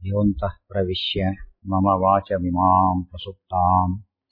योऽन्तः प्रविश्य मम वाचमिमाम् प्रसुप्ताम्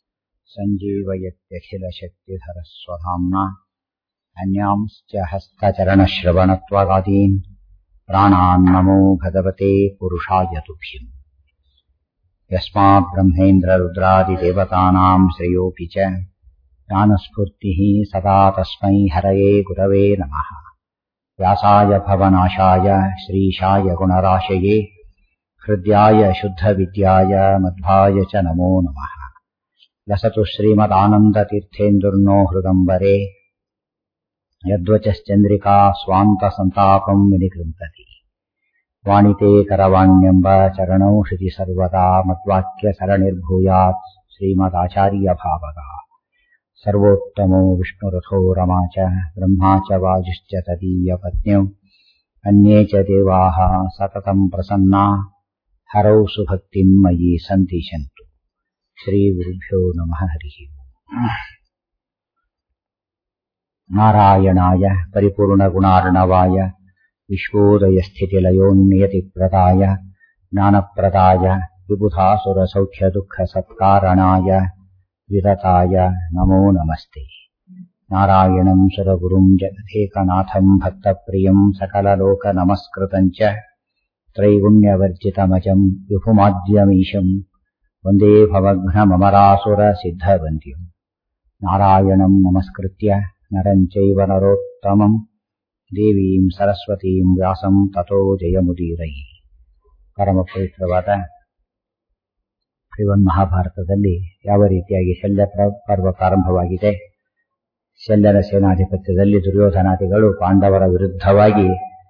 सञ्जीवयत्यखिलशक्तिधरस्वधाम्ना अन्यांश्च हस्तचरणश्रवणत्वगादीन् प्राणान्नमो भगवते पुरुषाय तुभ्यम् यस्मात् ब्रह्मेन्द्ररुद्रादिदेवतानाम् श्रेयोऽपि च ज्ञानस्फूर्तिः सदा तस्मै हरये गुरवे नमः व्यासाय भवनाशाय श्रीशाय गुणराशये हृद्याय शुद्धविद्याय मध्वाय च नमो नमः लसतु श्रीमदानन्दतीर्थेन्दुर्नो हृदम्बरे यद्वचश्चन्द्रिका स्वान्तसन्तापम् विनिकृन्तति वाणिते करवाण्यम्ब चरणौ हृदि सर्वदा मद्वाक्यसरणिर्भूयात् श्रीमदाचार्यभावगा सर्वोत्तमो विष्णुरथो रमा च ब्रह्मा च वाजुश्च तदीयपत्न्यौ अन्ये च देवाः सततम् प्रसन्ना हरौ सुभक्तिम् मयि सन्तिशन्तु श्रीगुरुभ्यो नमः हरिः नारायणाय परिपूर्णगुणार्णवाय विश्वोदयस्थितिलयोन्नियतिप्रदाय ज्ञानप्रदाय विबुधासुरसौख्यदुःखसत्कारणाय विरताय नमो नमस्ते नारायणम् सुरगुरुम् जगदेकनाथम् भक्तप्रियम् सकललोकनमस्कृतम् च त्रैगुण्यवर्जितमजम् विभुमाद्यमीशम् वन्दे भवघ्नममरासुरसिद्धवन्द्यम् नारायणम् नमस्कृत्य नरम् चैव नरोत्तमम् ದೇವೀಂ ಸರಸ್ವತೀಂ ವ್ಯಾಸಂ ತಥೋ ಜಯಮುದೀರೈ ಪರಮ ಪವಿತ್ರವಾದ ಶ್ರೀವನ್ ಮಹಾಭಾರತದಲ್ಲಿ ಯಾವ ರೀತಿಯಾಗಿ ಶಲ್ಯ ಪರ್ವ ಪ್ರಾರಂಭವಾಗಿದೆ ಶಲ್ಯನ ಸೇನಾಧಿಪತ್ಯದಲ್ಲಿ ದುರ್ಯೋಧನಾದಿಗಳು ಪಾಂಡವರ ವಿರುದ್ಧವಾಗಿ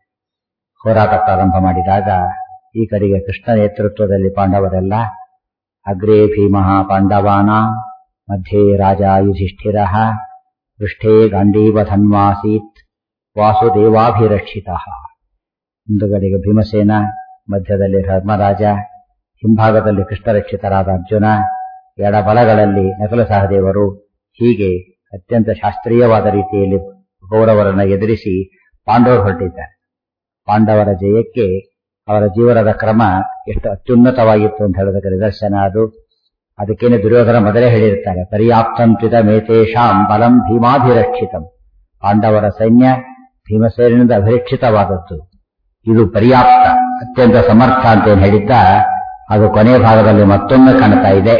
ಹೋರಾಟ ಪ್ರಾರಂಭ ಮಾಡಿದಾಗ ಈ ಕಡೆಗೆ ಕೃಷ್ಣ ನೇತೃತ್ವದಲ್ಲಿ ಪಾಂಡವರೆಲ್ಲ ಅಗ್ರೇ ಭೀಮಃ ಪಾಂಡವಾನ ಮಧ್ಯೆ ರಾಜ ಯುಧಿಷ್ಠಿರ ಪೃಷ್ಠೇ ಗಾಂಡೀವಧನ್ವಾಸೀತ್ ವಾಸುದೇವಾಭಿರಕ್ಷಿತ ಹಿಂದುಗಡೆಗೆ ಭೀಮಸೇನ ಮಧ್ಯದಲ್ಲಿ ಧರ್ಮರಾಜ ಹಿಂಭಾಗದಲ್ಲಿ ಕೃಷ್ಣರಕ್ಷಿತರಾದ ಅರ್ಜುನ ಎಡಬಲಗಳಲ್ಲಿ ನಕಲ ಸಹದೇವರು ಹೀಗೆ ಅತ್ಯಂತ ಶಾಸ್ತ್ರೀಯವಾದ ರೀತಿಯಲ್ಲಿ ಕೌರವರನ್ನ ಎದುರಿಸಿ ಪಾಂಡವರು ಹೊರಟಿದ್ದಾರೆ ಪಾಂಡವರ ಜಯಕ್ಕೆ ಅವರ ಜೀವನದ ಕ್ರಮ ಎಷ್ಟು ಅತ್ಯುನ್ನತವಾಗಿತ್ತು ಅಂತ ಹೇಳೋದಕ್ಕೆ ನಿದರ್ಶನ ಅದು ಅದಕ್ಕೇನೆ ದುರ್ಯೋಧನ ಮೊದಲೇ ಹೇಳಿರ್ತಾರೆ ಪರ್ಯಾಪ್ತಂತ್ವಿತ ಮೇತೇಶಾಂ ಬಲಂ ಭೀಮಾಭಿರಕ್ಷಿತಂ ಪಾಂಡವರ ಸೈನ್ಯ ಭೀಮಸೇನಿಂದ ಅಭಿರಕ್ಷಿತವಾದದ್ದು ಇದು ಪರ್ಯಾಪ್ತ ಅತ್ಯಂತ ಸಮರ್ಥ ಅಂತ ಏನು ಹೇಳಿದ್ದ ಅದು ಕೊನೆಯ ಭಾಗದಲ್ಲಿ ಮತ್ತೊಮ್ಮೆ ಕಾಣ್ತಾ ಇದೆ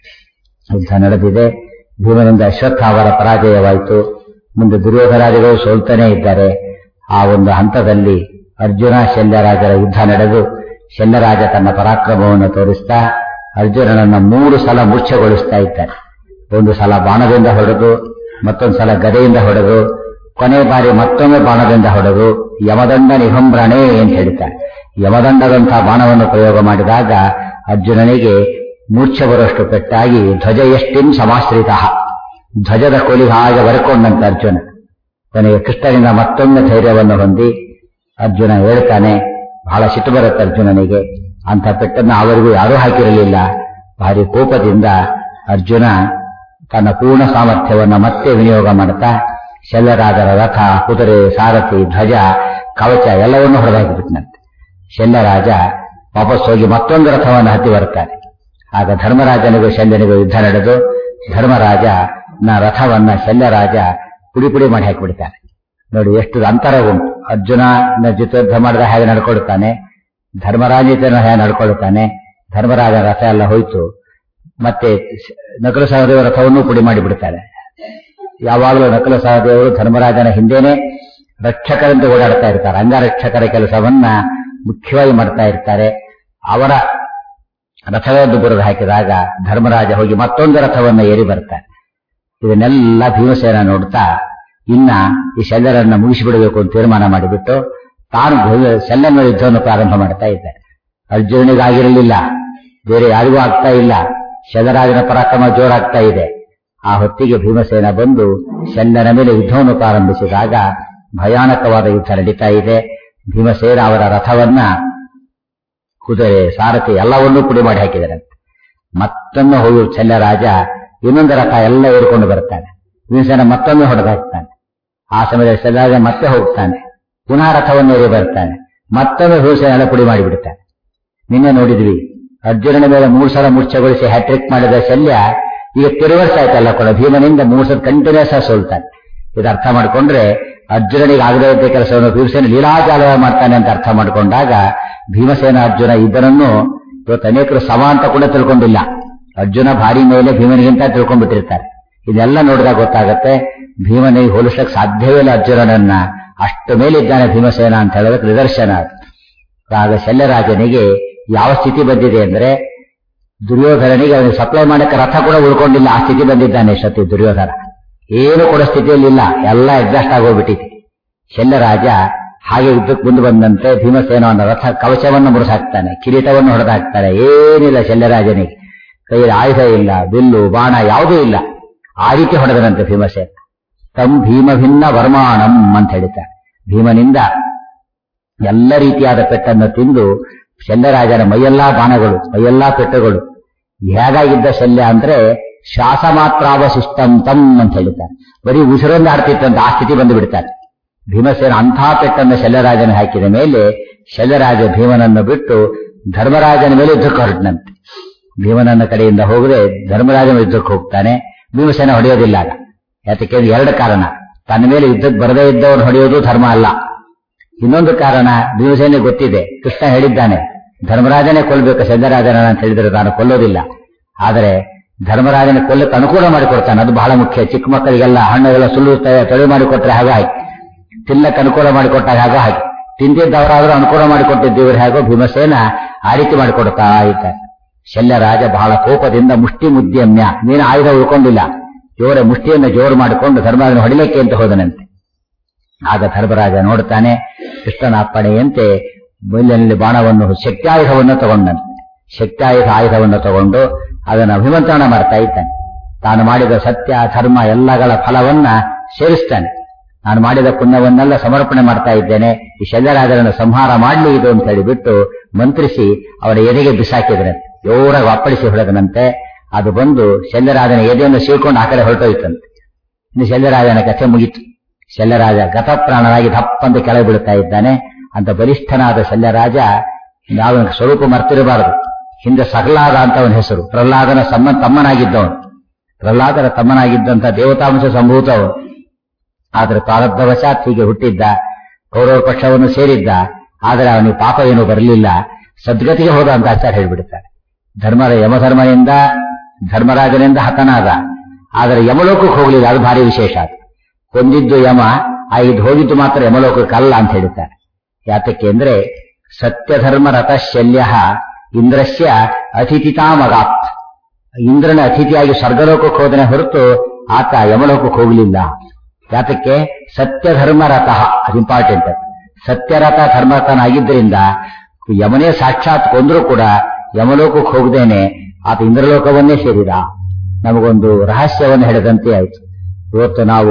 ಯುದ್ಧ ನಡೆದಿದೆ ಭೀಮನಿಂದ ಅಶ್ವತ್ಥಾವರ ಪರಾಜಯವಾಯಿತು ಮುಂದೆ ದುರ್ಯೋಧರಾದಿಗಳು ಸೋಲ್ತಾನೇ ಇದ್ದಾರೆ ಆ ಒಂದು ಹಂತದಲ್ಲಿ ಅರ್ಜುನ ಶಲ್ಯರಾಜರ ಯುದ್ಧ ನಡೆದು ಶಲ್ಯರಾಜ ತನ್ನ ಪರಾಕ್ರಮವನ್ನು ತೋರಿಸ್ತಾ ಅರ್ಜುನನನ್ನ ಮೂರು ಸಲ ಮೂರ್ಛೆಗೊಳಿಸ್ತಾ ಇದ್ದಾರೆ ಒಂದು ಸಲ ಬಾಣದಿಂದ ಹೊಡೆದು ಮತ್ತೊಂದು ಸಲ ಗದೆಯಿಂದ ಹೊಡೆದು ಕೊನೆ ಬಾರಿ ಮತ್ತೊಮ್ಮೆ ಬಾಣದಿಂದ ಹೊಡೆದು ಯಮದಂಡ ನಿಭಂಬ್ರಣೆ ಅಂತ ಹೇಳ್ತಾರೆ ಯಮದಂಡದಂತಹ ಬಾಣವನ್ನು ಪ್ರಯೋಗ ಮಾಡಿದಾಗ ಅರ್ಜುನನಿಗೆ ಮೂರ್ಛೆ ಬರುವಷ್ಟು ಪೆಟ್ಟಾಗಿ ಧ್ವಜ ಎಷ್ಟಿನ್ ಸಮಾಶ್ರಿತ ಧ್ವಜದ ಕೊಲಿ ಹಾಗೆ ಬರಕೊಂಡಂತ ಅರ್ಜುನ ಕೊನೆಗೆ ಕೃಷ್ಣನಿಂದ ಮತ್ತೊಮ್ಮೆ ಧೈರ್ಯವನ್ನು ಹೊಂದಿ ಅರ್ಜುನ ಹೇಳ್ತಾನೆ ಬಹಳ ಸಿಟ್ಟು ಬರುತ್ತೆ ಅರ್ಜುನನಿಗೆ ಅಂತ ಪೆಟ್ಟನ್ನು ಅವರಿಗೂ ಯಾರೂ ಹಾಕಿರಲಿಲ್ಲ ಭಾರಿ ಕೋಪದಿಂದ ಅರ್ಜುನ ತನ್ನ ಪೂರ್ಣ ಸಾಮರ್ಥ್ಯವನ್ನ ಮತ್ತೆ ವಿನಿಯೋಗ ಮಾಡ್ತಾ ಶಲ್ಯರಾಜರ ರಥ ಕುದುರೆ ಸಾರಥಿ ಧ್ವಜ ಕವಚ ಎಲ್ಲವನ್ನೂ ಹೊಡೆದಾಕಿಬಿಟ್ನಂತೆ ಶಲ್ಯರಾಜ ವಾಪಸ್ ಹೋಗಿ ಮತ್ತೊಂದು ರಥವನ್ನು ಹತ್ತಿ ಬರುತ್ತಾನೆ ಆಗ ಧರ್ಮರಾಜನಿಗೂ ಶಲ್ಯನಿಗೂ ಯುದ್ಧ ನಡೆದು ಧರ್ಮರಾಜ ನ ರಥವನ್ನ ಶಲ್ಯರಾಜ ಪುಡಿ ಪುಡಿ ಮಾಡಿ ಹಾಕಿಬಿಡ್ತಾನೆ ನೋಡಿ ಎಷ್ಟು ಅಂತರ ಉಂಟು ಅರ್ಜುನನ ಜೊತೆ ಯುದ್ಧ ಮಾಡಿದ ಹೇಗೆ ನಡ್ಕೊಳ್ತಾನೆ ಧರ್ಮರಾಜ ಹೇಗೆ ನಡ್ಕೊಳ್ತಾನೆ ಧರ್ಮರಾಜ ರಥ ಎಲ್ಲ ಹೋಯ್ತು ಮತ್ತೆ ನಕಲ ಸಹದೇವ ರಥವನ್ನು ಪುಡಿ ಮಾಡಿ ಬಿಡ್ತಾರೆ ಯಾವಾಗಲೂ ನಕಲ ಸಹದೇವರು ಧರ್ಮರಾಜನ ಹಿಂದೆನೆ ರಕ್ಷಕರೆಂದು ಓಡಾಡ್ತಾ ಇರ್ತಾರೆ ಅಂಗರಕ್ಷಕರ ಕೆಲಸವನ್ನ ಮುಖ್ಯವಾಗಿ ಮಾಡ್ತಾ ಇರ್ತಾರೆ ಅವರ ರಥವನ್ನು ಬುರದ ಹಾಕಿದಾಗ ಧರ್ಮರಾಜ ಹೋಗಿ ಮತ್ತೊಂದು ರಥವನ್ನ ಏರಿ ಬರ್ತಾರೆ ಇದನ್ನೆಲ್ಲ ಭೀಮಸೇನ ನೋಡ್ತಾ ಇನ್ನ ಈ ಶಲ್ಯರನ್ನ ಮುಗಿಸಿಬಿಡಬೇಕು ಅಂತ ತೀರ್ಮಾನ ಮಾಡಿಬಿಟ್ಟು ತಾನು ಶಲ್ಯನ ಯುದ್ಧವನ್ನು ಪ್ರಾರಂಭ ಮಾಡ್ತಾ ಇದ್ದಾರೆ ಅರ್ಜುನನಿಗಾಗಿರಲಿಲ್ಲ ಬೇರೆ ಯಾರಿಗೂ ಆಗ್ತಾ ಇಲ್ಲ ಶಲರಾಜನ ಪರಾಕ್ರಮ ಜೋರಾಗ್ತಾ ಇದೆ ಆ ಹೊತ್ತಿಗೆ ಭೀಮಸೇನ ಬಂದು ಶಲ್ಯನ ಮೇಲೆ ಯುದ್ಧವನ್ನು ಪ್ರಾರಂಭಿಸಿದಾಗ ಭಯಾನಕವಾದ ಯುದ್ಧ ನಡೀತಾ ಇದೆ ಭೀಮಸೇನ ಅವರ ರಥವನ್ನ ಕುದುರೆ ಸಾರಥಿ ಎಲ್ಲವನ್ನೂ ಪುಡಿ ಮಾಡಿ ಹಾಕಿದ್ದಾರೆ ಮತ್ತೊಮ್ಮೆ ಹೋಗಿ ಶಲ್ಯರಾಜ ಇನ್ನೊಂದು ರಥ ಎಲ್ಲ ಏರ್ಕೊಂಡು ಬರ್ತಾನೆ ಭೀಮಸೇನ ಮತ್ತೊಮ್ಮೆ ಹೊಡೆದಾಕ್ತಾನೆ ಆ ಸಮಯದಲ್ಲಿ ಶಲ್ಯರಾಜ ಮತ್ತೆ ಹೋಗ್ತಾನೆ ಪುನಃ ರಥವನ್ನು ಏರಿ ಬರ್ತಾನೆ ಮತ್ತೊಮ್ಮೆ ಭೀಮಸೇನ ಪುಡಿ ಮಾಡಿಬಿಡ್ತಾನೆ ನಿನ್ನೆ ನೋಡಿದ್ವಿ ಅರ್ಜುನನ ಮೇಲೆ ಮೂರು ಸಲ ಮೂರ್ಛೆಗೊಳಿಸಿ ಹ್ಯಾಟ್ರಿಕ್ ಮಾಡಿದ ಶಲ್ಯ ಈಗ ತಿರುವರ್ಸ್ ಆಯ್ತಲ್ಲ ಕೂಡ ಭೀಮನಿಂದ ಮೂರು ಸಲ ಕಂಟಿನ್ಯೂಸ್ ಆಗಿ ಸೋಲ್ತಾನೆ ಇದು ಅರ್ಥ ಮಾಡ್ಕೊಂಡ್ರೆ ಅರ್ಜುನನಿಗೆ ಆಗದೇ ಇದ್ದ ಕೆಲಸವನ್ನು ಭೀಮಸೇನ ಲೀಲಾಜಾಲ ಮಾಡ್ತಾನೆ ಅಂತ ಅರ್ಥ ಮಾಡ್ಕೊಂಡಾಗ ಭೀಮಸೇನ ಅರ್ಜುನ ಇಬ್ಬರನ್ನು ಇವತ್ತು ಅನೇಕರು ಸಮ ಅಂತ ಕೂಡ ತಿಳ್ಕೊಂಡಿಲ್ಲ ಅರ್ಜುನ ಭಾರಿ ಮೇಲೆ ಭೀಮನಿಗಿಂತ ತಿಳ್ಕೊಂಡ್ಬಿಟ್ಟಿರ್ತಾರೆ ಇದೆಲ್ಲ ನೋಡಿದಾಗ ಗೊತ್ತಾಗತ್ತೆ ಭೀಮನಿಗೆ ಹೋಲಿಸಕ್ಕೆ ಸಾಧ್ಯವೇ ಇಲ್ಲ ಅರ್ಜುನನನ್ನ ಅಷ್ಟು ಮೇಲಿದ್ದಾನೆ ಭೀಮಸೇನ ಅಂತ ಹೇಳೋದಕ್ಕೆ ನಿದರ್ಶನ ಅದು. ಆಗ ಶಲ್ಯರಾಜನಿಗೆ ಯಾವ ಸ್ಥಿತಿ ಬಂದಿದೆ ಅಂದ್ರೆ ದುರ್ಯೋಧನನಿಗೆ ಅವನಿಗೆ ಸಪ್ಲೈ ಮಾಡಕ್ಕೆ ರಥ ಕೂಡ ಉಳ್ಕೊಂಡಿಲ್ಲ ಆ ಸ್ಥಿತಿ ಬಂದಿದ್ದಾನೆ ಸತಿ ದುರ್ಯೋಧನ ಏನು ಕೂಡ ಸ್ಥಿತಿಯಲ್ಲಿಲ್ಲ ಎಲ್ಲ ಅಡ್ಜಸ್ಟ್ ಆಗೋಗ್ಬಿಟ್ಟಿದೆ ಶಲ್ಯರಾಜ ಹಾಗೆ ಯುದ್ಧಕ್ಕೆ ಮುಂದೆ ಬಂದಂತೆ ಭೀಮಸೇನವನ್ನ ರಥ ಕವಚವನ್ನು ಮುರಿಸಾಕ್ತಾನೆ ಕಿರೀಟವನ್ನು ಹೊಡೆದಾಕ್ತಾನೆ ಏನಿಲ್ಲ ಶಲ್ಯರಾಜನಿಗೆ ಕೈಯಲ್ಲಿ ಆಯುಧ ಇಲ್ಲ ಬಿಲ್ಲು ಬಾಣ ಯಾವುದೂ ಇಲ್ಲ ಆ ರೀತಿ ಹೊಡೆದನಂತೆ ಭೀಮಸೇನ ತಂ ಭೀಮ ಭಿನ್ನ ವರ್ಮಾಣಂ ಅಂತ ಹೇಳ್ತಾರೆ ಭೀಮನಿಂದ ಎಲ್ಲ ರೀತಿಯಾದ ಪೆಟ್ಟನ್ನು ತಿಂದು ಶಲ್ಯರಾಜನ ಮೈಯೆಲ್ಲಾ ಬಾಣಗಳು ಮೈಯೆಲ್ಲಾ ಪೆಟ್ಟುಗಳು ಹೇಗಾಗಿದ್ದ ಶಲ್ಯ ಅಂದ್ರೆ ಶ್ವಾಸ ಮಾತ್ರಾವಶಿಷ್ಟಂ ತಂ ಅಂತ ಹೇಳ್ತಾರೆ ಬರೀ ಉಸಿರೊಂದು ಆಡ್ತಿತ್ತಂತ ಆ ಸ್ಥಿತಿ ಬಂದು ಬಿಡ್ತಾರೆ ಭೀಮಸೇನ ಅಂಥ ಪೆಟ್ಟನ್ನು ಶಲ್ಯರಾಜನ ಹಾಕಿದ ಮೇಲೆ ಶಲ್ಯರಾಜ ಭೀಮನನ್ನು ಬಿಟ್ಟು ಧರ್ಮರಾಜನ ಮೇಲೆ ಯುದ್ಧಕ್ಕೆ ಹೊರಟನಂತೆ ಭೀಮನನ್ನ ಕಡೆಯಿಂದ ಹೋಗದೆ ಧರ್ಮರಾಜನ ಯುದ್ಧಕ್ಕೆ ಹೋಗ್ತಾನೆ ಭೀಮಸೇನ ಹೊಡೆಯೋದಿಲ್ಲ ಆಗ ಯಾತಕ್ಕೆ ಎರಡು ಕಾರಣ ತನ್ನ ಮೇಲೆ ಯುದ್ಧಕ್ಕೆ ಬರದೇ ಇದ್ದವನು ಹೊಡೆಯೋದು ಧರ್ಮ ಅಲ್ಲ ಇನ್ನೊಂದು ಕಾರಣ ಭೀಮಸೇನೆ ಗೊತ್ತಿದೆ ಕೃಷ್ಣ ಹೇಳಿದ್ದಾನೆ ಧರ್ಮರಾಜನೇ ಕೊಲ್ಲಬೇಕು ಶಲ್ಯರಾಜನ ಅಂತ ಹೇಳಿದ್ರೆ ತಾನು ಕೊಲ್ಲೋದಿಲ್ಲ ಆದರೆ ಧರ್ಮರಾಜನ ಕೊಲ್ಲಕ್ಕೆ ಅನುಕೂಲ ಮಾಡಿಕೊಡ್ತಾನೆ ಅದು ಬಹಳ ಮುಖ್ಯ ಚಿಕ್ಕ ಮಕ್ಕಳಿಗೆಲ್ಲ ಹಣ್ಣುಗಳ ಸುಳ್ಳು ತೊಳೆ ಮಾಡಿಕೊಟ್ರೆ ಹಾಗೆ ಹಾಕಿ ತಿನ್ನಕ್ಕೆ ಅನುಕೂಲ ಮಾಡಿಕೊಟ್ಟಾಗ ಹಾಗೆ ಹಾಕಿ ತಿಂದಿದ್ದವರಾದ್ರೂ ಅನುಕೂಲ ಮಾಡಿಕೊಟ್ಟಿದ್ದೀವರು ಹೇಗೋ ಭೀಮಸೇನ ಆ ರೀತಿ ಮಾಡಿಕೊಡ್ತಾ ಇದ್ದಾರೆ ಶಲ್ಯರಾಜ ಬಹಳ ಕೋಪದಿಂದ ಮುಷ್ಟಿ ಮುದ್ಯಮ್ಯ ನೀನು ಆಯುಧ ಉಳ್ಕೊಂಡಿಲ್ಲ ಜೋರ ಮುಷ್ಟಿಯನ್ನು ಜೋರು ಮಾಡಿಕೊಂಡು ಧರ್ಮರಾಜನ ಹೊಡಿಲಿಕ್ಕೆ ಅಂತ ಹೋದನಂತೆ ಆಗ ಧರ್ಮರಾಜ ನೋಡ್ತಾನೆ ಕೃಷ್ಣನ ಅಪ್ಪಣೆಯಂತೆ ಮುಲ್ಲಿನಲ್ಲಿ ಬಾಣವನ್ನು ಶಕ್ತಾಯುಧವನ್ನು ತಗೊಂಡಂತೆ ಶಕ್ತಾಯುಧ ಆಯುಧವನ್ನು ತಗೊಂಡು ಅದನ್ನು ಅಭಿಮಂತ್ರಣ ಮಾಡ್ತಾ ಇದ್ದಾನೆ ತಾನು ಮಾಡಿದ ಸತ್ಯ ಧರ್ಮ ಎಲ್ಲಗಳ ಫಲವನ್ನ ಸೇರಿಸ್ತಾನೆ ನಾನು ಮಾಡಿದ ಪುಣ್ಯವನ್ನೆಲ್ಲ ಸಮರ್ಪಣೆ ಮಾಡ್ತಾ ಇದ್ದೇನೆ ಈ ಶಲ್ಯರಾಜರನ್ನು ಸಂಹಾರ ಮಾಡಲಿ ಇದು ಅಂತ ಹೇಳಿಬಿಟ್ಟು ಮಂತ್ರಿಸಿ ಅವರ ಎದೆಗೆ ಬಿಸಾಕಿದ್ರಂತೆ ಜೋರಾಗಿ ಅಪ್ಪಳಿಸಿ ಹೊಡೆದನಂತೆ ಅದು ಬಂದು ಶಲ್ಯರಾಜನ ಎದೆಯನ್ನು ಸೀಳ್ಕೊಂಡು ಆ ಕಡೆ ಹೊರಟೋಯ್ತಂತೆ ಇನ್ನು ಶಲ್ಯರಾಜನ ಕಥೆ ಮುಗಿತು ಶಲ್ಯರಾಜ ಗತಪ್ರಾಣನಾಗಿ ದಪ್ಪಂತ ಕೆಳಗೆ ಬೀಳ್ತಾ ಇದ್ದಾನೆ ಅಂತ ಬಲಿಷ್ಠನಾದ ಶಲ್ಯರಾಜ ಯಾವ ಸ್ವರೂಪ ಮರ್ತಿರಬಾರದು ಹಿಂದೆ ಸಹ್ಲಾದ ಅಂತ ಅವನ ಹೆಸರು ಪ್ರಹ್ಲಾದನ ಸಮ್ಮ ತಮ್ಮನಾಗಿದ್ದವನು ಪ್ರಹ್ಲಾದನ ತಮ್ಮನಾಗಿದ್ದಂತ ದೇವತಾಂಶ ಸಂಭೂತ ಅವನು ಆದರೆ ಪ್ರಾರಬ್ಧವಶಾತ್ ಹೀಗೆ ಹುಟ್ಟಿದ್ದ ಕೌರವ ಪಕ್ಷವನ್ನು ಸೇರಿದ್ದ ಆದರೆ ಅವನಿಗೆ ಪಾಪ ಏನೂ ಬರಲಿಲ್ಲ ಸದ್ಗತಿಗೆ ಹೋದ ಅಂತ ಆಚಾರ್ಯ ಹೇಳ್ಬಿಡ್ತಾರೆ ಧರ್ಮದ ಯಮಧರ್ಮನಿಂದ ಧರ್ಮರಾಜನಿಂದ ಹತನಾದ ಆದರೆ ಯಮಲೋಕಕ್ಕೆ ಹೋಗಲಿಲ್ಲ ಅದು ಭಾರಿ ವಿಶೇಷ ಅದು ಕೊಂದಿದ್ದು ಯಮ ಆ ಇದು ಹೋಗಿದ್ದು ಮಾತ್ರ ಯಮಲೋಕಕ್ಕಲ್ಲ ಅಂತ ಹೇಳ್ತಾರೆ ಯಾತಕ್ಕೆ ಅಂದ್ರೆ ಸತ್ಯಧರ್ಮ ರಥಶಲ್ಯ ಇಂದ್ರಸ್ಯ ಅತಿಥಿತಾಮಗಾತ್ ಇಂದ್ರನ ಅತಿಥಿಯಾಗಿ ಸ್ವರ್ಗಲೋಕಕ್ಕೆ ಹೋದನೆ ಹೊರತು ಆತ ಯಮಲೋಕಕ್ಕೆ ಹೋಗಲಿಲ್ಲ ಯಾತಕ್ಕೆ ಸತ್ಯಧರ್ಮ ರಥಃ ಅದು ಇಂಪಾರ್ಟೆಂಟ್ ಸತ್ಯರಥ ಧರ್ಮರಥನಾಗಿದ್ದರಿಂದ ಯಮನೇ ಸಾಕ್ಷಾತ್ ಕೊಂದ್ರೂ ಕೂಡ ಯಮಲೋಕಕ್ಕೆ ಹೋಗದೇನೆ ಆತ ಇಂದ್ರಲೋಕವನ್ನೇ ಸೇರಿದ ನಮಗೊಂದು ರಹಸ್ಯವನ್ನು ಹೇಳಿದಂತೆ ಆಯ್ತು ಇವತ್ತು ನಾವು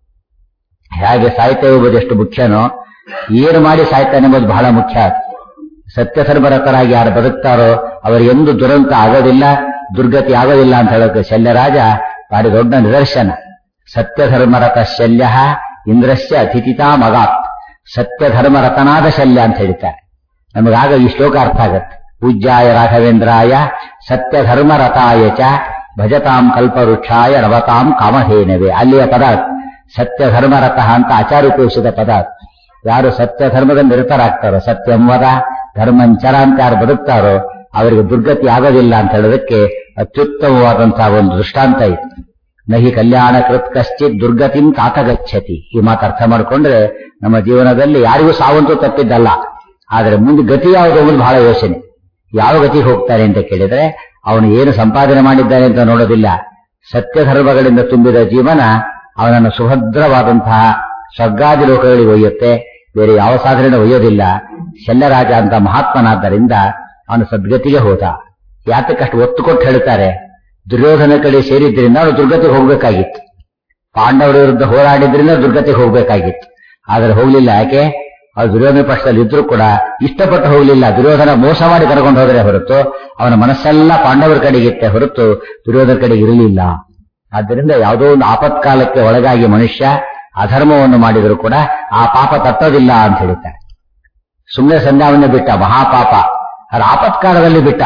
ಹೇಗೆ ಸಾಯ್ತೇವೆ ಎಂಬುದು ಎಷ್ಟು ಮುಖ್ಯನೋ ಏನು ಮಾಡಿ ಸಾಯ್ತಾನೆ ಎಂಬುದು ಬಹಳ ಮುಖ್ಯ ಸತ್ಯಧರ್ಮರತರಾಗಿ ಯಾರು ಬದುಕ್ತಾರೋ ಅವರಿಗೆಂದು ದುರಂತ ಆಗೋದಿಲ್ಲ ದುರ್ಗತಿ ಆಗೋದಿಲ್ಲ ಅಂತ ಹೇಳೋಕೆ ಶಲ್ಯರಾಜ ಭಾರಿ ದೊಡ್ಡ ನಿದರ್ಶನ ಸತ್ಯಧರ್ಮರಥ ಶಲ್ಯ ಇಂದ್ರಸ್ಯ ಅತಿಥಿತಾ ಮಗಾತ್ ಸತ್ಯಧರ್ಮರತನಾದ ಶಲ್ಯ ಅಂತ ಹೇಳ್ತಾರೆ ನಮಗಾಗ ಈ ಶ್ಲೋಕ ಅರ್ಥ ಆಗತ್ತೆ ಪೂಜ್ಯಾಯ ರಾಘವೇಂದ್ರಾಯ ಸತ್ಯಧರ್ಮರತಾಯ ಚ ಭಜತಾಂ ಕಲ್ಪವೃಕ್ಷಾಯ ರವತಾಂ ಕಾಮಧೇನವೇ ಅಲ್ಲಿಯ ಪದ ಸತ್ಯಧರ್ಮರಥ ಅಂತ ಆಚಾರ್ಯ ಉಪಯೋಗಿಸಿದ ಪದ ಯಾರು ಸತ್ಯ ಧರ್ಮದ ನಿರತರಾಗ್ತಾರೋ ಸತ್ಯಂವದ ಧರ್ಮಂಚರ ಅಂತ ಯಾರು ಬದುಕ್ತಾರೋ ಅವರಿಗೆ ದುರ್ಗತಿ ಆಗೋದಿಲ್ಲ ಅಂತ ಹೇಳೋದಕ್ಕೆ ಅತ್ಯುತ್ತಮವಾದಂತಹ ಒಂದು ದೃಷ್ಟಾಂತ ಇದೆ ನಹಿ ಕಲ್ಯಾಣ ಕೃತ್ ಕಶ್ಚಿತ್ ದುರ್ಗತಿಂ ತಾತಗಚ್ಚತಿ ಈ ಮಾತು ಅರ್ಥ ಮಾಡಿಕೊಂಡ್ರೆ ನಮ್ಮ ಜೀವನದಲ್ಲಿ ಯಾರಿಗೂ ಸಾವಂತೂ ತಪ್ಪಿದ್ದಲ್ಲ ಆದರೆ ಮುಂದೆ ಗತಿ ಯಾವುದು ಅನ್ನೋದು ಬಹಳ ಯೋಚನೆ ಯಾವ ಗತಿಗೆ ಹೋಗ್ತಾನೆ ಅಂತ ಕೇಳಿದ್ರೆ ಅವನು ಏನು ಸಂಪಾದನೆ ಮಾಡಿದ್ದಾನೆ ಅಂತ ನೋಡೋದಿಲ್ಲ ಸತ್ಯ ಧರ್ಮಗಳಿಂದ ತುಂಬಿದ ಜೀವನ ಅವನನ್ನು ಸುಭದ್ರವಾದಂತಹ ಸ್ವರ್ಗಾದಿ ಲೋಕಗಳಿಗೆ ಒಯ್ಯುತ್ತೆ ಬೇರೆ ಯಾವ ಸಾಧನೆ ಒಯ್ಯೋದಿಲ್ಲ ಶಲ್ಯರಾಜ ಅಂತ ಮಹಾತ್ಮನಾದ್ದರಿಂದ ಅವನು ಸದ್ಗತಿಗೆ ಹೋದ ಯಾತಕ್ಕಷ್ಟು ಒತ್ತು ಕೊಟ್ಟು ಹೇಳ್ತಾರೆ ದುರ್ಯೋಧನ ಕಡೆ ಸೇರಿದ್ರಿಂದ ಅವನು ದುರ್ಗತಿಗೆ ಹೋಗ್ಬೇಕಾಗಿತ್ತು ಪಾಂಡವರ ವಿರುದ್ಧ ಹೋರಾಡಿದ್ರಿಂದ ದುರ್ಗತಿಗೆ ಹೋಗ್ಬೇಕಾಗಿತ್ತು ಆದರೆ ಹೋಗ್ಲಿಲ್ಲ ಯಾಕೆ ಅವ್ರು ದುರ್ಯೋಧನ ಪಕ್ಷದಲ್ಲಿ ಇದ್ರೂ ಕೂಡ ಇಷ್ಟಪಟ್ಟು ಹೋಗ್ಲಿಲ್ಲ ದುರ್ಯೋಧನ ಮೋಸ ಮಾಡಿ ಕರ್ಕೊಂಡು ಹೋದರೆ ಹೊರತು ಅವನ ಮನಸ್ಸೆಲ್ಲ ಪಾಂಡವರ ಕಡೆಗಿತ್ತೆ ಹೊರತು ದುರ್ಯೋಧನ ಕಡೆಗೆ ಇರಲಿಲ್ಲ ಆದ್ದರಿಂದ ಯಾವುದೋ ಒಂದು ಆಪತ್ಕಾಲಕ್ಕೆ ಒಳಗಾಗಿ ಮನುಷ್ಯ ಅಧರ್ಮವನ್ನು ಮಾಡಿದರೂ ಕೂಡ ಆ ಪಾಪ ತಟ್ಟೋದಿಲ್ಲ ಅಂತ ಹೇಳ್ತಾರೆ ಸುಮ್ಮನೆ ಸಂಧ್ಯಾವನ್ನೇ ಬಿಟ್ಟ ಮಹಾಪಾಪ ಅದು ಆಪತ್ಕಾಲದಲ್ಲಿ ಬಿಟ್ಟ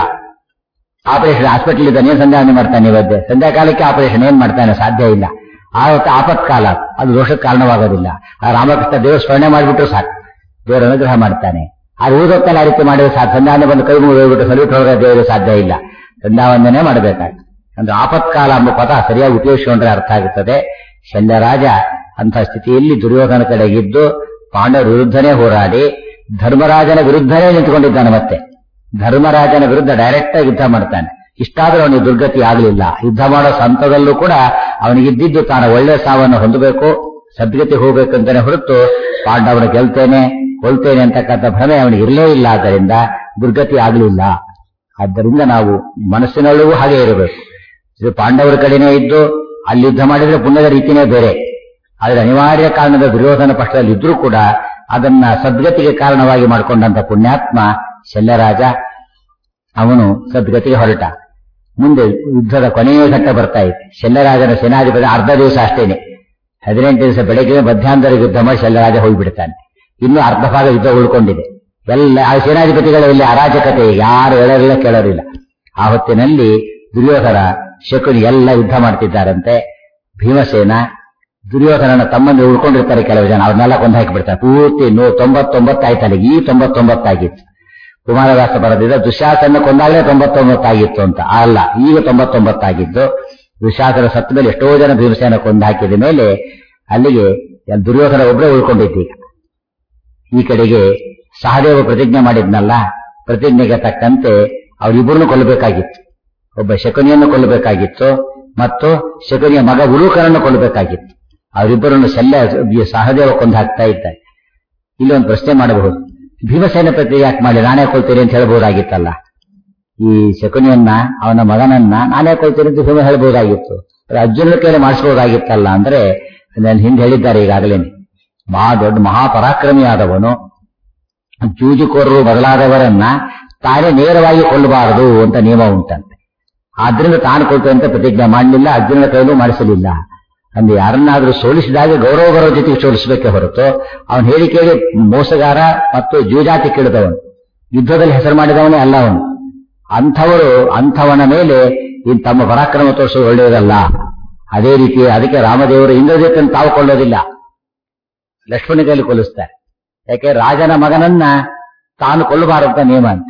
ಆಪರೇಷನ್ ಹಾಸ್ಪಿಟಲ್ ಇದ್ದಾನೆ ಏನ್ ಸಂಧಾನ ಮಾಡ್ತಾನೆ ಇವತ್ತೆ ಸಂಧ್ಯಾ ಕಾಲಕ್ಕೆ ಆಪರೇಷನ್ ಏನ್ ಮಾಡ್ತಾನೆ ಸಾಧ್ಯ ಇಲ್ಲ ಆವತ್ತು ಆಪತ್ಕಾಲ ಅದು ದೋಷಕ್ಕೆ ಕಾರಣವಾಗೋದಿಲ್ಲ ಆ ರಾಮಕೃಷ್ಣ ದೇವರು ಸ್ಮರಣೆ ಮಾಡಿಬಿಟ್ರು ಸಾಕು ದೇವರ ಅನುಗ್ರಹ ಮಾಡ್ತಾನೆ ಆ ಊದೊತ್ತಲ್ಲಿ ಆ ರೀತಿ ಮಾಡಿದ್ರೆ ಸಾಕು ಸಂಧಾನ ಬಂದು ಕೈ ಮುಗಿದ್ಬಿಟ್ಟು ಸಲ್ಯೂಟ್ ಹೊರಗೆ ದೇವರು ಸಾಧ್ಯ ಇಲ್ಲ ಸಂಧ್ಯಾವಂದನೆ ಮಾಡಬೇಕಾಗ್ತದೆ ಅಂದ್ರೆ ಆಪತ್ಕಾಲ ಎಂಬ ಪದ ಸರಿಯಾಗಿ ಉಪಯೋಗಿಸಿಕೊಂಡ್ರೆ ಅರ್ಥ ಆಗುತ್ತದೆ ಶಲ್ಯರಾಜ ಅಂತ ಸ್ಥಿತಿಯಲ್ಲಿ ದುರ್ಯೋಧನ ಕಡೆಗಿದ್ದು ಪಾಂಡವರ ವಿರುದ್ಧನೇ ಹೋರಾಡಿ ಧರ್ಮರಾಜನ ವಿರುದ್ಧನೇ ನಿಂತುಕೊಂಡಿದ್ದಾನೆ ಮತ್ತೆ ಧರ್ಮರಾಜನ ವಿರುದ್ಧ ಡೈರೆಕ್ಟ್ ಆಗಿ ಯುದ್ಧ ಮಾಡ್ತಾನೆ ಇಷ್ಟಾದ್ರೂ ಅವನಿಗೆ ದುರ್ಗತಿ ಆಗಲಿಲ್ಲ ಯುದ್ಧ ಮಾಡೋ ಸಂತದಲ್ಲೂ ಕೂಡ ಅವನಿಗಿದ್ದಿದ್ದು ತಾನು ಒಳ್ಳೆ ಸಾವನ್ನು ಹೊಂದಬೇಕು ಸದ್ಗತಿ ಹೋಗ್ಬೇಕಂತಾನೆ ಹೊರತು ಪಾಂಡವನ ಗೆಲ್ತೇನೆ ಕೊಲ್ತೇನೆ ಅಂತಕ್ಕಂಥ ಭ್ರಮೆ ಅವನಿಗೆ ಇರಲೇ ಇಲ್ಲ ಆದ್ದರಿಂದ ದುರ್ಗತಿ ಆಗಲಿಲ್ಲ ಆದ್ದರಿಂದ ನಾವು ಮನಸ್ಸಿನಲ್ಲೂ ಹಾಗೆ ಇರಬೇಕು ಇದು ಪಾಂಡವರ ಕಡೆನೇ ಇದ್ದು ಅಲ್ಲಿ ಯುದ್ಧ ಮಾಡಿದ್ರೆ ಪುಣ್ಯದ ರೀತಿನೇ ಬೇರೆ ಆದರೆ ಅನಿವಾರ್ಯ ಕಾರಣದ ದುರ್ಯೋಧನ ಪಕ್ಷದಲ್ಲಿ ಇದ್ರೂ ಕೂಡ ಅದನ್ನ ಸದ್ಗತಿಗೆ ಕಾರಣವಾಗಿ ಮಾಡಿಕೊಂಡಂತ ಪುಣ್ಯಾತ್ಮ ಶಲ್ಯರಾಜ ಅವನು ಸದ್ಗತಿಗೆ ಹೊರಟ ಮುಂದೆ ಯುದ್ಧದ ಕೊನೆಯ ಘಟ್ಟ ಬರ್ತಾ ಇತ್ತು ಶಲ್ಯರಾಜನ ಸೇನಾಧಿಪತಿ ಅರ್ಧ ದಿವಸ ಅಷ್ಟೇನೆ ಹದಿನೆಂಟು ದಿವಸ ಬೆಳಗ್ಗೆ ಮಧ್ಯಾಹ್ನದ ಯುದ್ಧ ಮಾಡಿ ಶಲ್ಯರಾಜ ಹೋಗಿಬಿಡ್ತಾನೆ ಇನ್ನು ಅರ್ಧ ಭಾಗ ಯುದ್ಧ ಉಳ್ಕೊಂಡಿದೆ ಎಲ್ಲ ಆ ಸೇನಾಧಿಪತಿಗಳಲ್ಲಿ ಅರಾಜಕತೆ ಯಾರು ಹೇಳೋರಿಲ್ಲ ಕೇಳೋರಿಲ್ಲ ಆ ಹೊತ್ತಿನಲ್ಲಿ ದುರ್ಯೋಧನ ಶಕುನಿ ಎಲ್ಲ ಯುದ್ಧ ಮಾಡ್ತಿದ್ದಾರಂತೆ ಭೀಮಸೇನ ದುರ್ಯೋಧನನ ತಮ್ಮಂದ್ರೆ ಉಳ್ಕೊಂಡಿರ್ತಾರೆ ಕೆಲವು ಜನ ಅವ್ರನ್ನೆಲ್ಲ ಕೊಂದು ಹಾಕಿಬಿಡ್ತಾರೆ ಪೂರ್ತಿ ನೂ ತೊಂಬತ್ತೊಂಬತ್ತಾಯ್ತಲ್ಲ ಈ ತೊಂಬತ್ತೊಂಬತ್ತಾಗಿತ್ತು ಕುಮಾರದಾಸ ಬರೆದಿದ್ದ ದುಶಾಸನ ಕೊಂದಾಗಲೇ ತೊಂಬತ್ತೊಂಬತ್ತಾಗಿತ್ತು ಅಂತ ಅಲ್ಲ ಈಗ ತೊಂಬತ್ತೊಂಬತ್ತಾಗಿದ್ದು ದುಶಾಸನ ಸತ್ತ ಮೇಲೆ ಎಷ್ಟೋ ಜನ ಭೀಮಸೇನ ಕೊಂದು ಹಾಕಿದ ಮೇಲೆ ಅಲ್ಲಿಗೆ ದುರ್ಯೋಧನ ಒಬ್ಬರೇ ಉಳ್ಕೊಂಡಿದ್ದೀಗ ಈ ಕಡೆಗೆ ಸಹದೇವ ಪ್ರತಿಜ್ಞೆ ಮಾಡಿದ್ನಲ್ಲ ಪ್ರತಿಜ್ಞೆಗೆ ತಕ್ಕಂತೆ ಅವರಿಬ್ಬರನ್ನು ಕೊಲ್ಲಬೇಕಾಗಿತ್ತು ಒಬ್ಬ ಶಕುನಿಯನ್ನು ಕೊಲ್ಲಬೇಕಾಗಿತ್ತು ಮತ್ತು ಶಕುನಿಯ ಮಗ ಉಲೂಕರನ್ನು ಕೊಲ್ಲಬೇಕಾಗಿತ್ತು ಅವರಿಬ್ಬರನ್ನು ಶಲ್ಯ ಸಹದೇವ ಕೊಂದು ಹಾಕ್ತಾ ಇದ್ದಾರೆ ಇಲ್ಲಿ ಒಂದು ಪ್ರಶ್ನೆ ಮಾಡಬಹುದು ಭೀಮಸೇನ ಪ್ರತಿ ಯಾಕೆ ಮಾಡಿ ನಾನೇ ಕೊಲ್ತೇನೆ ಅಂತ ಹೇಳ್ಬೋದಾಗಿತ್ತಲ್ಲ ಈ ಶಕುನಿಯನ್ನ ಅವನ ಮಗನನ್ನ ನಾನೇ ಕೊಲ್ತೇನೆ ಅಂತ ಭೀಮ ಹೇಳ್ಬೋದಾಗಿತ್ತು ಅರ್ಜುನ ಕೈಲಿ ಮಾಡಿಸ್ಬೋದಾಗಿತ್ತಲ್ಲ ಅಂದ್ರೆ ನಾನು ಹಿಂದೆ ಹೇಳಿದ್ದಾರೆ ಈಗಾಗಲೇ ಮಹಾ ದೊಡ್ಡ ಮಹಾಪರಾಕ್ರಮಿಯಾದವನು ಜೂಜುಕೋರರು ಬದಲಾದವರನ್ನ ತಾನೇ ನೇರವಾಗಿ ಕೊಲ್ಲಬಾರದು ಅಂತ ನಿಯಮ ಉಂಟಂತೆ ಆದ್ರಿಂದ ತಾನು ಕೊಲ್ತಂತೆ ಪ್ರತಿಜ್ಞೆ ಮಾಡಲಿಲ್ಲ ಅರ್ಜುನನ ಕೈಲೂ ಮಾಡಿಸಲಿಲ್ಲ ಅಂದ್ರೆ ಯಾರನ್ನಾದ್ರೂ ಸೋಲಿಸಿದಾಗ ಗೌರವ ಬರೋ ಜೊತೆಗೆ ಸೋಲಿಸಬೇಕೆ ಹೊರತು ಅವನು ಹೇಳಿಕೆಗೆ ಮೋಸಗಾರ ಮತ್ತು ಜೂಜಾತಿ ಕೇಳಿದವನು ಯುದ್ಧದಲ್ಲಿ ಹೆಸರು ಮಾಡಿದವನೇ ಅಲ್ಲ ಅವನು ಅಂಥವರು ಅಂಥವನ ಮೇಲೆ ಇನ್ ತಮ್ಮ ಪರಾಕ್ರಮ ತೋರಿಸೋದು ಒಳ್ಳೆಯದಲ್ಲ ಅದೇ ರೀತಿ ಅದಕ್ಕೆ ರಾಮದೇವರು ಇಂದ್ರಜಿತನ್ನು ತಾವು ಕೊಳ್ಳೋದಿಲ್ಲ ಲಕ್ಷ್ಮಣ ಕೈಲಿ ಕೊಲ್ಲಿಸ್ತಾರೆ ಯಾಕೆ ರಾಜನ ಮಗನನ್ನ ತಾನು ಕೊಲ್ಲಬಾರಂತ ನಿಯಮ ಅಂತ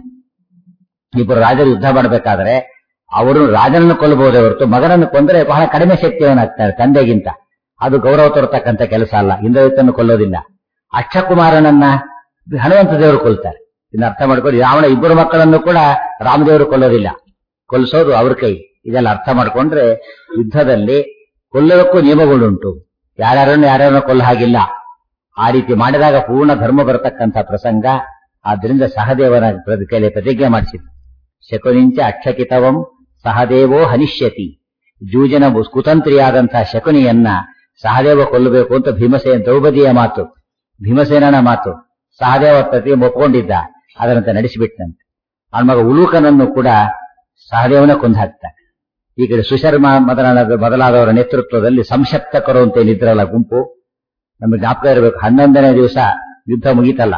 ಇಬ್ಬರು ರಾಜರು ಯುದ್ಧ ಮಾಡಬೇಕಾದ್ರೆ ಅವರು ರಾಜನನ್ನು ಕೊಲ್ಲಬಹುದೇ ಹೊರತು ಮಗನನ್ನು ಕೊಂದರೆ ಬಹಳ ಕಡಿಮೆ ಶಕ್ತಿಯವನಾಗ್ತಾರೆ ತಂದೆಗಿಂತ ಅದು ಗೌರವ ತೋರತಕ್ಕಂಥ ಕೆಲಸ ಅಲ್ಲ ಇಂದ್ರಜಿತನ್ನು ಕೊಲ್ಲೋದಿಲ್ಲ ಅಕ್ಷಕುಮಾರನನ್ನ ಹನುಮಂತ ದೇವರು ಕೊಲ್ತಾರೆ ಇನ್ನು ಅರ್ಥ ಮಾಡ್ಕೊಂಡು ರಾವಣ ಇಬ್ಬರು ಮಕ್ಕಳನ್ನು ಕೂಡ ರಾಮದೇವರು ಕೊಲ್ಲೋದಿಲ್ಲ ಕೊಲ್ಲಿಸೋದು ಅವ್ರ ಕೈ ಇದೆಲ್ಲ ಅರ್ಥ ಮಾಡ್ಕೊಂಡ್ರೆ ಯುದ್ಧದಲ್ಲಿ ಕೊಲ್ಲೋದಕ್ಕೂ ನಿಯಮಗಳುಂಟು ಯಾರ್ಯಾರನ್ನು ಯಾರ್ಯಾರನ್ನು ಕೊಲ್ಲ ಹಾಗಿಲ್ಲ ಆ ರೀತಿ ಮಾಡಿದಾಗ ಪೂರ್ಣ ಧರ್ಮ ಬರತಕ್ಕಂಥ ಪ್ರಸಂಗ ಆದ್ರಿಂದ ಸಹದೇವನ ಕೈಲಿ ಪ್ರತಿಜ್ಞೆ ಮಾಡಿಸಿದ್ರು ಶಕುನಿಂಚ ಅಕ್ಷಕಿತವಂ ಸಹದೇವೋ ಹನಿಷ್ಯತಿ ಜೂಜನ ಕುತಂತ್ರಿಯಾದಂತಹ ಶಕುನಿಯನ್ನ ಸಹದೇವ ಕೊಲ್ಲಬೇಕು ಅಂತ ಭೀಮಸೇನ ದ್ರೌಪದಿಯ ಮಾತು ಭೀಮಸೇನನ ಮಾತು ಸಹದೇವ ಪ್ರತಿ ಒಪ್ಕೊಂಡಿದ್ದ ಅದರಂತೆ ನಡೆಸಿಬಿಟ್ಟಂತೆ ಅವನ ಮಗ ಉಲೂಕನನ್ನು ಕೂಡ ಸಹದೇವನ ಕೊಂದು ಹಾಕ್ತಾನೆ ಈ ಕಡೆ ಸುಶರ್ಮ ಮೊದಲಾದ ಮೊದಲಾದವರ ನೇತೃತ್ವದಲ್ಲಿ ಸಂಶಪ್ತಕರು ಅಂತ ಏನಿದ್ರಲ್ಲ ಗುಂಪು ನಮಗೆ ಜ್ಞಾಪಕ ಇರಬೇಕು ಹನ್ನೊಂದನೇ ದಿವಸ ಯುದ್ಧ ಮುಗೀತಲ್ಲ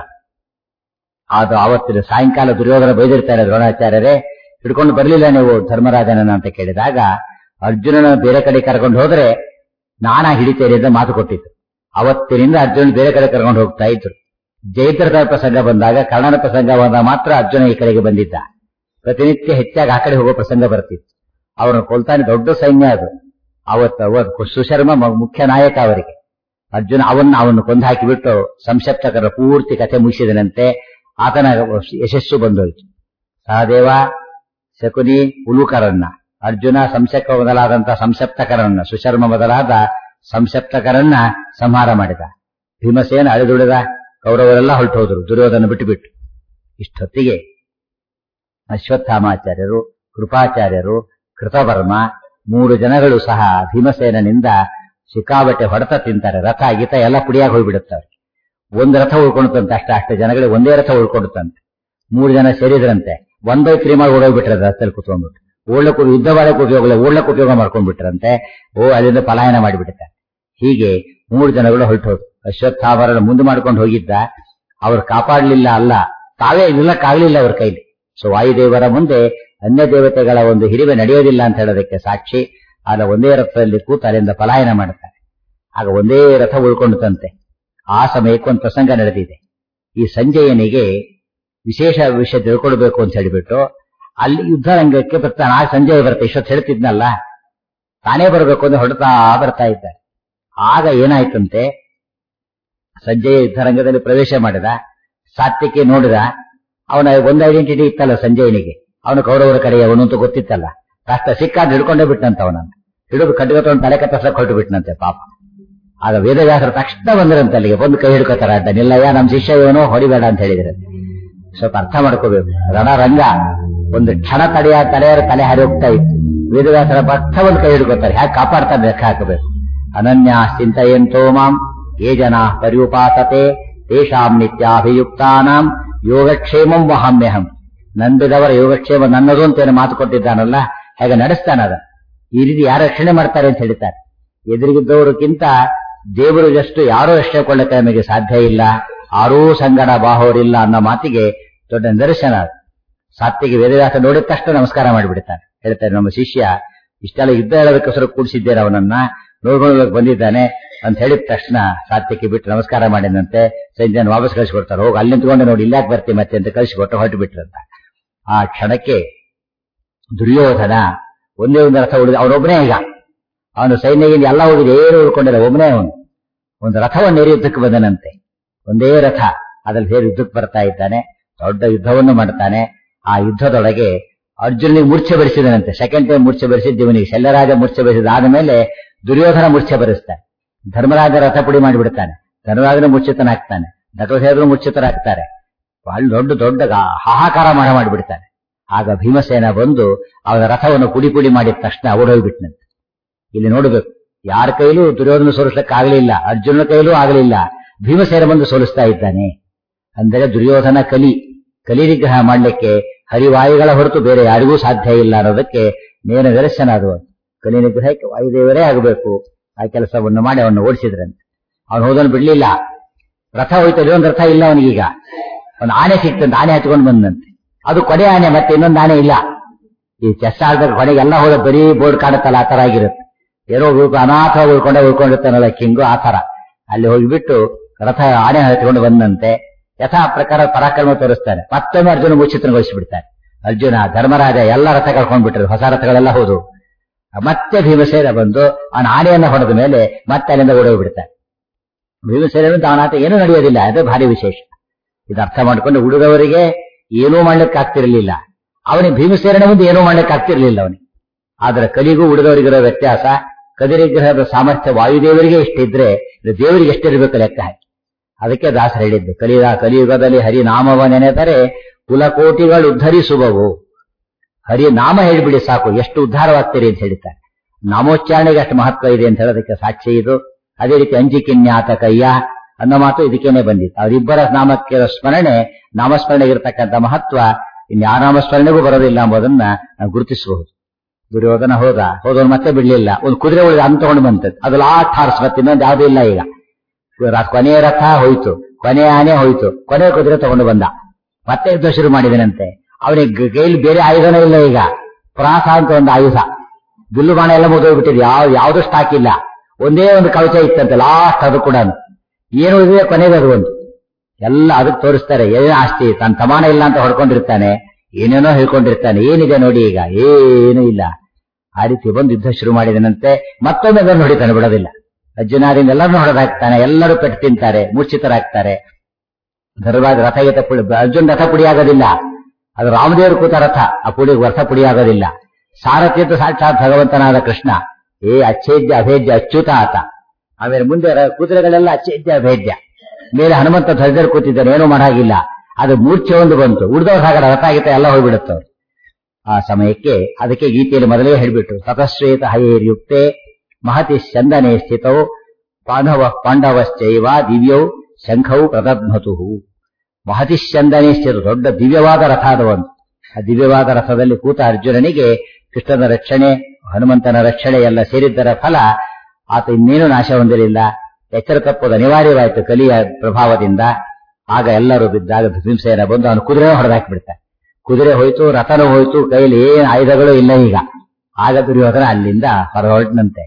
ಅದು ಆವತ್ತಿನ ಸಾಯಂಕಾಲ ದುರ್ಯೋಧನ ಬೈದಿರ್ತಾರೆ ದ್ರೋಣಾಚಾರ್ಯರೇ ಹಿಡ್ಕೊಂಡು ಬರಲಿಲ್ಲ ನೀವು ಧರ್ಮರಾಜನನ್ನ ಅಂತ ಕೇಳಿದಾಗ ಅರ್ಜುನನ ಬೇರೆ ಕಡೆ ಕರ್ಕೊಂಡು ಹೋದ್ರೆ ನಾನಾ ಹಿಡಿತೇನೆ ಅಂತ ಮಾತು ಕೊಟ್ಟಿತ್ತು ಅವತ್ತಿನಿಂದ ಅರ್ಜುನ ಬೇರೆ ಕಡೆ ಕರ್ಕೊಂಡು ಹೋಗ್ತಾ ಇದ್ರು ಜಯದ್ರಥ ಪ್ರಸಂಗ ಬಂದಾಗ ಕರ್ಣನ ಪ್ರಸಂಗ ಬಂದಾಗ ಮಾತ್ರ ಅರ್ಜುನ ಈ ಕಡೆಗೆ ಬಂದಿದ್ದ ಪ್ರತಿನಿತ್ಯ ಹೆಚ್ಚಾಗಿ ಆ ಕಡೆ ಹೋಗೋ ಪ್ರಸಂಗ ಬರ್ತಿತ್ತು ಅವನು ಕೊಲ್ತಾನೆ ದೊಡ್ಡ ಸೈನ್ಯ ಅದು ಅವತ್ತು ಅವತ್ತು ಸುಶರ್ಮ ಮುಖ್ಯ ನಾಯಕ ಅವರಿಗೆ ಅರ್ಜುನ ಅವನ್ನ ಅವನು ಕೊಂದು ಹಾಕಿಬಿಟ್ಟು ಸಂಸಪ್ತಕರ ಪೂರ್ತಿ ಕಥೆ ಮುಗಿಸಿದನಂತೆ ಆತನ ಯಶಸ್ಸು ಬಂದೋಯ್ತು ಸಹದೇವ ಶಕುನಿ ಉಲುಕರನ್ನ ಅರ್ಜುನ ಸಂಸಕ ಮೊದಲಾದಂತಹ ಸಂಸಪ್ತಕರನ್ನ ಸುಶರ್ಮ ಮೊದಲಾದ ಸಂಸಪ್ತಕರನ್ನ ಸಂಹಾರ ಮಾಡಿದ ಭೀಮಸೇನ ಅಳಿದುಳಿದ ಕೌರವರೆಲ್ಲ ಹೊರಟು ಹೋದರು ದುರ್ಯೋಧನ ಬಿಟ್ಟು ಬಿಟ್ಟು ಇಷ್ಟೊತ್ತಿಗೆ ಅಶ್ವತ್ಥಾಮಾಚಾರ್ಯರು ಕೃಪಾಚಾರ್ಯರು ಕೃತವರ್ಮ ಮೂರು ಜನಗಳು ಸಹ ಭೀಮಸೇನನಿಂದ ಸಿಕ್ಕಾಬಟ್ಟೆ ಹೊಡೆತ ತಿಂತಾರೆ ರಥ ಗೀತ ಎಲ್ಲ ಪುಡಿಯಾಗಿ ಹೋಗ್ಬಿಡುತ್ತವ್ರೆ ಒಂದು ರಥ ಉಳ್ಕೊಂಡಂತೆ ಅಷ್ಟ ಅಷ್ಟು ಜನಗಳಿಗೆ ಒಂದೇ ರಥ ಉಳ್ಕೊಂಡಂತೆ ಮೂರು ಜನ ಸೇರಿದ್ರಂತೆ ಒನ್ ಬೈ ತ್ರೀ ಮಾಡಿ ಓಡೋಗ್ಬಿಟ್ರೆ ರಥದಲ್ಲಿ ಕುತ್ಕೊಂಡ್ಬಿಟ್ಟು ಓಡ್ಲಕ್ಕೆ ಯುದ್ಧ ಮಾಡಕ್ಕೆ ಉಪಯೋಗ ಇಲ್ಲ ಓಡ್ಲಕ್ಕೆ ಉಪಯೋಗ ಮಾಡ್ಕೊಂಡ್ಬಿಟ್ರಂತೆ ಓ ಅಲ್ಲಿಂದ ಪಲಾಯನ ಮಾಡಿಬಿಡ್ತಾರೆ ಹೀಗೆ ಮೂರು ಜನಗಳು ಹೊರಟೋದು ಅಶ್ವತ್ಥಾಮರನ್ನು ಮುಂದೆ ಮಾಡ್ಕೊಂಡು ಹೋಗಿದ್ದ ಅವ್ರು ಕಾಪಾಡಲಿಲ್ಲ ಅಲ್ಲ ತಾವೇ ನಿಲ್ಲಕ್ಕಾಗ್ಲಿಲ್ಲ ಅವ್ರ ಕೈಲಿ ಸೊ ವಾಯುದೇವರ ಮುಂದೆ ಅನ್ಯ ದೇವತೆಗಳ ಒಂದು ಹಿರಿವೆ ನಡೆಯೋದಿಲ್ಲ ಅಂತ ಹೇಳೋದಕ್ಕೆ ಸಾಕ್ಷಿ ಆಗ ಒಂದೇ ರಥದಲ್ಲಿ ಕೂತು ಅಲ್ಲಿಂದ ಪಲಾಯನ ಮಾಡುತ್ತಾರೆ ಆಗ ಒಂದೇ ರಥ ಉಳ್ಕೊಂಡಂತೆ ಆ ಸಮಯಕ್ಕೆ ಒಂದು ಪ್ರಸಂಗ ನಡೆದಿದೆ ಈ ಸಂಜಯನಿಗೆ ವಿಶೇಷ ವಿಷಯ ತಿಳ್ಕೊಳ್ಬೇಕು ಅಂತ ಹೇಳಿಬಿಟ್ಟು ಅಲ್ಲಿ ಯುದ್ಧ ರಂಗಕ್ಕೆ ಬರ್ತಾನೆ ಆ ಸಂಜಯ್ ಬರ್ತಾ ಇಷ್ಟೊತ್ತು ಹೇಳ್ತಿದ್ನಲ್ಲ ತಾನೇ ಬರಬೇಕು ಅಂತ ಹೊರಡ್ತಾ ಬರ್ತಾ ಇದ್ದಾರೆ ಆಗ ಏನಾಯ್ತಂತೆ ಸಂಜಯ್ ಯುದ್ಧರಂಗದಲ್ಲಿ ಪ್ರವೇಶ ಮಾಡಿದ ಸಾತ್ವಿಕೆ ನೋಡಿದ ಅವನ ಒಂದು ಐಡೆಂಟಿಟಿ ಇತ್ತಲ್ಲ ಸಂಜಯನಿಗೆ ಅವನು ಕೌರವರ ಕಡೆಯವನು ಅಂತ ಗೊತ್ತಿತ್ತಲ್ಲ ಕಷ್ಟ ಸಿಕ್ಕಾದ ಹಿಡ್ಕೊಂಡೇ ಬಿಟ್ಟಂತ ಅವನನ್ನು ಹಿಡಿದು ಕಡ್ಗತ್ತವನು ತಲೆ ಕತ್ತರ್ಸಕ್ ಹೊರಟು ಬಿಟ್ಟನಂತೆ ಪಾಪ ಆಗ ವೇದವ್ಯಾಸರ ತಕ್ಷಣ ಬಂದ್ರಂತೆ ಅಲ್ಲಿಗೆ ಬಂದು ಕೈ ಹಿಡ್ಕೋತಾರ ಅಡ್ಡ ನಿಲ್ಲಯ್ಯ ನಮ್ ಶಿಷ್ಯ ಇವನು ಹೊಡಿಬೇಡ ಅಂತ ಹೇಳಿದ್ರೆ ಸ್ವಲ್ಪ ಅರ್ಥ ಮಾಡ್ಕೋಬೇಕು ರಣರಂಗ ಒಂದು ಕ್ಷಣ ತಡೆಯ ತಲೆಯರ ತಲೆ ಹಾರಿ ಹೋಗ್ತಾ ಇತ್ತು ವೇದವ್ಯಾಸರ ಭಕ್ತ ಒಂದು ಕೈ ಹಿಡ್ಕೋತಾರೆ ಹ್ಯಾಕ್ ಕಾಪಾಡ್ತಾರೆ ಲೆಕ್ಕ ಹಾಕಬೇಕು ಅನನ್ಯ ಚಿಂತೆಯಂತೋ ಮಾಂ ಯೇ ಜನ ಪರ್ಯುಪಾಸತೆ ತೇಷಾಂ ನಿತ್ಯಾಭಿಯುಕ್ತಾನಾಂ ಯೋಗಕ್ಷೇಮಂ ವಹಾಮ್ಯಹಂ ನಂಬಿದವರ ಯೋಗಕ್ಷೇಮ ನನ್ನದು ಅಂತ ಏನು ಮಾತು ಕೊಟ್ಟಿದ್ದಾನಲ್ಲ ಹೇಗೆ ನಡೆಸ್ತಾನದ ಈ ರೀತಿ ಯಾರು ರಕ್ಷಣೆ ಮಾಡ್ತಾರೆ ಅಂತ ಹೇಳ್ತಾರೆ ಎದುರಿಗಿದ್ದವರಿಗಿಂತ ದೇವರು ಎಷ್ಟು ಯಾರೋ ರಕ್ಷಣೆ ಕೊಳ್ಳಕ್ಕೆ ನಮಗೆ ಸಾಧ್ಯ ಇಲ್ಲ ಆರೂ ಸಂಗಡ ಬಾಹೋರಿಲ್ಲ ಅನ್ನೋ ಮಾತಿಗೆ ದೊಡ್ಡ ನಿದರ್ಶನ ಅದು. ಸಾತ್ವಿಗೆ ವೇದವ್ಯಾಸ ನೋಡಿದ ತಕ್ಷಣ ನಮಸ್ಕಾರ ಮಾಡಿಬಿಡ್ತಾನೆ ಹೇಳ್ತಾರೆ ನಮ್ಮ ಶಿಷ್ಯ ಇಷ್ಟೆಲ್ಲ ಯುದ್ಧ ಹೇಳೋದಕ್ಕೋಸ್ಕರ ಕೂಡಿಸಿದ್ದೇನೆ ಅವನನ್ನ ನೋಡ್ಕೊಳ್ಳೋದಕ್ಕೆ ಬಂದಿದ್ದಾನೆ ಅಂತ ಹೇಳಿದ ತಕ್ಷಣ ಸಾತ್ವಿಕೆ ಬಿಟ್ಟು ನಮಸ್ಕಾರ ಮಾಡಿದಂತೆ ಸಂಜೆ ವಾಪಸ್ ಕಳಿಸ್ಕೊಡ್ತಾರೆ ಹೋಗಿ ಅಲ್ಲಿ ನಿಂತ್ಕೊಂಡು ನೋಡಿ ಇಲ್ಲಾಕ್ ಬರ್ತೀವಿ ಮತ್ತೆ ಅಂತ ಕಳಿಸಿಕೊಟ್ಟು ಹೊರಟು ಬಿಟ್ರಂತ ಆ ಕ್ಷಣಕ್ಕೆ ದುರ್ಯೋಧನ ಒಂದೇ ಒಂದು ರಥ ಉಳಿದ ಅವನೊಬ್ಬನೇ ಈಗ ಅವನು ಸೈನ್ಯದಿಂದ ಎಲ್ಲ ಹೋಗಿದೆ ಏನು ಉಳ್ಕೊಂಡಿಲ್ಲ ಒಬ್ಬನೇ ಅವನು ಒಂದು ರಥವನ್ನು ಏರಿ ಯುದ್ಧಕ್ಕೆ ಬಂದನಂತೆ ಒಂದೇ ರಥ ಅದ್ರಲ್ಲಿ ಸೇರಿ ಯುದ್ಧಕ್ಕೆ ಬರ್ತಾ ಇದ್ದಾನೆ ದೊಡ್ಡ ಯುದ್ಧವನ್ನು ಮಾಡ್ತಾನೆ ಆ ಯುದ್ಧದೊಳಗೆ ಅರ್ಜುನಿಗೆ ಮೂರ್ಛೆ ಬರಿಸಿದನಂತೆ ಸೆಕೆಂಡ್ ಟೈಮ್ ಮೂರ್ಛೆ ಬರಿಸಿದ್ದು ಇವನಿಗೆ ಶಲ್ಯರಾಜ ಮೂರ್ಛೆ ಬರಿಸಿದ ಮೇಲೆ ದುರ್ಯೋಧನ ಮೂರ್ಛೆ ಬರೆಸ್ತಾನೆ ಧರ್ಮರಾಜ ರಥ ಪುಡಿ ಮಾಡಿಬಿಡ್ತಾನೆ ಧರ್ಮರಾಜನ ಮೂರ್ಛಿತನಾಗ್ತಾನೆ ನಟೋಸೇದ್ರು ಮೂರ್ಛಿತರಾಗ್ತಾರೆ ಬಹಳ ದೊಡ್ಡ ದೊಡ್ಡ ಗಾ- ಹಾಹಾಕಾರ ಮಾಡ ಮಾಡಿಬಿಡ್ತಾನೆ ಆಗ ಭೀಮಸೇನ ಬಂದು ಅವನ ರಥವನ್ನು ಪುಡಿ ಪುಡಿ ಮಾಡಿದ ತಕ್ಷಣ ಓಡೋಗ್ಬಿಟ್ನಂತೆ ಇಲ್ಲಿ ನೋಡಬೇಕು ಯಾರ ಕೈಲೂ ದುರ್ಯೋಧನ ಸೋಲಿಸಲಿಕ್ಕೆ ಆಗಲಿಲ್ಲ ಅರ್ಜುನ ಕೈಲೂ ಆಗಲಿಲ್ಲ ಭೀಮಸೇನ ಬಂದು ಸೋಲಿಸ್ತಾ ಇದ್ದಾನೆ ಅಂದರೆ ದುರ್ಯೋಧನ ಕಲಿ ಕಲಿ ನಿಗ್ರಹ ಮಾಡಲಿಕ್ಕೆ ಹರಿವಾಯುಗಳ ಹೊರತು ಬೇರೆ ಯಾರಿಗೂ ಸಾಧ್ಯ ಇಲ್ಲ ಅನ್ನೋದಕ್ಕೆ ನೇರ ನಿದರ್ಶನ ಅದು ಕಲಿ ನಿಗ್ರಹಕ್ಕೆ ವಾಯುದೇವರೇ ಆಗಬೇಕು ಆ ಕೆಲಸವನ್ನು ಮಾಡಿ ಅವನ್ನ ಓಡಿಸಿದ್ರಂತೆ ಅವನು ಹೋದನು ಬಿಡ್ಲಿಲ್ಲ ರಥ ಹೋಯ್ತು ಇನ್ನೊಂದು ರಥ ಇಲ್ಲ ಅವನಿಗೀಗ ಒಂದು ಆನೆ ಸಿಕ್ತಂತೆ ಆನೆ ಹತ್ಕೊಂಡು ಬಂದಂತೆ ಅದು ಕೊನೆ ಆನೆ ಮತ್ತೆ ಇನ್ನೊಂದು ಆನೆ ಇಲ್ಲ ಈ ಚೆಸ್ ಆಡಿದಾಗ ಕೊನೆಗೆ ಎಲ್ಲ ಹೋದ ಬರೀ ಬೋರ್ಡ್ ಕಾಣುತ್ತಲ್ಲ ಆ ತರ ಆಗಿರುತ್ತೆ ಏನೋ ಉಳ್ಕೊ ಅನಾಥ ಉಳ್ಕೊಂಡೆ ಉಳ್ಕೊಂಡಿರ್ತಾನಲ್ಲ ಕಿಂಗು ಆ ತರ ಅಲ್ಲಿ ಹೋಗಿಬಿಟ್ಟು ರಥ ಆನೆ ಹತ್ಕೊಂಡು ಬಂದಂತೆ ಯಥಾ ಪ್ರಕಾರ ಪರಾಕ್ರಮ ತೋರಿಸ್ತಾನೆ ಮತ್ತೊಮ್ಮೆ ಅರ್ಜುನ ಮುಚ್ಚಿತನಗೊಳಿಸಿಬಿಡ್ತಾನೆ ಅರ್ಜುನ ಧರ್ಮರಾಜ ಎಲ್ಲ ರಥ ಕಳ್ಕೊಂಡ್ಬಿಟ್ರು ಹೊಸ ರಥಗಳೆಲ್ಲ ಹೋದು ಮತ್ತೆ ಭೀಮಸೇನ ಬಂದು ಅವನ ಆನೆಯನ್ನ ಹೊಡೆದ ಮೇಲೆ ಮತ್ತೆ ಅಲ್ಲಿಂದ ಓಡೋಗ್ಬಿಡ್ತಾನೆ ಭೀಮಸೇನ ಅವನಾತ ಏನೂ ನಡೆಯೋದಿಲ್ಲ ಅದು ಭಾರಿ ವಿಶೇಷ ಇದು ಅರ್ಥ ಮಾಡ್ಕೊಂಡು ಉಳಿದವರಿಗೆ ಏನೂ ಮಾಡ್ಲಿಕ್ಕೆ ಆಗ್ತಿರ್ಲಿಲ್ಲ ಅವನಿಗೆ ಭೀಮಸೇನ ಮುಂದೆ ಏನೂ ಮಾಡ್ಲಿಕ್ಕೆ ಆಗ್ತಿರ್ಲಿಲ್ಲ ಅವನಿಗೆ ಆದ್ರೆ ಕಲಿಗೂ ಉಳಿದವರಿಗಿರೋ ವ್ಯತ್ಯಾಸ ಕದಿರಿಗ್ರಹದ ಸಾಮರ್ಥ್ಯ ವಾಯುದೇವರಿಗೆ ಎಷ್ಟಿದ್ರೆ ಇದು ದೇವರಿಗೆ ಎಷ್ಟಿರ್ಬೇಕು ಲೆಕ್ಕ ಹಾಕಿ ಅದಕ್ಕೆ ದಾಸರು ಹೇಳಿದ್ದು ಕಲಿಯ ಕಲಿಯುಗದಲ್ಲಿ ಹರಿನಾಮವ ನೆನೆದರೆ ಕುಲಕೋಟಿಗಳು ಉದ್ಧರಿಸುವವು ಹರಿ ನಾಮ ಹೇಳಿಬಿಡಿ ಸಾಕು ಎಷ್ಟು ಉದ್ಧಾರವಾಗ್ತೀರಿ ಅಂತ ಹೇಳ್ತಾರೆ ನಾಮೋಚ್ಚಾರಣೆಗೆ ಅಷ್ಟು ಮಹತ್ವ ಇದೆ ಅಂತ ಹೇಳೋದಕ್ಕೆ ಸಾಕ್ಷಿ ಇದು ಅದೇ ರೀತಿ ಅಂಜಿಕಿನ್ಯಾತ ಕಯ್ಯ ಅನ್ನೋ ಮಾತು ಇದಕ್ಕೇನೆ ಬಂದಿತ್ತು ಅವರಿಬ್ಬರ ನಾಮಕ್ಕೆ ಸ್ಮರಣೆ ನಾಮಸ್ಮರಣೆಗೆ ಇರತಕ್ಕಂಥ ಮಹತ್ವ ಇನ್ಯಾವ ನಾಮಸ್ಮರಣೆಗೂ ಬರೋದಿಲ್ಲ ಎಂಬುದನ್ನ ನಾವು ಗುರುತಿಸಬಹುದು ದುರ್ಯೋಧನ ಹೋದ ಹೋದವನು ಮತ್ತೆ ಬಿಡ್ಲಿಲ್ಲ ಒಂದು ಕುದುರೆ ಉಳಿದ ಅಂತ ತಗೊಂಡು ಬಂತದ್ದು ಅದು ಲಾಸ್ಟ್ ಹಾರ್ಸ್ ಮತ್ತೆ ಇನ್ನೊಂದು ಯಾವುದೂ ಇಲ್ಲ ಈಗ ರ- ಕೊನೆಯ ರಥ ಹೋಯ್ತು ಕೊನೆಯ ಆನೆ ಹೋಯ್ತು ಕೊನೆಯ ಕುದುರೆ ತಗೊಂಡು ಬಂದ ಮತ್ತೆ ಯುದ್ಧ ಶುರು ಮಾಡಿದನಂತೆ ಅವನಿಗೆ ಕೈಲಿ ಬೇರೆ ಆಯುಧನೇ ಇಲ್ಲ ಈಗ ಪ್ರಾಸ ಅಂತ ಒಂದು ಆಯುಧ ಬಿಲ್ಲು ಬಾಣ ಎಲ್ಲ ಮುಗಿದೋಗ್ಬಿಟ್ಟಿದೆ ಯಾವ ಯಾವ್ದು ಸ್ಟಾಕ್ ಇಲ್ಲ ಒಂದೇ ಒಂದು ಕವಚ ಇತ್ತಂತೆ ಲಾಸ್ಟ್ ಅದು ಕೂಡ ಏನು ಇದೆ ಕೊನೆಗೆ ಅದು ಒಂದು ಎಲ್ಲ ಅದಕ್ಕೆ ತೋರಿಸ್ತಾರೆ ಏನೇ ಆಸ್ತಿ ತನ್ನ ಸಮಾನ ಇಲ್ಲ ಅಂತ ಹೊಡ್ಕೊಂಡಿರ್ತಾನೆ ಏನೇನೋ ಹೇಳ್ಕೊಂಡಿರ್ತಾನೆ ಏನಿದೆ ನೋಡಿ ಈಗ ಏನೂ ಇಲ್ಲ ಆ ರೀತಿ ಬಂದು ಯುದ್ಧ ಶುರು ಮಾಡಿದನಂತೆ ಮತ್ತೊಮ್ಮೆ ಅದನ್ನು ಹೊಡಿತಾನೆ ಬಿಡೋದಿಲ್ಲ ಅರ್ಜುನಾದಿಂದ ಎಲ್ಲರನ್ನೂ ಹೊಡೆದಾಕ್ತಾನೆ ಎಲ್ಲರೂ ಪೆಟ್ಟು ತಿಂತಾರೆ ಮೂರ್ಛಿತರಾಗ್ತಾರೆ ಧರ್ಮರಾಜ ರಥ ಗೀತ ಪುಡಿ ಅರ್ಜುನ್ ರಥ ಪುಡಿ ಆಗೋದಿಲ್ಲ ಅದು ರಾಮದೇವರು ಕೂತ ರಥ ಆ ಪುಡಿಗೆ ರಥ ಪುಡಿ ಆಗೋದಿಲ್ಲ ಸಾರಥಿಯದ್ದು ಸಾಕ್ಷಾತ್ ಭಗವಂತನಾದ ಕೃಷ್ಣ ಏ ಅಚ್ಛೇದ್ಯ ಅಭೇದ್ಯ ಅಚ್ಯುತ ಆತ ಆಮೇಲೆ ಮುಂದೆ ರ- ಕುದುರೆಗಳೆಲ್ಲ ಅಚ್ಛೇದ್ಯ ಅಭೇದ್ಯ ಮೇಲೆ ಹನುಮಂತ ಧ್ವಜರು ಕೂತಿದ್ದಾನೆ ಏನೂ ಮಾಡಾಗಿಲ್ಲ ಅದು ಮೂರ್ಛೆ ಒಂದು ಬಂತು ಉಳಿದವ್ರು ಹಾಗಾದ್ರೆ ರಥ ಗೀತ ಎಲ್ಲ ಹೋಗ್ಬಿಡುತ್ತವ್ರು ಆ ಸಮಯಕ್ಕೆ ಅದಕ್ಕೆ ಗೀತೆಯಲ್ಲಿ ಮೊದಲೇ ಹೇಳಿಬಿಟ್ರು ತತಶ್ವೇತ ಹಯೇರ್ಯುಕ್ತೆ ಮಹತಿ ಚಂದನೆ ಸ್ಥಿತೌ ಪಾಂಡವ ಪಾಂಡವಶ್ಚೈವ ದಿವ್ಯೌ ಶಂಖೌ ಪ್ರದಧ್ಮತು ಮಹತಿ ಚಂದನೆ ಸ್ಥಿತ ದೊಡ್ಡ ದಿವ್ಯವಾದ ರಥ ಅದು ಒಂದು ಆ ದಿವ್ಯವಾದ ರಥದಲ್ಲಿ ಕೂತ ಅರ್ಜುನನಿಗೆ ಕೃಷ್ಣನ ರಕ್ಷಣೆ ಹನುಮಂತನ ರಕ್ಷಣೆ ಎಲ್ಲ ಸೇರಿದ್ದರ ಫಲ ಆತ ಇನ್ನೇನು ನಾಶ ಹೊಂದಿರಲಿಲ್ಲ ಎಚ್ಚರ ತಪ್ಪೋದು ಅನಿವಾರ್ಯವಾಯಿತು ಕಲಿಯ ಪ್ರಭಾವದಿಂದ ಆಗ ಎಲ್ಲರೂ ಬಿದ್ದಾಗ ಭೀಮಸೇನ ಬಂದು ಅವನು ಕುದುರೆ ಹೊಡೆದಾಕಿಬಿಡ್ತಾನೆ ಕುದುರೆ ಹೋಯ್ತು ರಥನೂ ಹೋಯ್ತು ಕೈಲಿ ಏನ್ ಆಯುಧಗಳು ಇಲ್ಲ ಈಗ ಆಗ ದುರ್ಯೋಧನ ಅಲ್ಲಿಂದ ಹೊರಹೊರಟನಂತೆ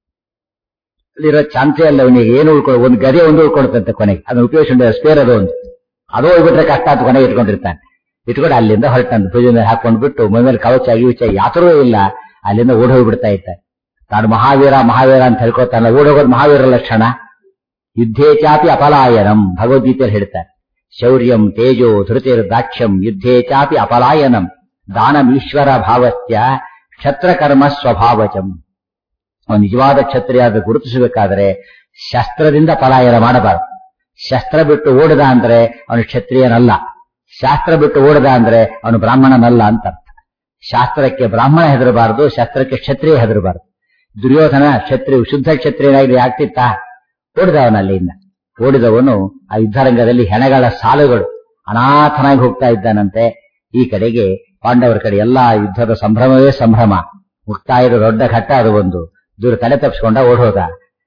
ಅಲ್ಲಿರೋ ಚಾನ್ಸೇ ಅಲ್ಲ ಅವನಿಗೆ ಏನು ಉಳ್ಕೊ ಒಂದು ಗದೆ ಒಂದು ಉಳ್ಕೊಳ್ತಂತೆ ಕೊನೆಗೆ ಅದನ್ನ ಉಪಯೋಗಿಸಿಕೊಂಡ ಸ್ಪೇರ್ ಅದು ಒಂದು ಅದು ಹೋಗ್ಬಿಟ್ರೆ ಕಷ್ಟ ಅಂತ ಕೊನೆಗೆ ಇಟ್ಕೊಂಡಿರ್ತಾನೆ ಇಟ್ಕೊಂಡು ಅಲ್ಲಿಂದ ಹೊರಟಂತ ಭುಜ ಮೇಲೆ ಹಾಕೊಂಡು ಬಿಟ್ಟು ಮೈ ಮೇಲೆ ಕವಚ ಗಿವಚ ಯಾತರೂ ಇಲ್ಲ ಅಲ್ಲಿಂದ ಓಡ್ ಹೋಗ್ಬಿಡ್ತಾ ಇದ್ದಾನೆ ತಾನು ಮಹಾವೀರ ಮಹಾವೀರ ಅಂತ ಹೇಳ್ಕೊತಾನ ಓಡೋಗೋದು ಮಹಾವೀರ ಲಕ್ಷಣ ಯುದ್ಧೇ ಚಾಪಿ ಅಪಲಾಯನಂ ಭಗವದ್ಗೀತೆಯಲ್ಲಿ ಹೇಳ್ತಾರೆ ಶೌರ್ಯಂ ತೇಜೋ ಧೃತಿರ್ ದಾಕ್ಷ್ಯಂ ಯುದ್ಧೇ ಚಾಪಿ ಅಪಲಾಯನಂ ದಾನಮೀಶ್ವರ ಭಾವಸ್ಯ ಕ್ಷತ್ರಕರ್ಮ ಸ್ವಭಾವಜಂ ಅವನು ನಿಜವಾದ ಕ್ಷತ್ರಿಯಾದ ಗುರುತಿಸಬೇಕಾದರೆ ಶಸ್ತ್ರದಿಂದ ಪಲಾಯನ ಮಾಡಬಾರದು ಶಸ್ತ್ರ ಬಿಟ್ಟು ಓಡದ ಅಂದ್ರೆ ಅವನು ಕ್ಷತ್ರಿಯನಲ್ಲ ಶಾಸ್ತ್ರ ಬಿಟ್ಟು ಓಡದ ಅಂದ್ರೆ ಅವನು ಬ್ರಾಹ್ಮಣನಲ್ಲ ಅಂತ ಅರ್ಥ ಶಾಸ್ತ್ರಕ್ಕೆ ಬ್ರಾಹ್ಮಣ ಹೆದರಬಾರದು ಶಸ್ತ್ರಕ್ಕೆ ಕ್ಷತ್ರಿಯ ಹೆದರಬಾರದು ದುರ್ಯೋಧನ ಕ್ಷತ್ರಿಯ ಶುದ್ಧ ಕ್ಷತ್ರಿಯನಾಗಿ ಆಗ್ತಿತ್ತ ಓಡಿದ ಅವನಲ್ಲಿಂದ ಓಡಿದವನು ಆ ಯುದ್ಧರಂಗದಲ್ಲಿ ಹೆಣಗಳ ಸಾಲುಗಳು ಅನಾಥನಾಗಿ ಹೋಗ್ತಾ ಇದ್ದಾನಂತೆ ಈ ಕಡೆಗೆ ಪಾಂಡವರ ಕಡೆ ಎಲ್ಲಾ ಯುದ್ಧದ ಸಂಭ್ರಮವೇ ಸಂಭ್ರಮ ಮುಕ್ತಾಯದ ದೊಡ್ಡ ಘಟ್ಟ ಅದು ಒಂದು ದೂರ ತಲೆ ತಪ್ಪಿಸ್ಕೊಂಡ ಓಡೋದ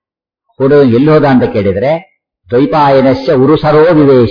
ಓಡೋ ಎಲ್ಲಿ ಹೋದ ಅಂತ ಕೇಳಿದ್ರೆ ದ್ವೈಪಾಯನಸ್ಯ ಉರುಸರೋ ವಿವೇಶ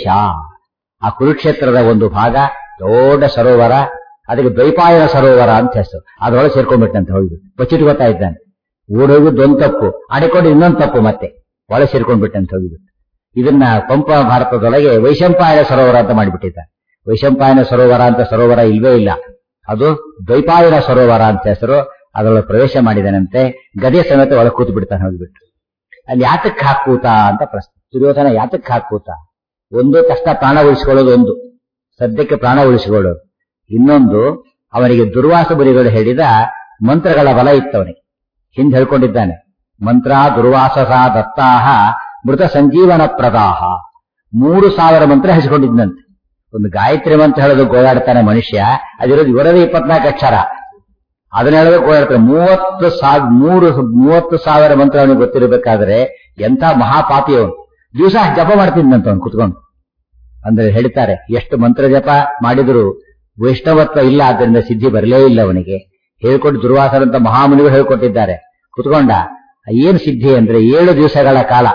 ಆ ಕುರುಕ್ಷೇತ್ರದ ಒಂದು ಭಾಗ ದೊಡ್ಡ ಸರೋವರ ಅದಕ್ಕೆ ದ್ವೈಪಾಯನ ಸರೋವರ ಅಂತ ಹೆಸರು ಅದರೊಳಗೆ ಸೇರ್ಕೊಂಡ್ಬಿಟ್ಟಂತೆ ಹೋಗ್ಬಿಟ್ಟು ಬಚ್ಚಿಟ್ಟು ಗೊತ್ತಾ ಇದ್ದಾನೆ ಓಡೋಗಿದ್ದು ಒಂದು ತಪ್ಪು ಆಡಿಕೊಂಡು ಇನ್ನೊಂದು ತಪ್ಪು ಮತ್ತೆ ಒಳಗೆ ಸೇರ್ಕೊಂಡ್ಬಿಟ್ಟಂತ ಹೋಗಿಬಿಟ್ಟು ಇದನ್ನ ಪಂಪ ಭಾರತದೊಳಗೆ ವೈಶಂಪಾಯನ ಸರೋವರ ಅಂತ ಮಾಡಿಬಿಟ್ಟಿದ್ದಾರೆ ವೈಶಂಪಾಯನ ಸರೋವರ ಅಂತ ಸರೋವರ ಇಲ್ವೇ ಇಲ್ಲ ಅದು ದ್ವೈಪಾಯನ ಸರೋವರ ಅಂತ ಹೆಸರು ಅದರೊಳಗೆ ಪ್ರವೇಶ ಮಾಡಿದನಂತೆ ಗದೆ ಸಮೇತ ಒಳಗೆ ಕೂತು ಬಿಡ್ತಾನೆ ಹೋಗ್ಬಿಟ್ಟು ಅಲ್ಲಿ ಯಾತಕ್ಕೆ ಹಾಕೂತ ಅಂತ ಪ್ರಶ್ನೆ ದುರ್ಯೋಧನ ಯಾತಕ್ಕೆ ಹಾಕೂತ ಒಂದು ಕಷ್ಟ ಪ್ರಾಣ ಉಳಿಸಿಕೊಳ್ಳೋದು ಒಂದು ಸದ್ಯಕ್ಕೆ ಪ್ರಾಣ ಉಳಿಸಿಕೊಳ್ಳೋದು ಇನ್ನೊಂದು ಅವನಿಗೆ ದುರ್ವಾಸ ಬಲಿಗಳು ಹೇಳಿದ ಮಂತ್ರಗಳ ಬಲ ಇತ್ತವನಿಗೆ ಹಿಂದೆ ಹೇಳ್ಕೊಂಡಿದ್ದಾನೆ ಮಂತ್ರ ದುರ್ವಾಸಸ ದತ್ತಾಹ ಮೃತ ಸಂಜೀವನ ಪ್ರದಾಹ ಮೂರು ಸಾವಿರ ಮಂತ್ರ ಹಚ್ಕೊಂಡಿದ್ದಂತೆ ಒಂದು ಗಾಯತ್ರಿ ಮಂತ್ರ ಹೇಳೋದು ಗೋಳಾಡ್ತಾನೆ ಮನುಷ್ಯ ಅದಿರೋದು ಇವರದೇ ಇಪ್ಪತ್ನಾಲ್ಕು ಅಕ್ಷರ ಅದನ್ನ ಹೇಳೋದು ಗೋಳಾಡ್ತಾನೆ ಮೂವತ್ತು ಸಾವಿರ ಮೂರು ಮೂವತ್ತು ಸಾವಿರ ಮಂತ್ರ ಅವನಿಗೆ ಗೊತ್ತಿರಬೇಕಾದ್ರೆ ಎಂಥ ಮಹಾಪಾಪಿ ಅವನು ದಿವಸ ಜಪ ಮಾಡ್ತಿದ್ದಂತ ಅವನು ಕುತ್ಕೊಂಡು ಅಂದ್ರೆ ಹೇಳ್ತಾರೆ ಎಷ್ಟು ಮಂತ್ರ ಜಪ ಮಾಡಿದ್ರು ವೈಷ್ಣವತ್ವ ಇಲ್ಲ ಆದ್ದರಿಂದ ಸಿದ್ಧಿ ಬರಲೇ ಇಲ್ಲ ಅವನಿಗೆ ಹೇಳ್ಕೊಟ್ಟು ದುರ್ವಾಸರಂತ ಮಹಾಮುನಿಗಳು ಹೇಳ್ಕೊಟ್ಟಿದ್ದಾರೆ ಕುತ್ಕೊಂಡ ಏನು ಸಿದ್ಧಿ ಅಂದ್ರೆ ಏಳು ದಿವಸಗಳ ಕಾಲ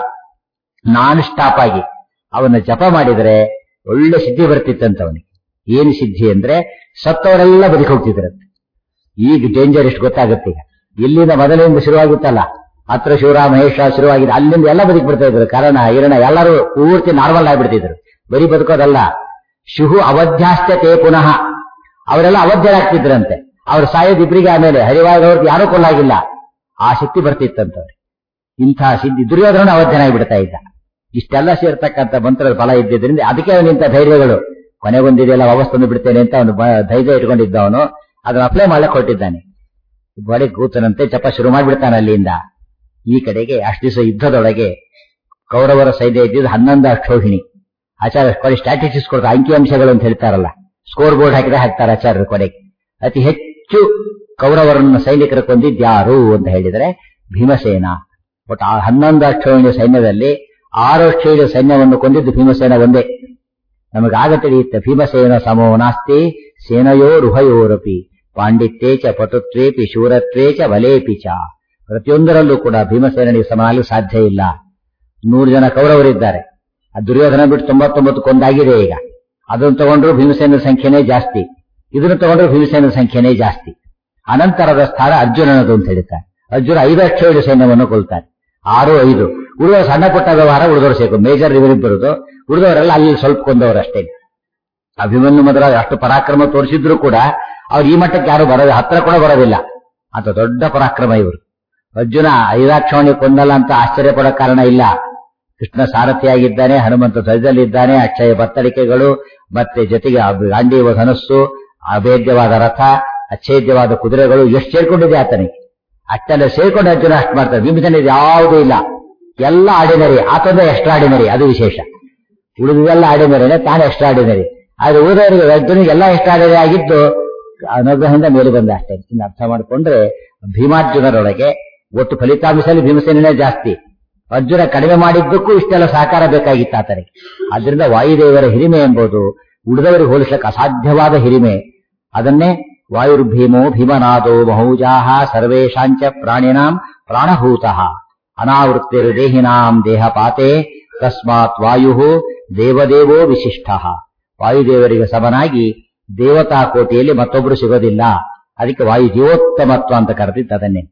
ನಾನ್ ಸ್ಟಾಪ್ ಆಗಿ ಅವನ ಜಪ ಮಾಡಿದರೆ ಒಳ್ಳೆ ಸಿದ್ಧಿ ಬರ್ತಿತ್ತಂತ ಅವನಿಗೆ ಏನು ಸಿದ್ಧಿ ಅಂದ್ರೆ ಸತ್ತವರೆಲ್ಲ ಬದುಕಿ ಹೋಗ್ತಿದ್ರಂತೆ ಈಗ ಡೇಂಜರ್ ಎಷ್ಟು ಗೊತ್ತಾಗುತ್ತೆ ಈಗ ಇಲ್ಲಿಂದ ಮೊದಲಿಂದ ಶುರುವಾಗಿತ್ತಲ್ಲ ಹತ್ರ ಶಿವರ ಮಹೇಶ ಶುರುವಾಗಿದೆ ಅಲ್ಲಿಂದ ಎಲ್ಲ ಬದುಕಿ ಬಿಡ್ತಾ ಇದ್ರು ಕಾರಣ ಈರಣ ಎಲ್ಲರೂ ಪೂರ್ತಿ ನಾರ್ಮಲ್ ಆಗಿಬಿಡ್ತಿದ್ರು ಬರೀ ಬದುಕೋದಲ್ಲ ಶಿಹು ಅವಧ್ಯಾಶ್ಚತೆ ಪುನಃ ಅವರೆಲ್ಲ ಅವಧ್ಯರಾಗ್ತಿದ್ರಂತೆ ಅವ್ರು ಸಾಯೋದು ಇಬ್ಬರಿಗೆ ಆಮೇಲೆ ಹರಿವಾಗ ಅವ್ರಿಗೆ ಯಾರೂ ಕೊಲ್ಲಾಗಿಲ್ಲ ಆ ಶಕ್ತಿ ಬರ್ತಿತ್ತಂತವ್ರಿಗೆ ಇಂಥ ಸಿದ್ಧಿ ದುರ್ಯೋಧನ ಅವಧ್ಯನಾಗಿ ಬಿಡ್ತಾ ಇದ್ದ ಇಷ್ಟೆಲ್ಲ ಸೇರ್ತಕ್ಕಂಥ ಮಂತ್ರದ ಫಲ ಇದ್ದಿದ್ರಿಂದ ಅದಕ್ಕೆ ಅವನಿಂತ ಧೈರ್ಯಗಳು ಕೊನೆಗೊಂದಿದೆಯಲ್ಲ ವಾಪಸ್ ತಂದು ಬಿಡ್ತೇನೆ ಅಂತ ಅವನು ಧೈರ್ಯ ಇಟ್ಕೊಂಡಿದ್ದ ಅವನು ಅದನ್ನ ಅಪ್ಲೈ ಮಾಡಕ್ ಹೊರಟಿದ್ದಾನೆ ಬಳಿ ಕೂತನಂತೆ ಜಪ ಶುರು ಮಾಡಿಬಿಡ್ತಾನೆ ಅಲ್ಲಿಂದ ಈ ಕಡೆಗೆ ಅಷ್ಟು ದಿವಸ ಯುದ್ಧದೊಳಗೆ ಕೌರವರ ಸೈನ್ಯ ಇದ್ದಿದ್ದು ಹನ್ನೊಂದು ಅಕ್ಷೋಹಿಣಿ ಆಚಾರ್ಯ ಕೊನೆ ಸ್ಟ್ರಾಟಜಿಸ್ ಕೊಡ್ತಾರೆ ಅಂಕಿಅಂಶಗಳು ಅಂತ ಹೇಳ್ತಾರಲ್ಲ ಸ್ಕೋರ್ ಬೋರ್ಡ್ ಹಾಕಿದ್ರೆ ಹಾಕ್ತಾರೆ ಆಚಾರ್ಯರು ಕೊನೆಗೆ ಅತಿ ಹೆಚ್ಚು ಕೌರವರನ್ನ ಸೈನಿಕರು ಕೊಂದಿದ್ಯಾರು ಅಂತ ಹೇಳಿದರೆ ಭೀಮಸೇನ ಬಟ್ ಆ ಹನ್ನೊಂದು ಅಕ್ಷೋಹಿಣಿ ಸೈನ್ಯದಲ್ಲಿ ಆರು ಅಕ್ಷೋಹಿಣಿ ಸೈನ್ಯವನ್ನು ಕೊಂದಿದ್ದು ಭೀಮಸೇನ ಒಂದೇ ನಮಗಾಗ ತಿಳಿಯುತ್ತೆ ಭೀಮಸೇನ ಸಮೋ ನಾಸ್ತಿ ಸೇನಯೋ ರುಹಯೋರಪಿ ಪಾಂಡಿತ್ಯೇ ಚ ಪಟುತ್ವೇಪಿ ಶೂರತ್ವೇ ಚ ಬಲೇಪಿ ಚ ಪ್ರತಿಯೊಂದರಲ್ಲೂ ಕೂಡ ಭೀಮಸೇನಿಗೆ ಸಮನಾಗಲು ಸಾಧ್ಯ ಇಲ್ಲ ನೂರು ಜನ ಕೌರವರಿದ್ದಾರೆ ಆ ದುರ್ಯೋಧನ ಬಿಟ್ಟು ತೊಂಬತ್ತೊಂಬತ್ತು ಕೊಂದಾಗಿದೆ ಈಗ ಅದನ್ನು ತಗೊಂಡ್ರು ಭೀಮಸೇನ ಸಂಖ್ಯೆನೇ ಜಾಸ್ತಿ ಇದನ್ನು ತಗೊಂಡ್ರು ಭೀಮಸೇನ ಸಂಖ್ಯೆನೇ ಜಾಸ್ತಿ ಅನಂತರದ ಸ್ಥಾನ ಅರ್ಜುನನದು ಅಂತ ಹೇಳ್ತಾರೆ ಅರ್ಜುನ ಐದು ಅಕ್ಷೋಹಿಣಿ ಸೈನ್ಯವನ್ನು ಕೊಲ್ತಾರೆ ಆರು ಐದು ಉಳಿದ ಸಣ್ಣ ಪುಟ್ಟ ವ್ಯವಹಾರ ಉಳಿದವರು ಸೇಕು ಮೇಜರ್ ಇವರಿಬ್ಬರದು ಉಳಿದವರೆಲ್ಲ ಅಲ್ಲಿ ಸ್ವಲ್ಪ ಕೊಂದವರು ಅಷ್ಟೇ ಅಭಿಮನ್ಯು ಮೊದಲ ಅಷ್ಟು ಪರಾಕ್ರಮ ತೋರಿಸಿದ್ರು ಕೂಡ ಅವ್ರು ಈ ಮಟ್ಟಕ್ಕೆ ಯಾರು ಬರೋದು ಹತ್ರ ಕೂಡ ಬರೋದಿಲ್ಲ ಅಂತ ದೊಡ್ಡ ಪರಾಕ್ರಮ ಇವರು ಅರ್ಜುನ ಐದಾಕ್ಷವಣಿ ಕೊಂದಲ್ಲ ಅಂತ ಆಶ್ಚರ್ಯ ಪಡೋ ಕಾರಣ ಇಲ್ಲ ಕೃಷ್ಣ ಸಾರಥಿಯಾಗಿದ್ದಾನೆ ಹನುಮಂತ ಧ್ವಜದಲ್ಲಿದ್ದಾನೆ ಅಕ್ಷಯ ಬತ್ತಳಿಕೆಗಳು ಮತ್ತೆ ಜೊತೆಗೆ ಗಾಂಡೀವ ಧನಸ್ಸು ಅಭೇದ್ಯವಾದ ರಥ ಅಚ್ಛೇದ್ಯವಾದ ಕುದುರೆಗಳು ಎಷ್ಟು ಸೇರ್ಕೊಂಡಿದೆ ಆತನಿಗೆ ಅಷ್ಟೆಲ್ಲ ಸೇರ್ಕೊಂಡು ಅರ್ಜುನ ಅಷ್ಟು ಮಾಡ್ತಾರೆ ವಿಭಜನೆ ಯಾವುದೂ ಇಲ್ಲ ಎಲ್ಲ ಆರ್ಡಿನರಿ ಆತಂದ್ರೆ ಎಕ್ಸ್ಟ್ರಾ ಆರ್ಡಿನರಿ ಅದು ವಿಶೇಷ ಉಳಿದೆಲ್ಲ ಆರ್ಡಿನರಿನೇ ತಾನು ಎಕ್ಸ್ಟ್ರಾ ಆರ್ಡಿನರಿ ಆದ್ರೆ ಉಳಿದವರಿಗೆ ಅರ್ಜುನಿಗೆ ಎಲ್ಲ ಎಕ್ಸ್ಟ್ರಾ ಆರ್ಡಿನರಿ ಆಗಿದ್ದು ಅನುಗ್ರಹದಿಂದ ಮೇಲೆ ಬಂದ ಅಷ್ಟೇ ಇನ್ನು ಅರ್ಥ ಮಾಡಿಕೊಂಡ್ರೆ ಭೀಮಾರ್ಜುನರೊಳಗೆ ಒಟ್ಟು ಫಲಿತಾಂಶದಲ್ಲಿ ಭೀಮಸೇನೇ ಜಾಸ್ತಿ ಅರ್ಜುನ ಕಡಿಮೆ ಮಾಡಿದ್ದಕ್ಕೂ ಇಷ್ಟೆಲ್ಲ ಸಹಕಾರ ಬೇಕಾಗಿತ್ತು ಆತನಿಗೆ ಆದ್ರಿಂದ ವಾಯುದೇವರ ಹಿರಿಮೆ ಎಂಬುದು ಉಳಿದವರಿಗೆ ಹೋಲಿಸಲಿಕ್ಕೆ ಅಸಾಧ್ಯವಾದ ಹಿರಿಮೆ ಅದನ್ನೇ ವಾಯುರ್ಭೀಮೋ ಭೀಮನಾದೋ ಮಹೌಜಾಹ ಸರ್ವೇಶಾಂಚ ಪ್ರಾಣಿನಾಂ ಪ್ರಾಣಭೂತಃ ಅನಾವೃತ್ತಿರ್ ದೇಹಿನಾಂ ದೇಹಪಾತೆ ತಸ್ಮಾತ್ ವಾಯು ದೇವದೇವೋ ವಿಶಿಷ್ಟ ವಾಯುದೇವರಿಗೆ ಸಮನಾಗಿ ದೇವತಾ ಕೋಟಿಯಲ್ಲಿ ಮತ್ತೊಬ್ರು ಸಿಗೋದಿಲ್ಲ ಅದಕ್ಕೆ ವಾಯು ಜೀವೋತ್ತಮತ್ವ ಅಂತ ಕರೆದಿದ್ದು ಅದನ್ನೇ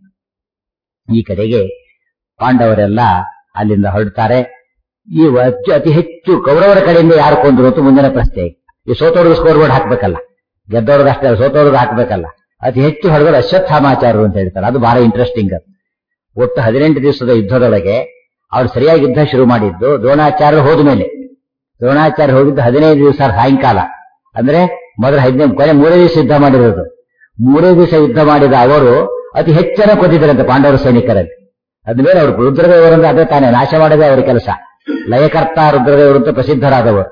ಈ ಕಡೆಗೆ ಪಾಂಡವರೆಲ್ಲ ಅಲ್ಲಿಂದ ಹೊರಡ್ತಾರೆ ಈ ಅತಿ- ಅತಿ ಹೆಚ್ಚು ಕೌರವರ ಕಡೆಯಿಂದ ಯಾರು ಕೊಂದ್ರು ಅಂತ ಮುಂದಿನ ಪ್ರಶ್ನೆ ಈ ಸೋತೋರ್ಗೆ ಸ್ಕೋರ್ ಬೋರ್ಡ್ ಹಾಕ್ಬೇಕಲ್ಲ ಗೆದ್ದವ್ರಿಗೆ ಅಷ್ಟೇ ಸೋತೋರ್ಗೆ ಹಾಕ್ಬೇಕಲ್ಲ ಅತಿ ಹೆಚ್ಚು ಹೊಡೆದ್ರೆ ಅಶ್ವತ್ಥಾಮಾಚಾರರು ಅಂತ ಹೇಳ್ತಾರೆ ಅದು ಬಹಳ ಇಂಟ್ರೆಸ್ಟಿಂಗ್ ಅದು ಒಟ್ಟು ಹದಿನೆಂಟು ದಿವಸದ ಯುದ್ಧದೊಳಗೆ ಅವ್ರು ಸರಿಯಾಗಿ ಯುದ್ಧ ಶುರು ಮಾಡಿದ್ದು ದ್ರೋಣಾಚಾರ್ಯರು ಹೋದ್ಮೇಲೆ ದ್ರೋಣಾಚಾರ್ಯ ಹೋಗಿದ್ದು ಹದಿನೈದು ದಿವಸ ಸಾಯಂಕಾಲ ಅಂದ್ರೆ ಮೊದಲು ಹದಿನೈದು ಕೊನೆ ಮೂರೇ ದಿವಸ ಯುದ್ಧ ಮಾಡಿರೋದು ಮೂರೇ ದಿವಸ ಯುದ್ಧ ಮಾಡಿದ ಅವರು ಅತಿ ಹೆಚ್ಚನ ಕೊಟ್ಟಿದ್ದಾರಂತೆ ಪಾಂಡವರ ಸೈನಿಕರಲ್ಲಿ ಅದ್ಮೇಲೆ ಅವರು ರುದ್ರದೇವರಂದ್ರೆ ಅದೇ ತಾನೇ ನಾಶ ಮಾಡದೆ ಅವರ ಕೆಲಸ ಲಯಕರ್ತ ರುದ್ರದೇವರು ಅಂತ ಪ್ರಸಿದ್ಧರಾದವರು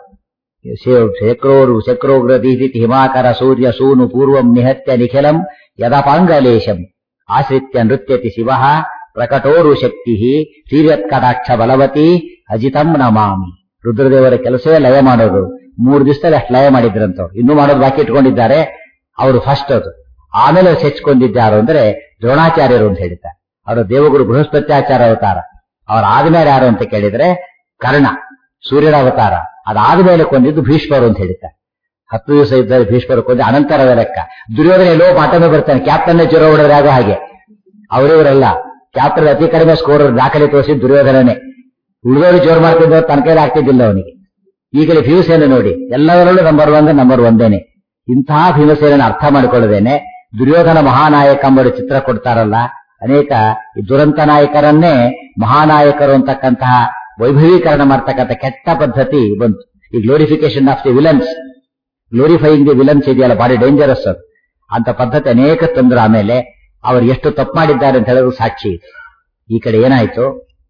ಶಕ್ರೋರು ಶಕ್ರೋಗ್ರ ದೀದಿತಿ ಹಿಮಾಕರ ಸೂರ್ಯ ಸೂನು ಪೂರ್ವಂ ನಿಹತ್ಯ ನಿಖಿಲಂ ಯದಪಾಂಗಲೇಶಂ ಆಶ್ರಿತ್ಯ ನೃತ್ಯತಿ ಶಿವ ಪ್ರಕಟೋರು ಶಕ್ತಿ ಶ್ರೀರತ್ಕಟಾಕ್ಷ ಬಲವತಿ ಅಜಿತಂ ನಮಾಮಿ ರುದ್ರದೇವರ ಕೆಲಸವೇ ಲಯ ಮಾಡೋದು ಮೂರು ದಿವಸದಲ್ಲಿ ಅಷ್ಟು ಲಯ ಮಾಡಿದ್ರಂತವ್ರು ಇನ್ನೂ ಮಾಡೋದು ಬಾಕಿ ಇಟ್ಕೊಂಡಿದ್ದಾರೆ ಅವರು ಫಸ್ಟ್ ಅದು ಆಮೇಲೆ ಸೆಚ್ಕೊಂಡಿದ್ದಾರು ಅಂದ್ರೆ ದ್ರೋಣಾಚಾರ್ಯರು ಅಂತ ಹೇಳಿದ್ದಾರೆ ಅವರ ದೇವಗುರು ಬೃಹಸ್ಪತ್ಯಾಚಾರ ಅವತಾರ ಅವ್ರ ಆದ್ಮೇಲೆ ಯಾರು ಅಂತ ಕೇಳಿದ್ರೆ ಕರ್ಣ ಸೂರ್ಯನ ಅವತಾರ ಅದಾದ್ಮೇಲೆ ಕೊಂದಿದ್ದು ಭೀಷ್ಮರು ಅಂತ ಹೇಳಿದ್ದಾರೆ ಹತ್ತು ದಿವಸ ಇದ್ದರೆ ಭೀಷ್ಮರು ಕೊಂದ ಅನಂತರದ ಲೆಕ್ಕ ದುರ್ಯೋಧನ ಎಲ್ಲೋ ಮಾತನ್ನು ಬರ್ತಾನೆ ಕ್ಯಾಪ್ಟನ್ ಜೀರೋ ಹೊಡೆದ್ರೆ ಆಗೋ ಹಾಗೆ ಅವರಿವರೆಲ್ಲ ಕ್ಯಾಪ್ಟನ್ ಅತಿ ಕಡಿಮೆ ಸ್ಕೋರ್ ದಾಖಲೆ ತೋರಿಸಿ ದುರ್ಯೋಧನನೇ ಉಳಿದವರು ಜೋರು ಮಾಡ್ತಿದ್ದವ್ರು ತನ್ನ ಕೈಲಿ ಆಗ್ತಿದ್ದಿಲ್ಲ ಅವನಿಗೆ ಈಗಲೇ ಭೀಮಸೇನ ನೋಡಿ ಎಲ್ಲದರಲ್ಲೂ ನಂಬರ್ ಒನ್ ನಂಬರ್ ಒಂದೇನೆ ಇಂತಹ ಭೀಮಸೇನ ಅರ್ಥ ಮಾಡಿಕೊಳ್ಳದೇನೆ ದುರ್ಯೋಧನ ಮಹಾನಾಯಕ ಎಂಬ ಚಿತ್ರ ಕೊಡ್ತಾರಲ್ಲ ಅನೇಕ ಈ ದುರಂತ ನಾಯಕರನ್ನೇ ಮಹಾನಾಯಕರು ಅಂತಕ್ಕಂತಹ ವೈಭವೀಕರಣ ಮಾಡ್ತಕ್ಕಂಥ ಕೆಟ್ಟ ಪದ್ಧತಿ ಬಂತು ಈ glorification of the villains glorifying the villains ಇದೆಯಲ್ಲ ಬಾರಿ ಡೇಂಜರಸ್ ಅದು ಅಂತ ಪದ್ಧತಿ ಅನೇಕ ತಂದ್ರು ಆಮೇಲೆ ಅವರು ಎಷ್ಟು ತಪ್ಪು ಮಾಡಿದ್ದಾರೆ ಅಂತ ಹೇಳೋದು ಸಾಕ್ಷಿ ಇದೆ. ಈ ಕಡೆ ಏನಾಯ್ತು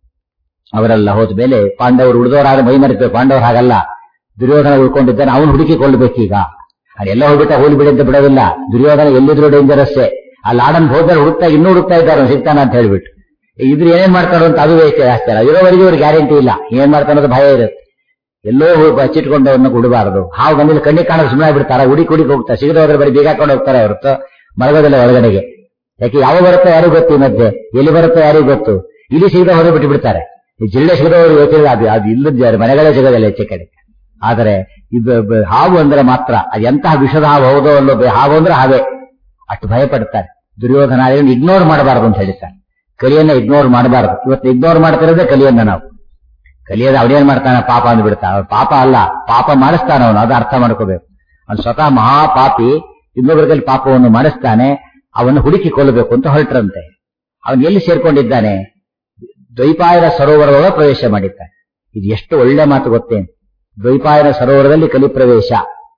ಅವರೆಲ್ಲ ಹೋದ ಮೇಲೆ ಪಾಂಡವರು ಉಳಿದವರಾದ್ರೆ ಮೈ ಮರಿತೇವೆ ಪಾಂಡವರು ಹಾಗಲ್ಲ ದುರ್ಯೋಧನ ಉಳ್ಕೊಂಡಿದ್ದಾನೆ ಅವನು ಹುಡುಕಿಕೊಳ್ಬೇಕೀಗ ಅದೆಲ್ಲ ಹೋಗ್ಬಿಟ್ಟ ಹೋಲಿ ಬಿಡಿ ಅಂತ ಬಿಡೋದಿಲ್ಲ ದುರ್ಯೋಧನ ಎಲ್ಲಿದ್ರು ಡೇಂಜರಸ್ಸೇ ಆ ಲಾಡನ್ ಹೋದ್ರೆ ಹುಡುಕ್ತಾ ಇನ್ನೂ ಹುಡುಕ್ತಾ ಇದ್ದಾರೆ ಅವ್ನು ಸಿಗ್ತಾನ ಅಂತ ಹೇಳ್ಬಿಟ್ಟು ಇದ್ರು ಏನೇನ್ ಮಾಡ್ತಾರೋ ಅಂತ ಅದು ವೇಸ್ಟ್ ಆಶ್ಚರ್ಯ ಇರೋವರೆಗೂ ಅವ್ರಿಗೆ ಗ್ಯಾರಂಟಿ ಇಲ್ಲ ಏನ್ ಮಾಡ್ತಾನೋದು ಭಯ ಇರುತ್ತೆ ಎಲ್ಲೋ ಹೋಗಿ ಬಚ್ಚಿಟ್ಕೊಂಡವನ್ನ ಕೊಡಬಾರದು ಹಾವು ಬಂದಿಲ್ಲ ಕಣ್ಣಿಗೆ ಕಾಣೋದು ಸುಮ್ಮನೆ ಬಿಡ್ತಾರ ಹುಡುಕಿ ಹುಡುಕಿ ಹೋಗ್ತಾರೆ ಸಿಗದ ಹೋದ್ರೆ ಬರೀ ಬೀಗಾಕೊಂಡು ಹೋಗ್ತಾರೆ ಹೊರತು ಮಲಗೋದಿಲ್ಲ ಒಳಗಡೆಗೆ ಯಾಕೆ ಯಾವ ಬರುತ್ತೋ ಯಾರಿಗೂ ಗೊತ್ತು ಈ ಮಧ್ಯೆ ಎಲ್ಲಿ ಬರುತ್ತೋ ಯಾರಿಗೂ ಗೊತ್ತು ಇಲ್ಲಿ ಸಿಗದ ಹೋದ್ರೆ ಬಿಟ್ಟು ಬಿಡ್ತಾರೆ ಈ ಜಿಲ್ಲೆ ಸಿಗದವರು ಯೋಚನೆ ಅದು ಅದು ಇಲ್ಲದ ಮನೆಗಳೇ ಸಿಗೋದಿಲ್ಲ ಹೆಚ್ಚು ಕಡೆ ಆದರೆ ಇದು ಬ- ಹಾವು ಅಂದ್ರೆ ಮಾತ್ರ ಅದು ಎಂತಹ ವಿಷದ ಹಾವು ಹೌದೋ ಅಲ್ಲೋ ಬೆ- ಹಾವು ಅಂದ್ರೆ ಹಾವೇ ಅಷ್ಟು ಭಯ ಪಡ್ತಾರೆ ದುರ್ಯೋಧನ ಇಗ್ನೋರ್ ಮಾಡಬಾರದು ಅಂತ ಹೇಳ್ತಾರೆ ಕಲಿಯನ್ನ ಇಗ್ನೋರ್ ಮಾಡಬಾರದು ಇವತ್ತು ಇಗ್ನೋರ್ ಮಾಡ್ತಿರೋದೇ ಕಲಿಯನ್ನ ನಾವು ಕಲಿಯೋದು ಅವನೇನ್ ಮಾಡ್ತಾನೆ ಪಾಪ ಅಂದ್ಬಿಡ್ತಾನೆ ಅವ್ನು ಪಾಪ ಅಲ್ಲ ಪಾಪ ಮಾಡಿಸ್ತಾನೆ ಅವನು ಅದು ಅರ್ಥ ಮಾಡ್ಕೋಬೇಕು ಅವ್ನು ಸ್ವತಃ ಮಹಾಪಾಪಿ ಇನ್ನೊಬ್ಬರ ಕೈಲಿ ಪಾಪವನ್ನು ಮಾಡಿಸ್ತಾನೆ ಅವನು ಹುಡುಕಿ ಕೊಲ್ಲಬೇಕು ಅಂತ ಹೊರಟ್ರಂತೆ ಅವನು ಎಲ್ಲಿ ಸೇರ್ಕೊಂಡಿದ್ದಾನೆ ದ್ವೈಪಾಯನ ಸರೋವರದೊಳಗೆ ಪ್ರವೇಶ ಮಾಡಿದ್ದಾನೆ ಇದು ಎಷ್ಟು ಒಳ್ಳೆ ಮಾತು ಗೊತ್ತೇನು ದ್ವೈಪಾಯನ ಸರೋವರದಲ್ಲಿ ಕಲಿ ಪ್ರವೇಶ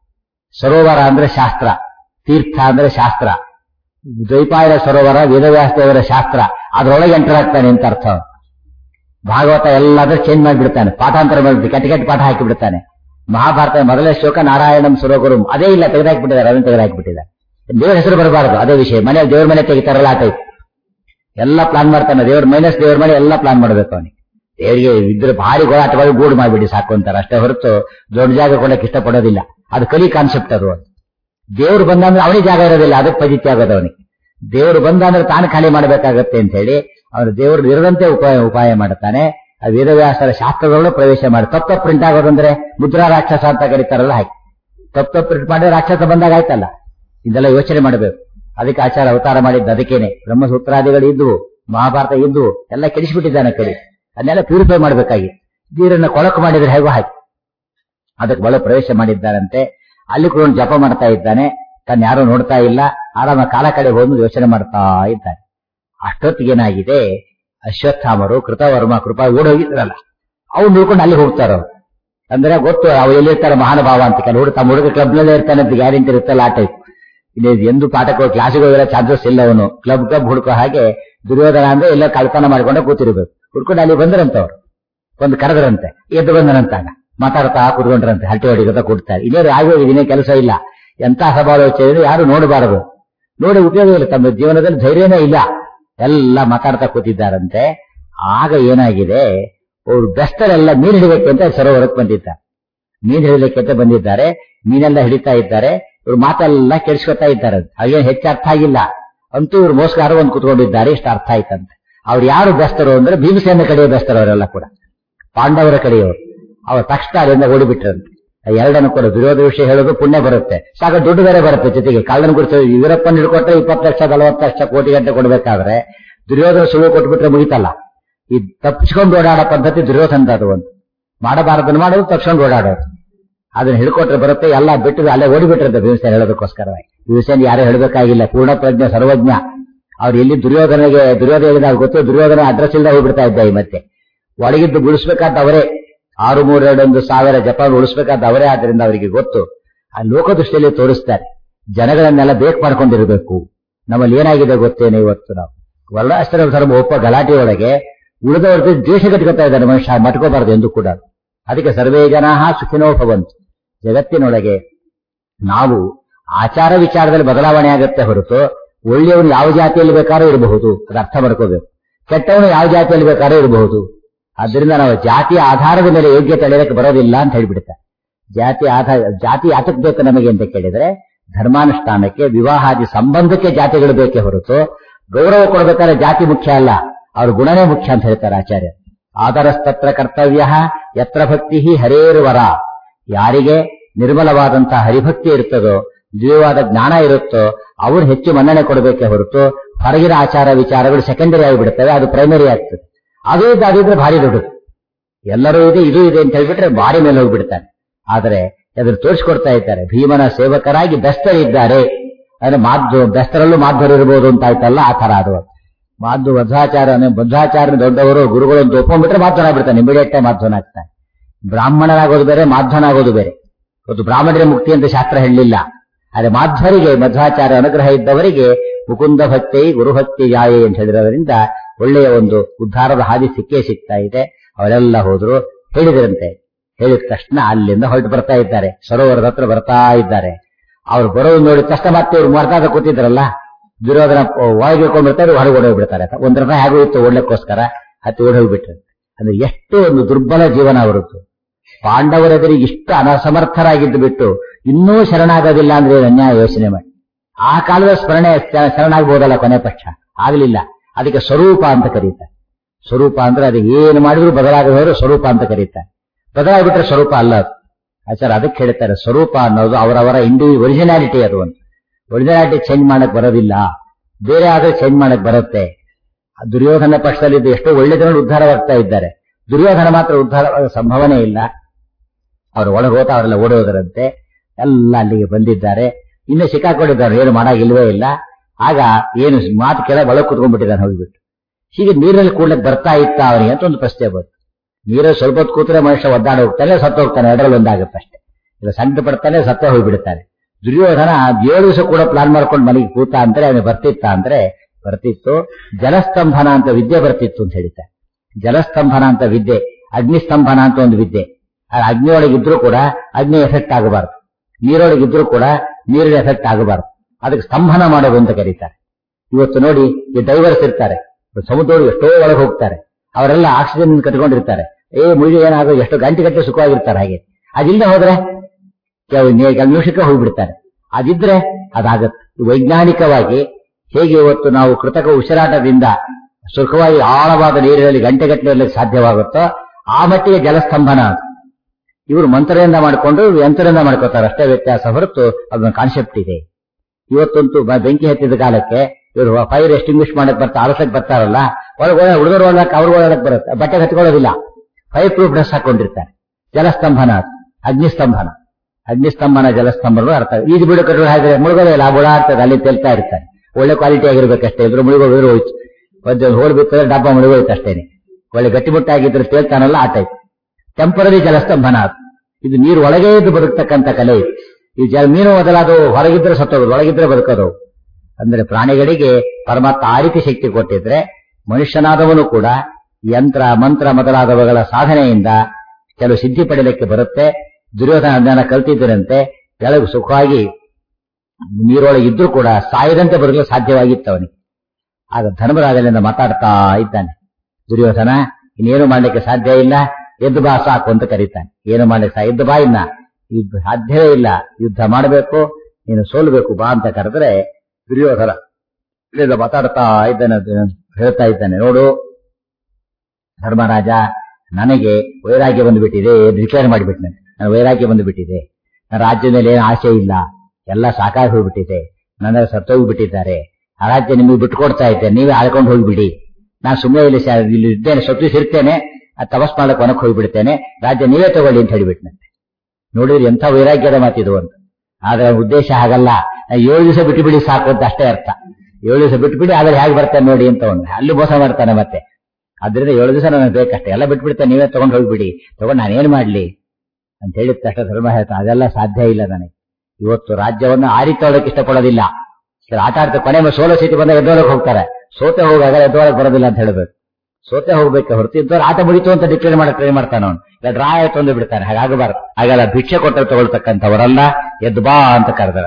ಸರೋವರ ಅಂದ್ರೆ ಶಾಸ್ತ್ರ ತೀರ್ಥ ಅಂದ್ರೆ ಶಾಸ್ತ್ರ ದ್ವೈಪಾಯನ ಸರೋವರ ವೇದವ್ಯಾಸ ದೇವರ ಶಾಸ್ತ್ರ ಅದರೊಳಗೆ ಎಂಟರ್ ಆಗ್ತಾನೆ ಅಂತ ಅರ್ಥ ಅವ್ನು. ಭಾಗವತ ಎಲ್ಲಾದ್ರೂ ಚೇಂಜ್ ಮಾಡಿಬಿಡ್ತಾನೆ ಪಾಠಾಂತರ ಮಾಡಿ ಕೆಟ್ಟ ಕೆಟ್ಟ ಪಾಠ ಹಾಕಿಬಿಡ್ತಾನೆ ಮಹಾಭಾರತ ಮೊದಲನೇ ಶ್ಲೋಕ ನಾರಾಯಣಂ ಸುರಗುರು ಅದೇ ಇಲ್ಲ ತೆಗೆದಾಕಿಬಿಟ್ಟಿದ್ದಾರೆ ಅದನ್ನು ತೆಗೆದಾಕಿಬಿಟ್ಟಿದ್ದಾರೆ ದೇವರ ಹೆಸರು ಬರಬಾರದು ಅದೇ ವಿಷಯ ಮನೆ ದೇವ್ರ ಮನೆ ತೆಗಿತಾರಲ್ಲ ಆ ಟೈಪ್ ಎಲ್ಲ ಪ್ಲಾನ್ ಮಾಡ್ತಾನೆ ದೇವ್ರ ಮೈನಸ್ ದೇವ್ರ ಮನೆ ಎಲ್ಲ ಪ್ಲಾನ್ ಮಾಡ್ಬೇಕು ಅವನಿಗೆ ದೇವರಿಗೆ ಇದ್ರೆ ಭಾರಿ ಗೋಳಾಟವಾಗಿ ಗೂಡು ಮಾಡಿಬಿಡಿ ಸಾಕು ಅಂತಾರೆ ಅಷ್ಟೇ ಹೊರತು ದೊಡ್ಡ ಜಾಗ ಕೊಡಕ್ಕೆ ಇಷ್ಟಪಡೋದಿಲ್ಲ ಅದು ಕಲಿ ಕಾನ್ಸೆಪ್ಟ್ ಅದು ದೇವ್ರು ಬಂದಂದ್ರೆ ಅವನಿಗೆ ಜಾಗ ಇರೋದಿಲ್ಲ ಅದಕ್ಕೆ ಪಜಿತ್ಯ ಆಗೋದು ಅವನಿಗೆ ದೇವರು ಬಂದಂದ್ರೆ ತಾನು ಖಾಲಿ ಮಾಡಬೇಕಾಗತ್ತೆ ಅಂತ ಹೇಳಿ ಅವನು ದೇವರು ಇರದಂತೆ ಉಪಾಯ ಉಪಾಯ ಮಾಡುತ್ತಾನೆ ಆ ವೇದವ್ಯಾಸರ ಶಾಸ್ತ್ರಗಳನ್ನು ಪ್ರವೇಶ ಮಾಡಿ ತಪ್ಪ ತಪ್ಪು ಪ್ರಿಂಟ್ ಆಗೋದಂದ್ರೆ ಮುದ್ರಾ ರಾಕ್ಷಸ ಅಂತ ಕರೀತಾರಲ್ಲ ಹಾಗೆ ತಪ್ಪು ತಪ್ಪು ಪ್ರಿಂಟ್ ಮಾಡಿದ್ರೆ ರಾಕ್ಷಸ ಬಂದಾಗ ಆಯ್ತಲ್ಲ ಇದೆಲ್ಲ ಯೋಚನೆ ಮಾಡಬೇಕು ಅದಕ್ಕೆ ಆಚಾರ ಅವತಾರ ಮಾಡಿದ್ದು ಅದಕ್ಕೇನೆ ಬ್ರಹ್ಮಸೂತ್ರಾದಿಗಳು ಇದ್ವು ಮಹಾಭಾರತ ಇದ್ವು ಎಲ್ಲ ಕೆಡಿಸಿಬಿಟ್ಟಿದ್ದಾನೆ ಕಡೆ ಅದನ್ನೆಲ್ಲ ಪ್ಯೂರಿಫೈ ಮಾಡಬೇಕಾಗಿ ನೀರನ್ನ ಕೊಳಕು ಮಾಡಿದ್ರೆ ಹೇಗೋ ಹಾಗೆ ಅದಕ್ಕೆ ಒಳ ಪ್ರವೇಶ ಮಾಡಿದ್ದಾರಂತೆ ಅಲ್ಲಿ ಕೂಡ ಒಂದು ಜಪ ಮಾಡ್ತಾ ಇದ್ದಾನೆ ತನ್ನ ಯಾರು ನೋಡ್ತಾ ಇಲ್ಲ ಆರಾಮ ಕಾಲ ಕಡೆ ಹೋಗಿ ಯೋಚನೆ ಮಾಡ್ತಾ ಇದ್ದಾನೆ ಅಷ್ಟೊತ್ತಿಗೇನಾಗಿದೆ ಅಶ್ವತ್ಥಾಮರು ಕೃತವರ್ಮ ಕೃಪಾ ಓಡೋಗಿದ್ರಲ್ಲ ಅವ್ರು ನೋಡ್ಕೊಂಡು ಅಲ್ಲಿ ಹೋಗ್ತಾರ ಅವ್ರು ಅಂದ್ರೆ ಗೊತ್ತು ಅವು ಎಲ್ಲಿರ್ತಾರೆ ಮಹಾನುಭಾವ ಅಂತ ಕೆಲವು ಹುಡುಗ ತಮ್ಮ ಹುಡುಗ ಕ್ಲಬ್ನಲ್ಲೇ ಇರ್ತಾನೆ ಅಂತ ಗ್ಯಾರಂಟಿ ಇರುತ್ತಲ್ಲ ಆ ಟೈಪ್ ಇಲ್ಲಿ ಎಂದು ಪಾಠಕ್ಕೆ ಹೋಗಿ ಕ್ಲಾಸಿಗೆ ಹೋಗಿರೋ ಚಾನ್ಸಸ್ ಇಲ್ಲ ಅವನು ಕ್ಲಬ್ ಕ್ಲಬ್ ಹುಡುಕೋ ಹಾಗೆ ದುರ್ಯೋಧನ ಅಂದ್ರೆ ಎಲ್ಲ ಕಳ್ತನ ಮಾಡ್ಕೊಂಡು ಕೂತಿರ್ಬೇಕು ಹುಡ್ಕೊಂಡು ಅಲ್ಲಿ ಬಂದ್ರಂತವ್ರು ಒಂದು ಕರೆದ್ರಂತೆ ಎದ್ದು ಬಂದನಂತಾಗ ಮಾತಾಡ್ತಾ ಕೂತ್ಕೊಂಡ್ರಂತೆ ಹರಟೆ ಹೊಡಿಗತ ಕೊಡ್ತಾರೆ ಇನ್ನೇನು ಆಗೋಗಿದೆ ಕೆಲಸ ಇಲ್ಲ ಎಂತ ಸಮಾಲೋಚನೆ ಯಾರು ನೋಡಬಾರದು ನೋಡಿ ಉಪಯೋಗ ಇಲ್ಲ ತಮ್ಮ ಜೀವನದಲ್ಲಿ ಧೈರ್ಯನೇ ಇಲ್ಲ ಎಲ್ಲ ಮಾತಾಡ್ತಾ ಕೂತಿದ್ದಾರಂತೆ ಆಗ ಏನಾಗಿದೆ ಅವ್ರು ಬೆಸ್ತರೆಲ್ಲ ಮೀನು ಹಿಡಿಬೇಕು ಅಂತ ಸರೋವರಕ್ಕೆ ಬಂದಿದ್ದಾರೆ ಮೀನು ಹಿಡಿಲಿಕ್ಕೆ ಅಂತ ಬಂದಿದ್ದಾರೆ ಮೀನೆಲ್ಲ ಹಿಡಿತಾ ಇದ್ದಾರೆ ಇವ್ರು ಮಾತೆಲ್ಲ ಕೆಡಿಸ್ಕೊತಾ ಇದ್ದಾರೆ ಅವೇನು ಹೆಚ್ಚು ಅರ್ಥ ಆಗಿಲ್ಲ ಅಂತೂ ಇವ್ರು ಮೋಸ್ಗಾರ ಒಂದು ಕುತ್ಕೊಂಡಿದ್ದಾರೆ ಇಷ್ಟು ಅರ್ಥ ಆಯ್ತಂತೆ ಅವ್ರು ಯಾರು ಬೆಸ್ತರು ಅಂದ್ರೆ ಭೀಮಸೇನ ಕಡೆಯ ಬೆಸ್ತರು ಅವರೆಲ್ಲ ಕೂಡ ಪಾಂಡವರ ಕಡೆಯವರು ಅವ್ರ ತಕ್ಷಣ ಅಲ್ಲಿಂದ ಓಡಿಬಿಟ್ರಂತೆ ಆ ಎರಡನ್ನು ಕೂಡ ದುರ್ಯೋಧನ ವಿಷಯ ಹೇಳೋದು ಪುಣ್ಯ ಬರುತ್ತೆ ಸಾಕ ದುಡ್ಡು ಬೇರೆ ಬರುತ್ತೆ ಜೊತೆಗೆ ಕಳ್ಳನ ಕುರಿತು ವೀರಪ್ಪನ ಹಿಡ್ಕೊಟ್ರೆ ಇಪ್ಪತ್ತು ಲಕ್ಷ ನಲವತ್ತು ಲಕ್ಷ ಕೋಟಿ ಗಂಟೆ ಕೊಡ್ಬೇಕಾದ್ರೆ ದುರ್ಯೋಧನ ಸುಳ್ಳು ಕೊಟ್ಬಿಟ್ರೆ ಮುಗಿತಲ್ಲ ಈ ತಪ್ಪಿಸ್ಕೊಂಡು ಓಡಾಡೋ ಪದ್ಧತಿ ದುರ್ಯೋಧನ ಅದು ಒಂದು ಮಾಡಬಾರದನ್ನು ಮಾಡೋದು ತಪ್ಪಿಸ್ಕೊಂಡು ಓಡಾಡೋದು ಅದನ್ನ ಹಿಡ್ಕೊಟ್ರೆ ಬರುತ್ತೆ ಎಲ್ಲ ಬಿಟ್ಟು ಅಲ್ಲೇ ಓಡಿಬಿಟ್ಟಿರುತ್ತೆ ಭೀಮಸೇನ ಹೇಳೋದಕ್ಕೋಸ್ಕರವಾಗಿ ಭೀಮಸೇನ ಯಾರು ಹೇಳಬೇಕಾಗಿಲ್ಲ ಪೂರ್ಣ ಪ್ರಜ್ಞೆ ಸರ್ವಜ್ಞ ಅವ್ರು ಎಲ್ಲಿ ದುರ್ಯೋಧನಿಗೆ ದುರ್ಯೋಧನ ಅವ್ರಿಗೆ ಗೊತ್ತು ದುರ್ಯೋಧನ ಅಡ್ರೆಸ್ ಇಲ್ಲದೆ ಹೋಗ್ಬಿಡ್ತಾ ಇದ್ದ ಈ ಮತ್ತೆ ಒಳಗಿದ್ದು ಉಳಿಸ್ಬೇಕಾದ ಅವರೇ ಆರು ಮೂರು ಎರಡೊಂದು ಸಾವಿರ ಜಪಾನ್ ಉಳಿಸ್ಬೇಕಾದ ಅವರೇ ಆದ್ರಿಂದ ಅವರಿಗೆ ಗೊತ್ತು ಆ ಲೋಕದೃಷ್ಟಿಯಲ್ಲಿ ತೋರಿಸ್ತಾರೆ ಜನಗಳನ್ನೆಲ್ಲ ಬೇಕ್ ಮಾಡ್ಕೊಂಡಿರ್ಬೇಕು ನಮ್ಮಲ್ಲಿ ಏನಾಗಿದೆ ಗೊತ್ತೇನೆ ಇವತ್ತು ನಾವು ವರ್ಣಾಶ್ರಮ ಧರ್ಮ ಒಪ್ಪ ಗಲಾಟೆಯೊಳಗೆ ಉಳಿದವರಿಗೆ ದ್ವೇಷ ಕಟ್ಕೊತಾ ಇದ್ದಾರೆ ಮನುಷ್ಯ ಮಟ್ಕೋಬಾರದು ಎಂದು ಕೂಡ ಅದಕ್ಕೆ ಸರ್ವೇ ಜನಾ ಸುಖಿನೋ ಭವಂತು ಜಗತ್ತಿನೊಳಗೆ ನಾವು ಆಚಾರ ವಿಚಾರದಲ್ಲಿ ಬದಲಾವಣೆ ಆಗುತ್ತೆ ಹೊರತು ಒಳ್ಳೆಯವನು ಯಾವ ಜಾತಿಯಲ್ಲಿ ಬೇಕಾದ್ರೂ ಇರಬಹುದು ಅದು ಅರ್ಥ ಮಾಡ್ಕೋಬೇಕು ಕೆಟ್ಟವನು ಯಾವ ಜಾತಿಯಲ್ಲಿ ಬೇಕಾದ್ರೂ ಇರಬಹುದು ಆದ್ದರಿಂದ ನಾವು ಜಾತಿಯ ಆಧಾರದ ಮೇಲೆ ಯೋಗ್ಯತೆ ಅಳೆಯಕ್ಕೆ ಬರೋದಿಲ್ಲ ಅಂತ ಹೇಳ್ಬಿಡ್ತಾರೆ ಜಾತಿ ಆಧಾರ ಜಾತಿ ಯಾತಕ್ ಬೇಕು ನಮಗೆ ಅಂತ ಕೇಳಿದ್ರೆ ಧರ್ಮಾನುಷ್ಠಾನಕ್ಕೆ ವಿವಾಹಾದಿ ಸಂಬಂಧಕ್ಕೆ ಜಾತಿಗಳು ಬೇಕೇ ಹೊರತು ಗೌರವ ಕೊಡಬೇಕಾದ್ರೆ ಜಾತಿ ಮುಖ್ಯ ಅಲ್ಲ ಅವ್ರ ಗುಣನೇ ಮುಖ್ಯ ಅಂತ ಹೇಳ್ತಾರೆ ಆಚಾರ್ಯ ಆದರಸ್ತತ್ರ ಕರ್ತವ್ಯ ಯತ್ರ ಭಕ್ತಿ ಹರೇರುವರ ಯಾರಿಗೆ ನಿರ್ಮಲವಾದಂತಹ ಹರಿಭಕ್ತಿ ಇರ್ತದೋ ದಿವ್ಯವಾದ ಜ್ಞಾನ ಇರುತ್ತೋ ಅವ್ರು ಹೆಚ್ಚು ಮನ್ನಣೆ ಕೊಡಬೇಕೇ ಹೊರತು ಹೊರಗಿನ ಆಚಾರ ವಿಚಾರಗಳು ಸೆಕೆಂಡರಿ ಆಗಿಬಿಡುತ್ತವೆ ಅದು ಪ್ರೈಮರಿ ಆಗ್ತದೆ ಅದು ಇದು ಅದಿದ್ರೆ ಭಾರಿ ದೊಡ್ಡದು ಎಲ್ಲರೂ ಇದೆ ಇದು ಇದೆ ಅಂತ ಹೇಳ್ಬಿಟ್ರೆ ಭಾರಿ ಮೇಲೆ ಹೋಗ್ಬಿಡ್ತಾನೆ ಆದರೆ ಅದನ್ನು ತೋರಿಸ್ಕೊಡ್ತಾ ಇದ್ದಾರೆ ಭೀಮನ ಸೇವಕರಾಗಿ ಬೆಸ್ತರಿದ್ದಾರೆ ಅಂದ್ರೆ ಮಾಧ್ವ ಬೆಸ್ತರಲ್ಲೂ ಮಾಧ್ವರು ಇರಬಹುದು ಅಂತ ಆಯ್ತಲ್ಲ ಆ ತರ ಅದು ಮಾಧ್ವ ಮಧ್ವಾಚಾರ ಮಧ್ವಾಚಾರ್ಯ ದೊಡ್ಡವರು ಗುರುಗಳು ಅಂತ ಒಪ್ಕೊಂಡ್ಬಿಟ್ರೆ ಮಾಧ್ವನಾಗ್ಬಿಡ್ತಾನೆ ಇಮಿಡಿಯೇಟ್ ಮಾಧ್ವನಾಗ್ತಾನೆ ಬ್ರಾಹ್ಮಣನಾಗೋದು ಬೇರೆ ಮಾಧ್ವನಾಗೋದು ಬೇರೆ ಒಂದು ಬ್ರಾಹ್ಮಣರ ಮುಕ್ತಿ ಅಂತ ಶಾಸ್ತ್ರ ಹೇಳಲಿಲ್ಲ ಆದ್ರೆ ಮಾಧ್ವರಿಗೆ ಮಧ್ವಾಚಾರ ಅನುಗ್ರಹ ಇದ್ದವರಿಗೆ ಮುಕುಂದ ಭಕ್ತಿ ಗುರುಭಕ್ತಿ ಜಾಯೆ ಅಂತ ಹೇಳಿರೋದ್ರಿಂದ ಒಳ್ಳೆಯ ಒಂದು ಉದ್ಧಾರದ ಹಾದಿ ಸಿಕ್ಕೇ ಸಿಗ್ತಾ ಇದೆ ಅವರೆಲ್ಲ ಹೋದ್ರು ಹೇಳಿದ್ರಂತೆ ಹೇಳಿದ ತಕ್ಷಣ ಅಲ್ಲಿಂದ ಹೊರಟು ಬರ್ತಾ ಇದ್ದಾರೆ ಸರೋವರದ ಹತ್ರ ಬರ್ತಾ ಇದ್ದಾರೆ ಅವ್ರು ಬರೋದು ನೋಡಿದ ತಕ್ಷಣ ಮತ್ತೆ ಇವ್ರು ಮರ್ದಾಗ ಕೂತಿದ್ರಲ್ಲ ದುರ್ಯೋಧನ ಒಳಗೆ ಇಟ್ಕೊಂಡ್ಬಿಡ್ತಾರೆ ಹೊರಗೆ ಓಡೋಗ್ಬಿಡ್ತಾರೆ ಒಂದ್ ರೂಪಾಯಿ ಹೇಗೂ ಇತ್ತು ಓಡ್ಲಿಕ್ಕೋಸ್ಕರ ಹತ್ತಿ ಓಡೋಗ್ಬಿಟ್ರು ಅಂದ್ರೆ ಎಷ್ಟು ಒಂದು ದುರ್ಬಲ ಜೀವನ ಅವರದ್ದು ಪಾಂಡವರೆದುರಿಗೆ ಇಷ್ಟು ಅನಸಮರ್ಥರಾಗಿದ್ದು ಬಿಟ್ಟು ಇನ್ನೂ ಶರಣಾಗೋದಿಲ್ಲ ಅಂದ್ರೆ ಏನು ಅನ್ಯಾಯ ಯೋಚನೆ ಮಾಡಿ ಆ ಕಾಲದ ಸ್ಮರಣೆ ಶರಣಾಗ್ಬೋದಲ್ಲ ಕೊನೆ ಪಕ್ಷ ಆಗ್ಲಿಲ್ಲ ಅದಕ್ಕೆ ಸ್ವರೂಪ ಅಂತ ಕರೀತಾರೆ ಸ್ವರೂಪ ಅಂದ್ರೆ ಅದು ಏನು ಮಾಡಿದ್ರು ಬದಲಾಗದವರು ಸ್ವರೂಪ ಅಂತ ಕರೀತಾರೆ ಬದಲಾಗ್ಬಿಟ್ರೆ ಸ್ವರೂಪ ಅಲ್ಲ ಅದು ಆಚಾರ ಅದಕ್ಕೆ ಹೇಳ್ತಾರೆ ಸ್ವರೂಪ ಅನ್ನೋದು ಅವರವರ ಇಂಡಿ ಒರಿಜಿನಾಲಿಟಿ ಅದು ಅಂತ ಒರಿಜಿನಾಲಿಟಿ ಚೇಂಜ್ ಮಾಡಕ್ ಬರೋದಿಲ್ಲ ಬೇರೆ ಆದ್ರೆ ಚೇಂಜ್ ಮಾಡಕ್ ಬರುತ್ತೆ ದುರ್ಯೋಧನ ಪಕ್ಷದಲ್ಲಿ ಎಷ್ಟೋ ಒಳ್ಳೆ ಜನರು ಉದ್ಧಾರವಾಗ್ತಾ ಇದ್ದಾರೆ ದುರ್ಯೋಧನ ಮಾತ್ರ ಉದ್ಧಾರ ಸಂಭವನೆ ಇಲ್ಲ ಅವರು ಒಳಗೆ ಹೋತಾ ಅವರೆಲ್ಲ ಓಡೋದರಂತೆ ಎಲ್ಲ ಅಲ್ಲಿಗೆ ಬಂದಿದ್ದಾರೆ ಇನ್ನು ಸಿಕ್ಕಾಕೊಂಡಿದ್ದಾರೆ ಏನು ಮಾಡಾಗಿಲ್ವೇ ಇಲ್ಲ ಆಗ ಏನು ಮಾತು ಕೆಳ ಒಳಗೆ ಕುತ್ಕೊಂಡ್ಬಿಟ್ಟಿದ್ದಾನೆ ಹೋಗ್ಬಿಟ್ಟು ಹೀಗೆ ನೀರಲ್ಲಿ ಕೂಡ್ಲಕ್ಕೆ ಬರ್ತಾ ಇತ್ತ ಅವನಿಗೆ ಅಂತ ಒಂದು ಪ್ರಶ್ನೆ ಬಂತು ನೀರಲ್ಲಿ ಸ್ವಲ್ಪ ಹೊತ್ತು ಕೂತ್ರೆ ಮನುಷ್ಯ ಒದ್ದಾಡ ಹೋಗ್ತಾನೆ ಸತ್ತು ಹೋಗ್ತಾನೆ ಎರಡರಲ್ಲಿ ಒಂದಾಗುತ್ತೆ ಅಷ್ಟೇ ಇಲ್ಲ ಸಂಕಟ ಪಡ್ತಾನೆ ಸತ್ತ ಹೋಗ್ಬಿಡ್ತಾನೆ ದುರ್ಯೋಧನ ಏಳು ದಿವಸ ಕೂಡ ಪ್ಲಾನ್ ಮಾಡ್ಕೊಂಡು ಮನೆಗೆ ಕೂತ ಅಂದ್ರೆ ಅವನು ಬರ್ತಿತ್ತ ಅಂದ್ರೆ ಬರ್ತಿತ್ತು ಜಲಸ್ತಂಭನ ಅಂತ ವಿದ್ಯೆ ಬರ್ತಿತ್ತು ಅಂತ ಹೇಳ್ತಾರೆ ಜಲಸ್ತಂಭನ ಅಂತ ವಿದ್ಯೆ ಅಗ್ನಿಸ್ತಂಭನ ಅಂತ ಒಂದು ವಿದ್ಯೆ ಆ ಅಗ್ನಿಯೊಳಗಿದ್ರು ಕೂಡ ಅಗ್ನಿ ಎಫೆಕ್ಟ್ ಆಗಬಾರ್ದು ನೀರೊಳಗಿದ್ರು ಕೂಡ ನೀರಿನ ಎಫೆಕ್ಟ್ ಆಗಬಾರ್ದು ಅದಕ್ಕೆ ಸ್ತಂಭನ ಮಾಡೋದು ಅಂತ ಕರೀತಾರೆ ಇವತ್ತು ನೋಡಿ ಈ ಡೈವರ್ಸ್ ಇರ್ತಾರೆ ಸಮುದ್ರದೊಳಗೆ ಎಷ್ಟೋ ಒಳಗೆ ಹೋಗ್ತಾರೆ ಅವರೆಲ್ಲ ಆಕ್ಸಿಜನ್ ಕಟ್ಕೊಂಡಿರ್ತಾರೆ ಏ ಮುಳುಗಿ ಏನಾಗೋ ಎಷ್ಟು ಗಂಟೆ ಗಂಟೆ ಸುಖವಾಗಿರ್ತಾರೆ ಹಾಗೆ ಅದಿಲ್ಲದೆ ಹೋದ್ರೆ ಕೆಲವು ನಿಮಿಷಕ್ಕೆ ಹೋಗ್ಬಿಡ್ತಾರೆ ಅದಿದ್ರೆ ಅದಾಗತ್ತೆ ವೈಜ್ಞಾನಿಕವಾಗಿ ಹೇಗೆ ಇವತ್ತು ನಾವು ಕೃತಕ ಉಸಿರಾಟದಿಂದ ಸುಖವಾಗಿ ಆಳವಾದ ನೀರಿನಲ್ಲಿ ಗಂಟೆಗಟ್ಟಲೆ ಇರಲಿಕ್ಕೆ ಸಾಧ್ಯವಾಗುತ್ತೋ ಆ ಮಟ್ಟಿಗೆ ಜಲಸ್ತಂಭನ ಇವರು ಮಂತ್ರದಿಂದ ಮಾಡಿಕೊಂಡು ಯಂತ್ರದಿಂದ ಮಾಡ್ಕೋತಾರೆ ಅಷ್ಟೇ ವ್ಯತ್ಯಾಸ ಹೊರತು ಅದೊಂದು ಕಾನ್ಸೆಪ್ಟ್ ಇದೆ ಇವತ್ತಂತೂ ಬೆಂಕಿ ಹತ್ತಿದ ಕಾಲಕ್ಕೆ ಇವರು ಫೈರ್ ಎಸ್ಟಿಂಗ್ವಿಷ್ ಮಾಡಕ್ ಬರ್ತಾ ಆಲಸಕ್ ಬರ್ತಾರಲ್ಲ ಒಳಗೆ ಹುಡುಗರು ಒಳಗೆ ಅವ್ರಿಗೆ ಒಳಗಕ್ಕೆ ಬರುತ್ತೆ ಬಟ್ಟೆ ಹತ್ಕೊಳ್ಳೋದಿಲ್ಲ ಫೈರ್ ಪ್ರೂಫ್ ಡ್ರೆಸ್ ಹಾಕೊಂಡಿರ್ತಾರೆ ಜಲಸ್ತಂಭನ ಅಗ್ನಿಸ್ತಂಭನ ಅಗ್ನಿಸ್ತಂಭನ ಜಲಸ್ತಂಭನಗಳು ಅರ್ಥ ಈಜು ಬಿಡು ಕಟ್ಟಡ ಹಾಕಿದ್ರೆ ಮುಳುಗೋದೇ ಇಲ್ಲ ಬುಡ ಆಗ್ತದೆ ಅಲ್ಲಿ ತೆಲ್ತಾ ಇರ್ತಾರೆ ಒಳ್ಳೆ ಕ್ವಾಲಿಟಿ ಆಗಿರ್ಬೇಕಷ್ಟೇ ಇದ್ರು ಮುಳುಗೋದ್ರು ಹೋಯ್ತು ಒಂದು ಹೋಲ್ ಬಿತ್ತಂದ್ರೆ ಡಬ್ಬ ಮುಳುಗೋಯ್ತು ಅಷ್ಟೇನೆ ಒಳ್ಳೆ ಗಟ್ಟಿಮುಟ್ಟಾಗಿದ್ರೆ ತೇಲ್ತಾನಲ್ಲ ಆ ಟೈಪ್ ಟೆಂಪರರಿ ಜಲಸ್ತಂಭನ ಅದು ಇದು ನೀರು ಒಳಗೆ ಇದ್ದು ಬದುಕ್ತಕ್ಕಂಥ ಕಲೆ ಇದು ಈ ಜಲ ಮೀನು ಮೊದಲಾದವು ಹೊರಗಿದ್ರೆ ಸತ್ತೋದು ಒಳಗಿದ್ರೆ ಬದುಕೋದು ಅಂದ್ರೆ ಪ್ರಾಣಿಗಳಿಗೆ ಪರಮಾತ್ಮ ಆ ರೀತಿ ಶಕ್ತಿ ಕೊಟ್ಟಿದ್ರೆ ಮನುಷ್ಯನಾದವನು ಕೂಡ ಯಂತ್ರ ಮಂತ್ರ ಮೊದಲಾದವುಗಳ ಸಾಧನೆಯಿಂದ ಕೆಲವು ಸಿದ್ಧಿ ಪಡೆಯಲಿಕ್ಕೆ ಬರುತ್ತೆ ದುರ್ಯೋಧನ ಜ್ಞಾನ ಕಲ್ತಿದ್ದರಂತೆ ಕೆಳಗೆ ಸುಖವಾಗಿ ನೀರೊಳಗಿದ್ರೂ ಕೂಡ ಸಾಯದಂತೆ ಬರಲು ಸಾಧ್ಯವಾಗಿತ್ತು ಅವನಿಗೆ ಆಗ ಧರ್ಮರಾಜನಿಂದ ಮಾತಾಡ್ತಾ ಇದ್ದಾನೆ ದುರ್ಯೋಧನ ಇನ್ನೇನು ಮಾಡ್ಲಿಕ್ಕೆ ಸಾಧ್ಯ ಇಲ್ಲ ಎದ್ದು ಬಾ ಸಾಕು ಅಂತ ಕರೀತಾನೆ ಏನು ಮಾಡ್ಲಿಕ್ಕೆ ಸಾ ಎದ್ದು ಬಾ ಇನ್ನ ಯುದ್ಧ ಸಾಧ್ಯವೇ ಇಲ್ಲ ಯುದ್ಧ ಮಾಡಬೇಕು ನೀನು ಸೋಲ್ಬೇಕು ಬಾ ಅಂತ ಕರೆದ್ರೆ ದುರ್ಯೋಧನ ಇಲ್ಲಿಂದ ಮಾತಾಡ್ತಾ ಇದ್ದಾನೆ ಹೇಳ್ತಾ ಇದ್ದಾನೆ ನೋಡು ಧರ್ಮರಾಜ ನನಗೆ ವೈರಾಗ್ಯ ಬಂದ್ಬಿಟ್ಟಿದೆ ಡಿಕ್ಲೇರ್ ಮಾಡಿಬಿಟ್ನೆ ನನ್ನ ವೈರಾಗ್ಯ ಬಂದುಬಿಟ್ಟಿದೆ ನನ್ನ ರಾಜ್ಯದ ಮೇಲೆ ಏನು ಆಸೆ ಇಲ್ಲ ಎಲ್ಲ ಸಾಕಾಗಿ ಹೋಗ್ಬಿಟ್ಟಿದೆ ನನ್ನ ಸತ್ತೋಗ್ಬಿಟ್ಟಿದ್ದಾರೆ ಆ ರಾಜ್ಯ ನಿಮಗೆ ಬಿಟ್ಕೊಡ್ತಾ ಇದ್ದೆ ನೀವೇ ಆಳ್ಕೊಂಡು ಹೋಗ್ಬಿಡಿ ನಾನು ಸುಮ್ಮನೆ ಇಲ್ಲಿ ಸ- ಇಲ್ಲಿ ಇದ್ದೇನೆ ಸತ್ತು ಸಿರ್ತೇನೆ ಆ ತಪಸ್ ಮಾಡಕ್ಕೆ ಒನಕ್ಕೆ ಹೋಗ್ಬಿಡ್ತೇನೆ ರಾಜ್ಯ ನೀವೇ ತಗೊಳ್ಳಿ ಅಂತ ಹೇಳಿಬಿಟ್ನಂತೆ ನೋಡಿದ್ರೆ ಎಂಥ ವೈರಾಗ್ಯದ ಮಾತಿದು ಅಂತ ಆದ್ರೆ ಅವ್ರ ಉದ್ದೇಶ ಹಾಗಲ್ಲ ನಾ ಏಳು ದಿವಸ ಬಿಟ್ಟು ಬಿಡಿ ಸಾಕು ಅಂತ ಅಷ್ಟೇ ಅರ್ಥ ಏಳು ದಿವಸ ಬಿಟ್ಟು ಬಿಡಿ ಆದ್ರೆ ಹೇಗೆ ಬರ್ತಾನೆ ನೋಡಿ ಅಂತ ಅವನು ಅಲ್ಲಿ ಮೋಸ ಮಾಡ್ತಾನೆ ಮತ್ತೆ ಆದ್ರಿಂದ ಏಳು ದಿವಸ ನನಗೆ ಬೇಕಷ್ಟೇ ಎಲ್ಲ ಬಿಟ್ಬಿಡ್ತೇನೆ ನೀವೇ ತಗೊಂಡು ಹೋಗ್ಬಿಡಿ ತಗೊಂಡು ನಾನೇನ್ ಮಾಡ್ಲಿ ಅಂತ ಹೇಳಿದ ತಕ್ಷಣ ಧರ್ಮ ಹೇಳ್ತಾನೆ ಅದೆಲ್ಲ ಸಾಧ್ಯ ಇಲ್ಲ ನನಗೆ ಇವತ್ತು ರಾಜ್ಯವನ್ನು ಆರಿತೊಳಕ್ಕೆ ಇಷ್ಟಪಡೋದಿಲ್ಲ ಸರಿ, ಆಟ ಆಡ್ತಾ ಕೊನೆ ಮೇಲೆ ಸೋಲೋ ಸ್ಥಿತಿ ಬಂದಾಗ ಎದ್ದೋಳಕ್ ಹೋಗ್ತಾರೆ ಸೋತೆ ಹೋಗಾಗ ಎದ್ದೋಳಕ್ ಬರೋದಿಲ್ಲ ಅಂತ ಹೇಳ್ಬೇಕು ಸೋತೆ ಹೋಗ್ಬೇಕು ಹೊರತು ಇದ್ದವ್ರು ಆಟ ಮುಗಿತು ಅಂತ ಡಿಕ್ಲೇರ್ ಮಾಡಕ್ ಟ್ರೈ ಮಾಡ್ತಾನೆ ಅವನು ಇಲ್ಲ ಡ್ರಾ ಆಯ್ತು ಅಂದು ಬಿಡ್ತಾನೆ ಹಾಗಾಗಬಾರ್ದು ಹಾಗಲ್ಲ ಭಿಕ್ಷೆ ಕೊಟ್ಟು ತಗೊಳ್ತಕ್ಕಂಥವರಲ್ಲ ಎದ್ದು ಬಾ ಅಂತ ಕರೆದಾರ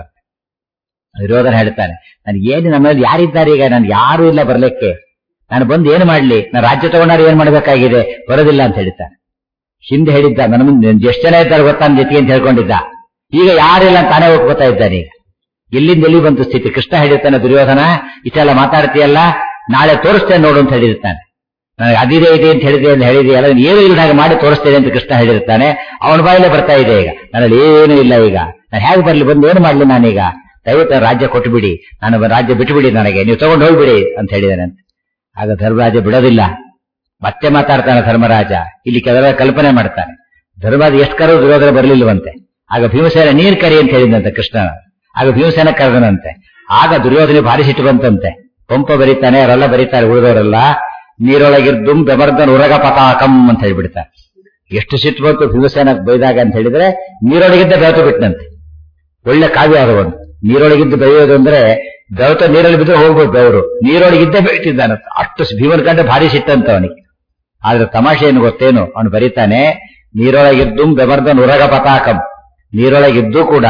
ವಿರೋಧನ ಹೇಳ್ತಾನೆ ನನ್ಗೆ ಏನು ನಮ್ಮಲ್ಲಿ ಯಾರಿದ್ದಾರೆ ಈಗ ನನ್ಗೆ ಯಾರು ಇಲ್ಲ ಬರ್ಲಿಕ್ಕೆ ನಾನು ಬಂದು ಏನು ಮಾಡ್ಲಿ ನಾನು ರಾಜ್ಯ ತಗೊಂಡಾರೆ ಏನ್ ಮಾಡ್ಬೇಕಾಗಿದೆ ಬರೋದಿಲ್ಲ ಅಂತ ಹೇಳ್ತಾನೆ ಹಿಂದೆ ಹೇಳಿದ್ದ ನನ್ನ ಮುಂದೆ ಎಷ್ಟು ಜನ ಇದ್ದಾರೆ ಗೊತ್ತಾ ನನ್ನ ಜೊತೆಗೆ ಅಂತ ಹೇಳ್ಕೊಂಡಿದ್ದ ಈಗ ಯಾರಿಲ್ಲ ಅಂತ ತಾನೇ ಹೋಗ್ಕೋತಾ ಇದ್ದಾನೆ ಈಗ ಎಲ್ಲಿಂದ ಎಲ್ಲಿ ಬಂತು ಸ್ಥಿತಿ ಕೃಷ್ಣ ಹೇಳಿರ್ತಾನೆ ದುರ್ಯೋಧನ ಇಷ್ಟೆಲ್ಲ ಮಾತಾಡ್ತೀಯಲ್ಲ ನಾಳೆ ತೋರಿಸ್ತೇನೆ ನೋಡು ಅಂತ ಹೇಳಿರ್ತಾನೆ ನನಗೆ ಅದಿದೆ ಇದೆ ಅಂತ ಹೇಳಿದೆ ಅಂತ ಹೇಳಿದೆಯಲ್ಲ ನೀನು ಏನು ಇಲ್ಲ ಹಾಗೆ ಮಾಡಿ ತೋರಿಸ್ತೇನೆ ಅಂತ ಕೃಷ್ಣ ಹೇಳಿರ್ತಾನೆ ಅವನ ಬಾಯಲ್ಲೇ ಬರ್ತಾ ಇದೆ ಈಗ ನನ್ನಲ್ಲಿ ಏನೂ ಇಲ್ಲ ಈಗ ನಾನು ಹೇಗೆ ಬರ್ಲಿ ಬಂದು ಏನು ಮಾಡ್ಲಿ ನಾನೀಗ ದಯವಿಟ್ಟು ರಾಜ್ಯ ಕೊಟ್ಟುಬಿಡಿ ನಾನು ರಾಜ್ಯ ಬಿಟ್ಟುಬಿಡಿ ನನಗೆ ನೀವು ತಗೊಂಡು ಹೋಗ್ಬಿಡಿ ಅಂತ ಹೇಳಿದಾನಂತೆ ಆಗ ಧರ್ಮರಾಜ ಬಿಡೋದಿಲ್ಲ ಮತ್ತೆ ಮಾತಾಡ್ತಾನೆ ಧರ್ಮರಾಜ ಇಲ್ಲಿ ಕೆಲವರ ಕಲ್ಪನೆ ಮಾಡ್ತಾನೆ ಧರ್ಮರಾಜ ಎಷ್ಟು ಕರೆದು ದುರ್ಯೋಧನ ಬರಲಿಲ್ಲವಂತೆ ಆಗ ಭೀಮಸೇನ ನೀರ್ ಕರಿ ಅಂತ ಹೇಳಿದಂತೆ ಕೃಷ್ಣ ಆಗ ಭೀಮಸೇನ ಕರೆದನಂತೆ ಆಗ ದುರ್ಯೋಧನ ಭಾರಿ ಸಿಟ್ಟು ಬಂತಂತೆ ಪಂಪ ಬರೀತಾನೆ ಅವರೆಲ್ಲ ಬರೀತಾರೆ ಉಳಿದವರೆಲ್ಲ ನೀರೊಳಗಿರ್ದುಂ ಬೆಮರ್ದನ್ ಉರಗ ಪತಾಕಂ ಅಂತ ಹೇಳ್ಬಿಡ್ತಾರೆ ಎಷ್ಟು ಸಿಟ್ಟು ಬಂತು ಭೀಮಸೇನ ಬೈದಾಗ ಅಂತ ಹೇಳಿದ್ರೆ ನೀರೊಳಗಿದ್ದ ಬೆಳೆತು ಬಿಟ್ಟನಂತೆ ಒಳ್ಳೆ ಕಾವ್ಯ ಅದು ಒಂದು ನೀರೊಳಗಿದ್ದು ಬೆಳೆಯೋದು ಅಂದ್ರೆ ಬೆವತ ನೀರಲ್ಲಿ ಬಿದ್ದರೆ ಹೋಗ್ಬೇಕು ಬೆವರು ನೀರೊಳಗಿದ್ದೇ ಬೆಳಿತಿದ್ದಾನಂತ ಅಷ್ಟು ಭೀಮನ ಕಂಡ್ರೆ ಭಾರಿ ಸಿಟ್ಟಂತ ಅವನಿಗೆ ಆದ್ರೆ ತಮಾಷೆ ಏನು ಗೊತ್ತೇನು ಅವನು ಬರೀತಾನೆ ನೀರೊಳಗಿದ್ದು ಬೆಮರ್ದನ್ ಉರಗ ಪತಾಕಂ ನೀರೊಳಗಿದ್ದು ಕೂಡ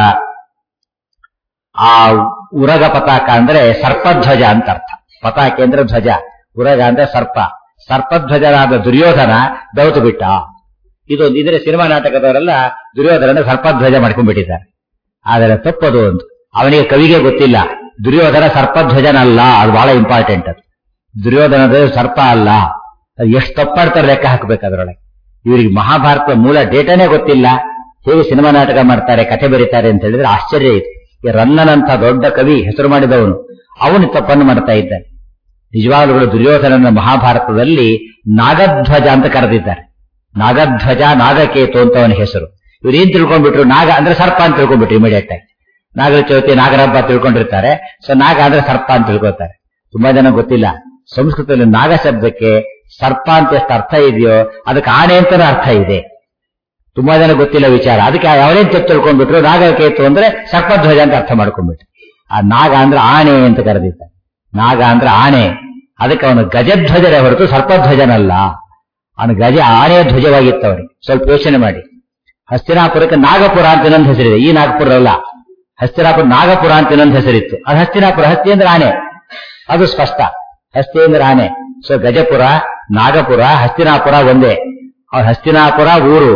ಆ ಉರಗ ಪತಾಕ ಅಂದ್ರೆ ಸರ್ಪಧ್ವಜ ಅಂತ ಅರ್ಥ ಪತಾಕೆ ಅಂದ್ರೆ ಧ್ವಜ ಉರಗ ಅಂದ್ರೆ ಸರ್ಪ ಸರ್ಪಧ್ವಜರಾದ ದುರ್ಯೋಧನ ಬೆವತು ಬಿಟ್ಟ ಇದೊಂದು ಇದರ ಸಿನಿಮಾ ನಾಟಕದವರೆಲ್ಲ ದುರ್ಯೋಧನ ಸರ್ಪಧ್ವಜ ಮಾಡ್ಕೊಂಡ್ಬಿಟ್ಟಿದ್ದಾರೆ ಆದರೆ ತಪ್ಪದು ಒಂದು ಅವನಿಗೆ ಕವಿಗೆ ಗೊತ್ತಿಲ್ಲ ದುರ್ಯೋಧನ ಸರ್ಪಧ್ವಜನಲ್ಲ ಅದು ಬಹಳ ಇಂಪಾರ್ಟೆಂಟ್ ಅದು ದುರ್ಯೋಧನದ ಸರ್ಪ ಅಲ್ಲ ಅದು ಎಷ್ಟು ತಪ್ಪಾಡ್ತಾರೆ ಲೆಕ್ಕ ಹಾಕಬೇಕು ಅದರೊಳಗೆ ಇವರಿಗೆ ಮಹಾಭಾರತ ಮೂಲ ಡೇಟಾನೇ ಗೊತ್ತಿಲ್ಲ ಹೇಗೆ ಸಿನಿಮಾ ನಾಟಕ ಮಾಡ್ತಾರೆ ಕಥೆ ಬರೀತಾರೆ ಅಂತ ಹೇಳಿದ್ರೆ ಆಶ್ಚರ್ಯ ಇದೆ ಈ ರನ್ನನಂತ ದೊಡ್ಡ ಕವಿ ಹೆಸರು ಮಾಡಿದವನು ಅವನು ತಪ್ಪನ್ನು ಮಾಡ್ತಾ ಇದ್ದಾನೆ ನಿಜವಾಗ್ಲೂ ದುರ್ಯೋಧನನ ಮಹಾಭಾರತದಲ್ಲಿ ನಾಗಧ್ವಜ ಅಂತ ಕರೆದಿದ್ದಾರೆ ನಾಗಧ್ವಜ ನಾಗಕೇತು ಅಂತ ಅವನ ಹೆಸರು ಇವ್ರು ಏನ್ ತಿಳ್ಕೊಂಡ್ಬಿಟ್ರು ನಾಗ ಅಂದ್ರೆ ಸರ್ಪ ಅಂತ ತಿಳ್ಕೊಂಡ್ಬಿಟ್ರು ಇಮಿಡಿಯೇಟ್ ಆಗಿ ನಾಗರ ಚೌತಿ ನಾಗರಹಬ್ಬ ತಿಳ್ಕೊಂಡಿರ್ತಾರೆ ಸೊ ನಾಗ ಅಂದ್ರೆ ಸರ್ಪ ಅಂತ ತಿಳ್ಕೊತಾರೆ ತುಂಬಾ ಜನ ಗೊತ್ತಿಲ್ಲ ಸಂಸ್ಕೃತದಲ್ಲಿ ನಾಗ ಶಬ್ದಕ್ಕೆ ಸರ್ಪ ಅಂತ ಎಷ್ಟು ಅರ್ಥ ಇದೆಯೋ ಅದಕ್ಕೆ ಆನೆ ಅಂತಾನೆ ಅರ್ಥ ಇದೆ ತುಂಬಾ ಜನ ಗೊತ್ತಿಲ್ಲ ವಿಚಾರ ಅದಕ್ಕೆ ಅವರೇನ್ ತಪ್ಪು ತಿಳ್ಕೊಂಡ್ಬಿಟ್ರು ನಾಗಕೇತು ಅಂದ್ರೆ ಸರ್ಪಧ್ವಜ ಅಂತ ಅರ್ಥ ಮಾಡ್ಕೊಂಡ್ಬಿಟ್ರು ಆ ನಾಗ ಅಂದ್ರೆ ಆನೆ ಅಂತ ಕರೆದಿದ್ದ ನಾಗ ಅಂದ್ರೆ ಆನೆ ಅದಕ್ಕೆ ಅವನು ಗಜಧ್ವಜರೇ ಹೊರತು ಸರ್ಪಧ್ವಜನಲ್ಲ ಅವನು ಗಜ ಆನೆಯ ಧ್ವಜವಾಗಿತ್ತು ಅವನಿಗೆ ಸ್ವಲ್ಪ ಯೋಚನೆ ಮಾಡಿ ಹಸ್ತಿನಾಪುರಕ್ಕೆ ನಾಗಪುರ ಅಂತ ಇನ್ನೊಂದು ಹೆಸರಿದೆ ಈ ನಾಗಪುರ ಅಲ್ಲ ಹಸ್ತಿನಾಪುರ ನಾಗಪುರ ಅಂತ ಇನ್ನೊಂದು ಹೆಸರಿತ್ತು ಅದು ಹಸ್ತಿನಾಪುರ ಹಸ್ತಿ ಅಂದ್ರೆ ಆನೆ ಅದು ಸ್ಪಷ್ಟ ಹಸ್ತಿ ಅಂದ್ರೆ ಆನೆ ಸೊ ಗಜಪುರ ನಾಗಪುರ ಹಸ್ತಿನಾಪುರ ಒಂದೇ ಅವ್ರ ಹಸ್ತಿನಾಪುರ ಊರು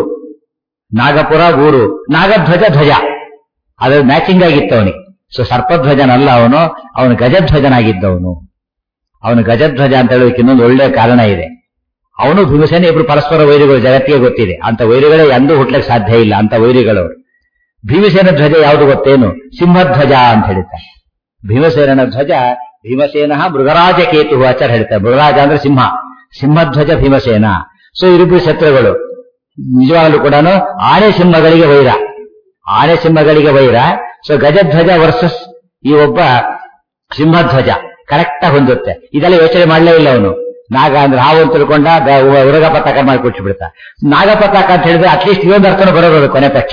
ನಾಗಪುರ ಊರು ನಾಗಧ್ವಜ ಧ್ವಜ ಅದು ಮ್ಯಾಚಿಂಗ್ ಆಗಿತ್ತು ಅವನಿಗೆ ಸೊ ಸರ್ಪಧ್ವಜನಲ್ಲ ಅವನು ಅವನು ಗಜಧ್ವಜನಾಗಿದ್ದವನು ಅವನು ಗಜಧ್ವಜ ಅಂತ ಹೇಳೋದಕ್ಕೆ ಇನ್ನೊಂದು ಒಳ್ಳೆ ಕಾರಣ ಇದೆ ಅವನು ಭೀಮಸೇನ ಇಬ್ರು ಪರಸ್ಪರ ವೈರಿಗಳು ಜಗತ್ತಿಗೆ ಗೊತ್ತಿದೆ ಅಂತ ವೈರಿಗಳೇ ಎಂದೂ ಹುಟ್ಲಕ್ಕೆ ಸಾಧ್ಯ ಇಲ್ಲ ಅಂತ ವೈರಿಗಳವರು ಭೀಮಸೇನ ಧ್ವಜ ಯಾವುದು ಗೊತ್ತೇನು ಸಿಂಹಧ್ವಜ ಅಂತ ಹೇಳ್ತಾರೆ ಭೀಮಸೇನನ ಧ್ವಜ ಭೀಮಸೇನ ಮೃಗರಾಜ ಕೇತು ಆಚಾರ ಹೇಳ್ತಾರೆ ಮೃಗರಾಜ ಅಂದ್ರೆ ಸಿಂಹ ಸಿಂಹಧ್ವಜ ಭೀಮಸೇನ ಸೊ ಇವರಿಬ್ಬರು ಶತ್ರುಗಳು ನಿಜವಾಗಲೂ ಕೂಡ ಆನೆ ಸಿಂಹಗಳಿಗೆ ವೈರ ಆನೆ ಸಿಂಹಗಳಿಗೆ ವೈರ ಸೊ ಗಜಧ್ವಜ ವರ್ಸಸ್ ಈ ಒಬ್ಬ ಸಿಂಹಧ್ವಜ ಕರೆಕ್ಟ್ ಆಗಿ ಹೊಂದುತ್ತೆ ಇದೆಲ್ಲ ಯೋಚನೆ ಮಾಡಲೇ ಇಲ್ಲ ಅವನು ನಾಗ ಅಂದ್ರೆ ಹಾವು ಅಂತ ತಿಳ್ಕೊಂಡ ಗ- ಉ- ಉರಗ ಪತಾಕ ಮಾಡಿ ಕೊಟ್ಬಿಡ್ತ ನಾಗಪತಾಕ ಅಂತ ಹೇಳಿದ್ರೆ ಅಟ್ಲೀಸ್ಟ್ ಇದೊಂದು ಅರ್ಥನೂ ಬರೋದು ಕೊನೆ ಪಕ್ಷ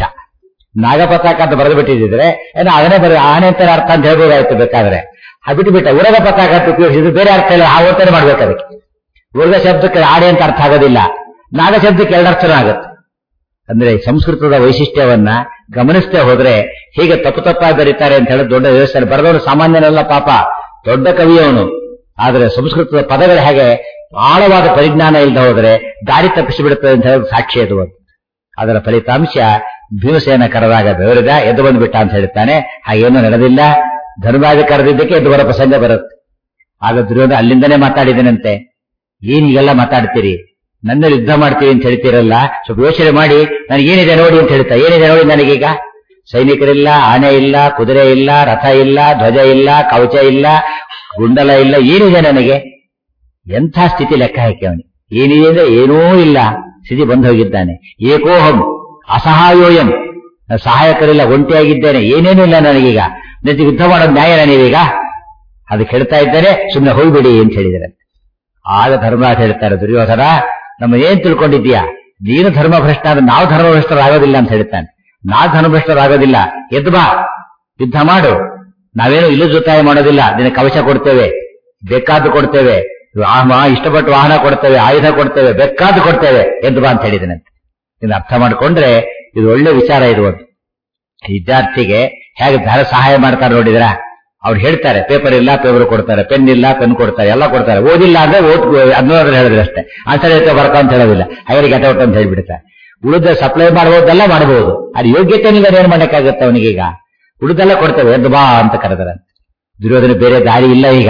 ನಾಗಪತಾಕ ಅಂತ ಬರೆದು ಬಿಟ್ಟಿದ್ರೆ ಏನೋ ಅದನ್ನೇ ಬರ ಆನೆ ಅಂತಾನೆ ಅರ್ಥ ಅಂತ ಹೇಳ್ಬೋದಾಯ್ತು ಬೇಕಾದ್ರೆ ಅದು ಬಿಟ್ಟು ಬಿಟ್ಟ ಉರಗ ಪತಾಕ ಅಂತ ಉಪಯೋಗಿಸಿದ್ರೆ ಬೇರೆ ಅರ್ಥ ಇಲ್ಲ ಹಾವು ಅಂತಾನೆ ಮಾಡ್ಬೇಕು ಅದಕ್ಕೆ ಉರಗ ಶಬ್ದಕ್ಕೆ ಆಡೆ ಅಂತ ಅರ್ಥ ಆಗೋದಿಲ್ಲ ನಾಗ ಶಬ್ದಕ್ಕೆ ಎರಡು ಅರ್ಥನೂ ಆಗುತ್ತೆ ಅಂದ್ರೆ ಸಂಸ್ಕೃತದ ವೈಶಿಷ್ಟ್ಯವನ್ನ ಗಮನಿಸ್ತೇ ಹೋದ್ರೆ ಹೇಗೆ ತಪ್ಪು ತಪ್ಪಾಗಿ ಬರೀತಾರೆ ಅಂತ ಹೇಳಿ ದೊಡ್ಡ ವ್ಯವಸ್ಥೆ ಬರೆದವನು ಸಾಮಾನ್ಯನಲ್ಲ ಪಾಪ ದೊಡ್ಡ ಕವಿಯವನು ಆದರೆ ಸಂಸ್ಕೃತದ ಪದಗಳು ಹೇಗೆ ಆಳವಾದ ಪರಿಜ್ಞಾನ ಇಲ್ಲದೆ ಹೋದ್ರೆ ದಾರಿ ತಪ್ಪಿಸಿಬಿಡುತ್ತದೆ ಅಂತ ಹೇಳಿ ಸಾಕ್ಷಿ ಅದು ಒಂದು ಅದರ ಫಲಿತಾಂಶ ಭೀಮಸೇನ ಕರೆದಾಗ ಬೆವರಿದ ಎದ್ದು ಬಂದ್ಬಿಟ್ಟ ಅಂತ ಹೇಳ್ತಾನೆ ಹಾಗೇನೂ ನಡೆದಿಲ್ಲ ಧರ್ಮರಾಜ ಕರೆದಿದ್ದಕ್ಕೆ ಎದ್ದು ಬರೋ ಪ್ರಸಂಗ ಬರುತ್ತೆ ಆಗ ದುರ್ಯೋಧನ ಅಲ್ಲಿಂದನೇ ಮಾತಾಡಿದನಂತೆ ಏನ್ ಈಗೆಲ್ಲ ಮಾತಾಡ್ತೀರಿ ನನ್ನ ಯುದ್ಧ ಮಾಡ್ತೀವಿ ಅಂತ ಹೇಳ್ತೀರಲ್ಲ ಸ್ವಲ್ಪ ಯೋಚನೆ ಮಾಡಿ ನನಗೇನಿದೆ ನೋಡಿ ಅಂತ ಹೇಳ್ತಾ ಏನಿದೆ ನೋಡಿ ನನಗೀಗ ಸೈನಿಕರಿಲ್ಲ ಆನೆ ಇಲ್ಲ ಕುದುರೆ ಇಲ್ಲ ರಥ ಇಲ್ಲ ಧ್ವಜ ಇಲ್ಲ ಕವಚ ಇಲ್ಲ ಗುಂಡಲ ಇಲ್ಲ ಏನಿದೆ ನನಗೆ ಎಂಥ ಸ್ಥಿತಿ ಲೆಕ್ಕ ಹಾಕಿ ಅವನಿಗೆ ಏನಿದೆ ಅಂದ್ರೆ ಏನೂ ಇಲ್ಲ ಸ್ಥಿತಿ ಬಂದು ಹೋಗಿದ್ದಾನೆ ಏಕೋಹಂ ಅಸಹಾಯೋಯಂ ನಾನು ಸಹಾಯಕರಿಲ್ಲ ಒಂಟಿಯಾಗಿದ್ದೇನೆ ಏನೇನೂ ಇಲ್ಲ ನನಗೀಗ ನಿಜ ಯುದ್ಧ ಮಾಡೋದು ನ್ಯಾಯ ನೀವೀಗ ಅದಕ್ಕೆ ಹೇಳ್ತಾ ಇದ್ದೇನೆ ಸುಮ್ಮನೆ ಹೋಗ್ಬಿಡಿ ಅಂತ ಹೇಳಿದರೆ ಆಗ ಧರ್ಮರಾಜ ಹೇಳ್ತಾರೆ ದುರ್ಯೋಧನ ನಮ್ಮ ಏನ್ ತಿಳ್ಕೊಂಡಿದ್ದೀಯಾ ನೀನು ಧರ್ಮಭ್ರಷ್ಟ ಆದ್ರೆ ನಾವು ಧರ್ಮಭ್ರಷ್ಟರಾಗೋದಿಲ್ಲ ಅಂತ ಹೇಳ್ತಾನೆ ನಾವು ಧರ್ಮಭ್ರಷ್ಟರಾಗೋದಿಲ್ಲ ಎದ್ದು ಬಾ ಯುದ್ಧ ಮಾಡು ನಾವೇನು ಇಲ್ಲೂ ಜೊತಾಯ ಮಾಡೋದಿಲ್ಲ ನಿನ್ನ ಕವಚ ಕೊಡ್ತೇವೆ ಬೇಕಾದ್ದು ಕೊಡ್ತೇವೆ ವಾಹನ ಇಷ್ಟಪಟ್ಟು ವಾಹನ ಕೊಡ್ತೇವೆ ಆಯುಧ ಕೊಡ್ತೇವೆ ಬೇಕಾದ್ದು ಕೊಡ್ತೇವೆ ಎದ್ದು ಬಾ ಅಂತ ಹೇಳಿದನಂತೆ ಇದನ್ನ ಅರ್ಥ ಮಾಡ್ಕೊಂಡ್ರೆ ಇದು ಒಳ್ಳೆ ವಿಚಾರ ಇದು ಒಂದು ವಿದ್ಯಾರ್ಥಿಗೆ ಹೇಗೆ ಧನ ಸಹಾಯ ಮಾಡ್ತಾರೆ ನೋಡಿದ್ರ ಅವ್ರು ಹೇಳ್ತಾರೆ ಪೇಪರ್ ಇಲ್ಲ ಪೇಪರ್ ಕೊಡ್ತಾರೆ ಪೆನ್ ಇಲ್ಲ ಪೆನ್ ಕೊಡ್ತಾರೆ ಎಲ್ಲ ಕೊಡ್ತಾರೆ ಓದಿಲ್ಲ ಅಂದ್ರೆ ಓದ್ ಅನ್ನೋದ್ರ ಹೇಳಿದ್ರೆ ಅಷ್ಟೇ ಆನ್ಸರ್ ಹೇಳ್ತಾ ಬರ್ಕ ಅಂತ ಹೇಳೋದಿಲ್ಲ ಹಾಗೆ ಗೆಟ ಔಟ್ ಅಂತ ಹೇಳ್ಬಿಡ್ತಾರೆ ಉಳಿದ ಸಪ್ಲೈ ಮಾಡಬಹುದೆಲ್ಲ ಮಾಡಬಹುದು ಅದು ಯೋಗ್ಯತೆ ಏನ್ ಮಾಡಕ್ಕಾಗತ್ತೆ ಅವನಿಗೀಗ ಉಳಿದೆಲ್ಲ ಕೊಡ್ತೇವೆ ಎದ್ದು ಬಾ ಅಂತ ಕರೆದರಂತೆ ದುರ್ಯೋಧನ ಬೇರೆ ದಾರಿ ಇಲ್ಲ ಈಗ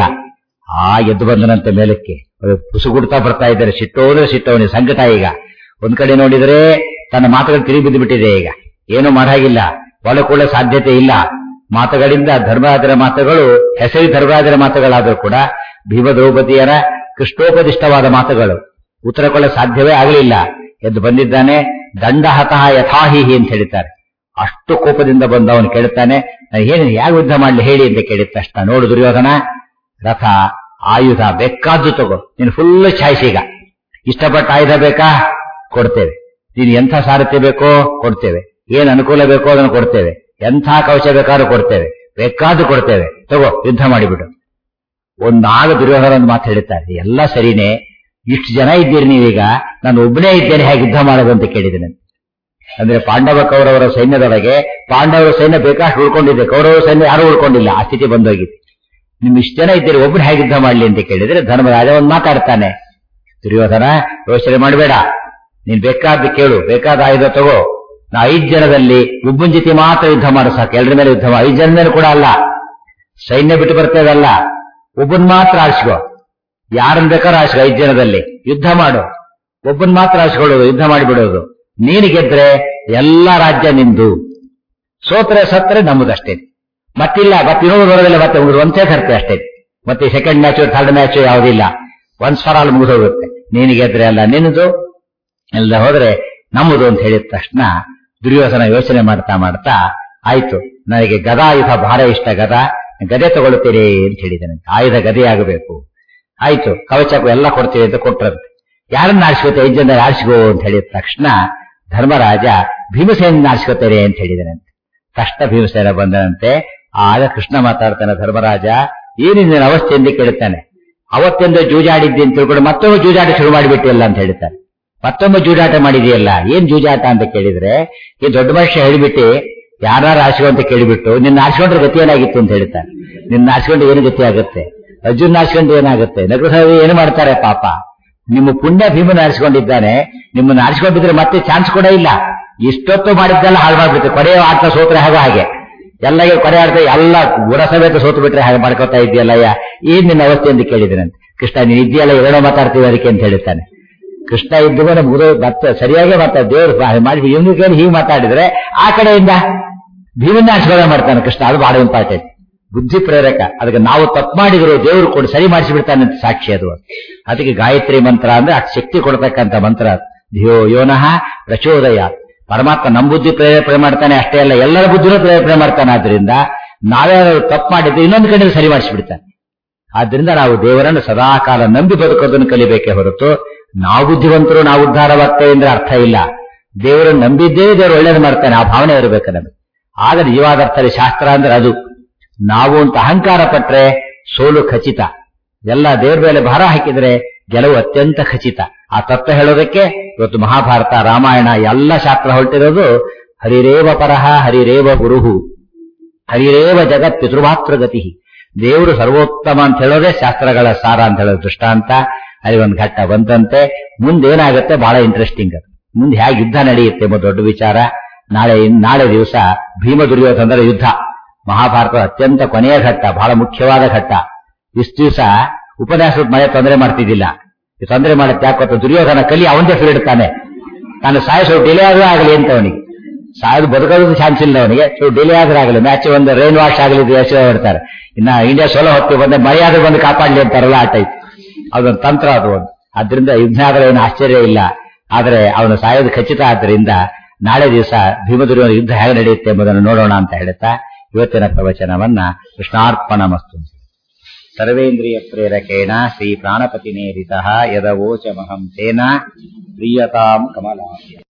ಆ ಎದ್ದು ಬಂದನಂತೆ ಮೇಲಕ್ಕೆ ಪುಸುಗುಡ್ತಾ ಬರ್ತಾ ಇದ್ದಾರೆ ಸಿಟ್ಟೋದ್ರೆ ಸಿಟ್ಟವನಿ ಸಂಕಟ ಈಗ ಒಂದ್ ಕಡೆ ನೋಡಿದ್ರೆ ತನ್ನ ಮಾತುಗಳು ತಿರುಗಿ ಬಿದ್ದು ಬಿಟ್ಟಿದೆ ಈಗ ಏನು ಮಾಡಾಗಿಲ್ಲ ಒಳಕೊಳ್ಳೋ ಸಾಧ್ಯತೆ ಇಲ್ಲ ಮಾತುಗಳಿಂದ ಧರ್ಮರಾಜರ ಮಾತುಗಳು ಹೆಸರಿ ಧರ್ಮರಾಜರ ಮಾತುಗಳಾದರೂ ಕೂಡ ಭೀಮ ದ್ರೌಪದಿಯರ ಕೃಷ್ಣೋಪದಿಷ್ಟವಾದ ಮಾತುಗಳು ಉತ್ತರ ಕೊಡಲು ಸಾಧ್ಯವೇ ಆಗಲಿಲ್ಲ ಎದ್ದು ಬಂದಿದ್ದಾನೆ ದಂಡಹತಃ ಯಥಾಹಿಹಿ ಅಂತ ಹೇಳ್ತಾರೆ ಅಷ್ಟು ಕೋಪದಿಂದ ಬಂದು ಅವನು ಕೇಳುತ್ತಾನೆ ಏನು ಯಾಕೆ ಯುದ್ಧ ಮಾಡ್ಲಿ ಹೇಳಿ ಅಂತ ಕೇಳಿದ ತಕ್ಷಣ ನೋಡು ದುರ್ಯೋಧನ ರಥ ಆಯುಧ ಬೇಕಾದ್ದು ತಗೋ ನೀನು ಫುಲ್ ಚಾಯ್ಸ್ ಈಗ ಇಷ್ಟಪಟ್ಟ ಆಯುಧ ಬೇಕಾ ಕೊಡ್ತೇವೆ ನೀನು ಎಂಥ ಸಾರಥ್ಯ ಬೇಕೋ ಕೊಡ್ತೇವೆ ಏನ್ ಅನುಕೂಲ ಬೇಕೋ ಅದನ್ನು ಕೊಡ್ತೇವೆ ಎಂಥ ಕವಚ ಬೇಕಾದ್ರೂ ಕೊಡ್ತೇವೆ ಬೇಕಾದ್ರೂ ಕೊಡ್ತೇವೆ ತಗೋ ಯುದ್ಧ ಮಾಡಿಬಿಡು ಒಂದಾಗ ದುರ್ಯೋಧನ ಒಂದು ಮಾತು ಹೇಳುತ್ತಾರೆ ಎಲ್ಲ ಸರಿನೇ ಇಷ್ಟು ಜನ ಇದ್ದೀರಿ ನೀವೀಗ ನಾನು ಒಬ್ಬನೇ ಇದ್ದೇನೆ ಹೇಗೆ ಯುದ್ಧ ಮಾಡೋದು ಅಂತ ಕೇಳಿದ್ದೇನೆ ಅಂದ್ರೆ ಪಾಂಡವ ಕೌರವರ ಸೈನ್ಯದೊಳಗೆ ಪಾಂಡವರ ಸೈನ್ಯ ಬೇಕಾಷ್ಟು ಉಳ್ಕೊಂಡಿದೆ ಕೌರವ ಸೈನ್ಯ ಯಾರು ಉಳ್ಕೊಂಡಿಲ್ಲ ಆ ಸ್ಥಿತಿ ಬಂದೋಗಿದೆ ನಿಮ್ ಇಷ್ಟು ಜನ ಇದ್ದೀರಿ ಒಬ್ರು ಹೇಗೆ ಯುದ್ಧ ಮಾಡ್ಲಿ ಅಂತ ಕೇಳಿದ್ರೆ ಧರ್ಮರಾಜ ಒಂದು ಮಾತಾಡ್ತಾನೆ ದುರ್ಯೋಧನ ಯೋಚನೆ ಮಾಡಬೇಡ ನೀನ್ ಬೇಕಾದ ಕೇಳು ಬೇಕಾದ ಆಯುಧ ತಗೋ ನಾ ಐದ್ ಜನದಲ್ಲಿ ಒಬ್ಬನ ಜೊತೆ ಮಾತ್ರ ಯುದ್ಧ ಮಾಡು ಸಾಕು ಎಲ್ಲರ ಮೇಲೆ ಯುದ್ಧ ಐದ್ ಜನ ಮೇಲೆ ಕೂಡ ಅಲ್ಲ ಸೈನ್ಯ ಬಿಟ್ಟು ಬರ್ತೇವಲ್ಲ ಒಬ್ಬನ್ ಮಾತ್ರ ಆರಿಸ್ಕೋ ಯಾರನ್ನ ಬೇಕಾದ್ರೂ ಆರಿಸ್ಕೋ ಐದ್ ಜನದಲ್ಲಿ ಯುದ್ಧ ಮಾಡು ಒಬ್ಬನ್ ಮಾತ್ರ ಆರಿಸ್ಕೊಳ್ಳೋದು ಯುದ್ಧ ಮಾಡಿಬಿಡೋದು ನೀನು ಗೆದ್ರೆ ಎಲ್ಲ ರಾಜ್ಯ ನಿಂದು ಸೋತ್ರೆ ಸತ್ರೆ ನಮ್ಮದಷ್ಟೇ ಮತ್ತಿಲ್ಲ ಮತ್ತೆ ಇನ್ನೊಂದು ಬರೋದಿಲ್ಲ ಮತ್ತೆ ಮುಗಿದು ಒಂದೇ ಸರ್ತೆ ಅಷ್ಟೇ ಮತ್ತೆ ಸೆಕೆಂಡ್ ಮ್ಯಾಚ್ ಥರ್ಡ್ ಮ್ಯಾಚ್ ಯಾವುದಿಲ್ಲ ಒನ್ಸ್ ಫಾರ್ ಆಲ್ ಮುಗಿದೋಗುತ್ತೆ ನೀನು ಗೆದ್ರೆ ಅಲ್ಲ ನಿನ್ನದು ಎಲ್ಲ ಹೋದ್ರೆ ನಮ್ಮದು ಅಂತ ಹೇಳಿದ ತಕ್ಷಣ ದುರ್ಯೋಧನ ಯೋಚನೆ ಮಾಡ್ತಾ ಮಾಡ್ತಾ ಆಯ್ತು ನನಗೆ ಗದಾಯುಧ ಬಹಳ ಇಷ್ಟ ಗದಾ ಗದೆ ತಗೊಳ್ತೀರಿ ಅಂತ ಹೇಳಿದ್ದೇನೆ ಆಯುಧ ಗದೆ ಆಗಬೇಕು ಆಯ್ತು ಕವಚಕ್ಕೂ ಎಲ್ಲ ಕೊಡ್ತೀವಿ ಅಂತ ಕೊಟ್ರಂತೆ ಯಾರನ್ನ ಆರಿಸ್ಕೋತೆ ಐದು ಜನ ಆರಿಸ್ಕೋ ಅಂತ ಹೇಳಿದ ತಕ್ಷಣ ಧರ್ಮರಾಜ ಭೀಮಸೇನ ಆರಿಸ್ಕೋತಾರೆ ಅಂತ ಹೇಳಿದನಂತೆ ತಕ್ಷಣ ಭೀಮಸೇನ ಬಂದನಂತೆ ಆಗ ಕೃಷ್ಣ ಮಾತಾಡ್ತಾನೆ ಧರ್ಮರಾಜ ಏನಿದೆ ಅವಸ್ಥೆ ಎಂದು ಕೇಳುತ್ತಾನೆ ಅವತ್ತೆಂದು ಜೂಜಾಡಿದ್ದೆ ಅಂತ ತಿಳ್ಕೊಂಡು ಮತ್ತೊಮ್ಮೆ ಜೂಜಾಟ ಶುರು ಮಾಡಿಬಿಟ್ಟಿಲ್ಲ ಅಂತ ಹೇಳ್ತಾನೆ ಮತ್ತೊಮ್ಮೆ ಜೂಜಾಟ ಮಾಡಿದೆಯಲ್ಲ ಏನ್ ಜೂಜಾಟ ಅಂತ ಕೇಳಿದ್ರೆ ಈ ದೊಡ್ಡ ಮನುಷ್ಯ ಹೇಳಿಬಿಟ್ಟು ಯಾರು ಆರಿಸ್ಕೊ ಅಂತ ಕೇಳಿಬಿಟ್ಟು ನಿನ್ನ ಆರಿಸ್ಕೊಂಡ್ರೆ ಗತಿ ಏನಾಗಿತ್ತು ಅಂತ ಹೇಳ್ತಾನೆ ನಿನ್ನ ಆರಿಸ್ಕೊಂಡು ಏನು ಗತಿ ಆಗುತ್ತೆ ಅರ್ಜುನ್ ಆರಿಸ್ಕೊಂಡು ಏನಾಗುತ್ತೆ ನಗರಸಭೆ ಏನು ಮಾಡ್ತಾರೆ ಪಾಪ ನಿಮ್ಮ ಪುಣ್ಯ ಭೀಮನ ಆರಿಸ್ಕೊಂಡಿದ್ದಾನೆ ನಿಮ್ಮನ್ನ ಆರಿಸ್ಕೊಂಡಿದ್ರೆ ಮತ್ತೆ ಚಾನ್ಸ್ ಕೂಡ ಇಲ್ಲ ಇಷ್ಟೊತ್ತು ಮಾಡಿದ್ದೆಲ್ಲ ಹಾಳು ಮಾಡ್ಬಿಟ್ಟು ಕೊನೆಯ ಆಟ ಸೋತ್ರೆ ಹಾಗೆ ಹಾಗೆ ಎಲ್ಲಗೆ ಕೊನೆ ಆಡ್ತಾ ಎಲ್ಲ ಗುಣ ಸಮೇತ ಸೋತು ಬಿಟ್ರೆ ಹಾಗೆ ಮಾಡ್ಕೊತಾ ಇದೆಯಲ್ಲಯ್ಯ ಏನ್ ನಿನ್ನ ಅವಸ್ಥೆ ಎಂದು ಕೇಳಿದನಂತೆ ಕೃಷ್ಣ ನೀನ್ ಇದೆಯಲ್ಲ ಏನೋ ಮಾತಾಡ್ತೀವಿ ಅದಕ್ಕೆ ಅಂತ ಹೇಳ್ತಾನೆ ಕೃಷ್ಣ ಇದ್ದ ಮೇಲೆ ಮುಗಿದು ಮತ್ತೆ ಸರಿಯಾಗಿ ಮಾತಾಡ ದೇವರು ಮಾಡಿ ಇವನಿಗೆ ಹೀಗೆ ಮಾತಾಡಿದ್ರೆ ಆ ಕಡೆಯಿಂದ ಭೀಮನ್ನ ಆಶೀರ್ವಾದ ಮಾಡ್ತಾನೆ ಕೃಷ್ಣ ಅದು ಬಹಳ ಇಂಪಾರ್ಟೆಂಟ್ ಬುದ್ಧಿ ಪ್ರೇರಕ ಅದಕ್ಕೆ ನಾವು ತಪ್ಪು ಮಾಡಿದ್ರು ದೇವರು ಕೊಡು ಸರಿ ಮಾಡಿಸಿಬಿಡ್ತಾನೆ ಅಂತ ಸಾಕ್ಷಿ ಅದು ಅದಕ್ಕೆ ಗಾಯತ್ರಿ ಮಂತ್ರ ಅಂದ್ರೆ ಅಷ್ಟು ಶಕ್ತಿ ಕೊಡ್ತಕ್ಕಂಥ ಮಂತ್ರ ಧಿಯೋ ಯೋನಃ ಪ್ರಚೋದಯ ಪರಮಾತ್ಮ ನಮ್ಮ ಬುದ್ಧಿ ಪ್ರೇರೇಪಣೆ ಮಾಡ್ತಾನೆ ಅಷ್ಟೇ ಅಲ್ಲ ಎಲ್ಲರ ಬುದ್ಧಿನೂ ಪ್ರೇರೇಪಣೆ ಮಾಡ್ತಾನೆ ಆದ್ರಿಂದ ನಾವೇನಾದ್ರು ತಪ್ಪು ಮಾಡಿದ್ರೆ ಇನ್ನೊಂದು ಕಡೆ ಸರಿ ಮಾಡಿಸಿಬಿಡ್ತಾನೆ ಆದ್ರಿಂದ ನಾವು ದೇವರನ್ನು ಸದಾಕಾಲ ನಂಬಿ ಬದುಕೋದನ್ನು ಕಲಿಬೇಕೇ ಹೊರತು ನಾವು ಬುದ್ಧಿವಂತರು ನಾವು ಉದ್ಧಾರವಾಗ್ತೇವೆ ಅಂದ್ರೆ ಅರ್ಥ ಇಲ್ಲ ದೇವರನ್ನು ನಂಬಿದ್ದೇ ದೇವರು ಒಳ್ಳೇದು ಮಾಡ್ತಾನೆ ಆ ಭಾವನೆ ಇರಬೇಕು ನಮಗೆ ಆಗ ನಿಜವಾದ ಅರ್ಥದಲ್ಲಿ ಶಾಸ್ತ್ರ ಅಂದ್ರೆ ಅದು ನಾವು ಅಂತ ಅಹಂಕಾರ ಪಟ್ರೆ ಸೋಲು ಖಚಿತ ಎಲ್ಲ ದೇವರ ಮೇಲೆ ಭಾರ ಹಾಕಿದ್ರೆ ಗೆಲುವು ಅತ್ಯಂತ ಖಚಿತ ಆ ತತ್ವ ಹೇಳೋದಕ್ಕೆ ಇವತ್ತು ಮಹಾಭಾರತ ರಾಮಾಯಣ ಎಲ್ಲ ಶಾಸ್ತ್ರ ಹೊರಟಿರೋದು ಹರಿರೇವ ಪರಹ ಹರಿರೇವ ಗುರುಹು ಹರಿರೇವ ಜಗತ್ ಪಿತೃಮಾತೃಗತಿ ದೇವರು ಸರ್ವೋತ್ತಮ ಅಂತ ಹೇಳೋದೇ ಶಾಸ್ತ್ರಗಳ ಸಾರ ಅಂತ ಹೇಳೋದು ದೃಷ್ಟಾಂತ ಅಲ್ಲಿ ಒಂದು ಘಟ್ಟ ಬಂದಂತೆ ಮುಂದೇನಾಗುತ್ತೆ ಬಹಳ ಇಂಟ್ರೆಸ್ಟಿಂಗ್ ಅದು ಮುಂದೆ ಹೇಗೆ ಯುದ್ಧ ನಡೆಯುತ್ತೆ ಎಂಬ ದೊಡ್ಡ ವಿಚಾರ ನಾಳೆ ನಾಳೆ ದಿವಸ ಭೀಮ ದುರ್ಯೋಧನರ ಯುದ್ಧ ಮಹಾಭಾರತದ ಅತ್ಯಂತ ಕೊನೆಯ ಘಟ್ಟ ಬಹಳ ಮುಖ್ಯವಾದ ಘಟ್ಟ ಇಷ್ಟು ದಿವಸ ಉಪನ್ಯಾಸದ ಮನೆ ತೊಂದರೆ ಮಾಡ್ತಿದ್ದಿಲ್ಲ ಈ ತೊಂದರೆ ಮಾಡುತ್ತೆ ಯಾಕೊತ್ತ ದುರ್ಯೋಧನ ಕಲಿ ಅವಂದೇ ಇಡ್ತಾನೆ ನಾನು ಸಾಯಿಸೋ ಡಿಲೇ ಆದ್ರೂ ಆಗಲಿ ಅಂತ ಅವನಿಗೆ ಸಾಯೋದು ಬದುಕೋದು ಚಾನ್ಸ್ ಇಲ್ಲ ಅವನಿಗೆ ಸೊ ಡಿಲೇ ಆದ್ರೂ ಆಗಲಿ ಮ್ಯಾಚ್ ಒಂದು ರೈನ್ ವಾಶ್ ಆಗಲಿ ಎಸೆ ಹೊಡ್ತಾರೆ ಇನ್ನ ಇಂಡಿಯಾ ಸೋಲೋ ಹೊತ್ತಿ ಬಂದೆ ಮರ್ಯಾದೆ ಬಂದು ಕಾಪಾಡ್ಲಿ ಅಂತಾರಲ್ಲ ಆ ಟೈಪ್ ಅದೊಂದು ತಂತ್ರ ಅದು ಒಂದು ಆದ್ರಿಂದ ಯುದ್ಧ ಆದ್ರೆ ಏನು ಆಶ್ಚರ್ಯ ಇಲ್ಲ ಆದ್ರೆ ಅವನು ಸಾಯೋದು ಖಚಿತ ಆದ್ರಿಂದ ನಾಳೆ ದಿವಸ ಭೀಮದುರ್ಯೋಧನ ಯುದ್ಧ ಹೇಗೆ ನಡೆಯುತ್ತೆ ಎಂಬುದನ್ನು ನೋಡೋಣ ಅಂತ ಹೇಳುತ್ತಾ ಇವತ್ತಿನ ಪ್ರವಚನವನ್ನ ಕೃಷ್ಣಾರ್ಪಣ ಮಸ್ತು ಸರ್ವೇಂದ್ರಿಯ ಪ್ರೇರಕೇಣ ಶ್ರೀ ಪ್ರಾಣಪತಿ ನೇರಿತ ಯದವೋಚಮಹಂ ತೇನ ಪ್ರಿಯತಾಂ ಕಮಲಾ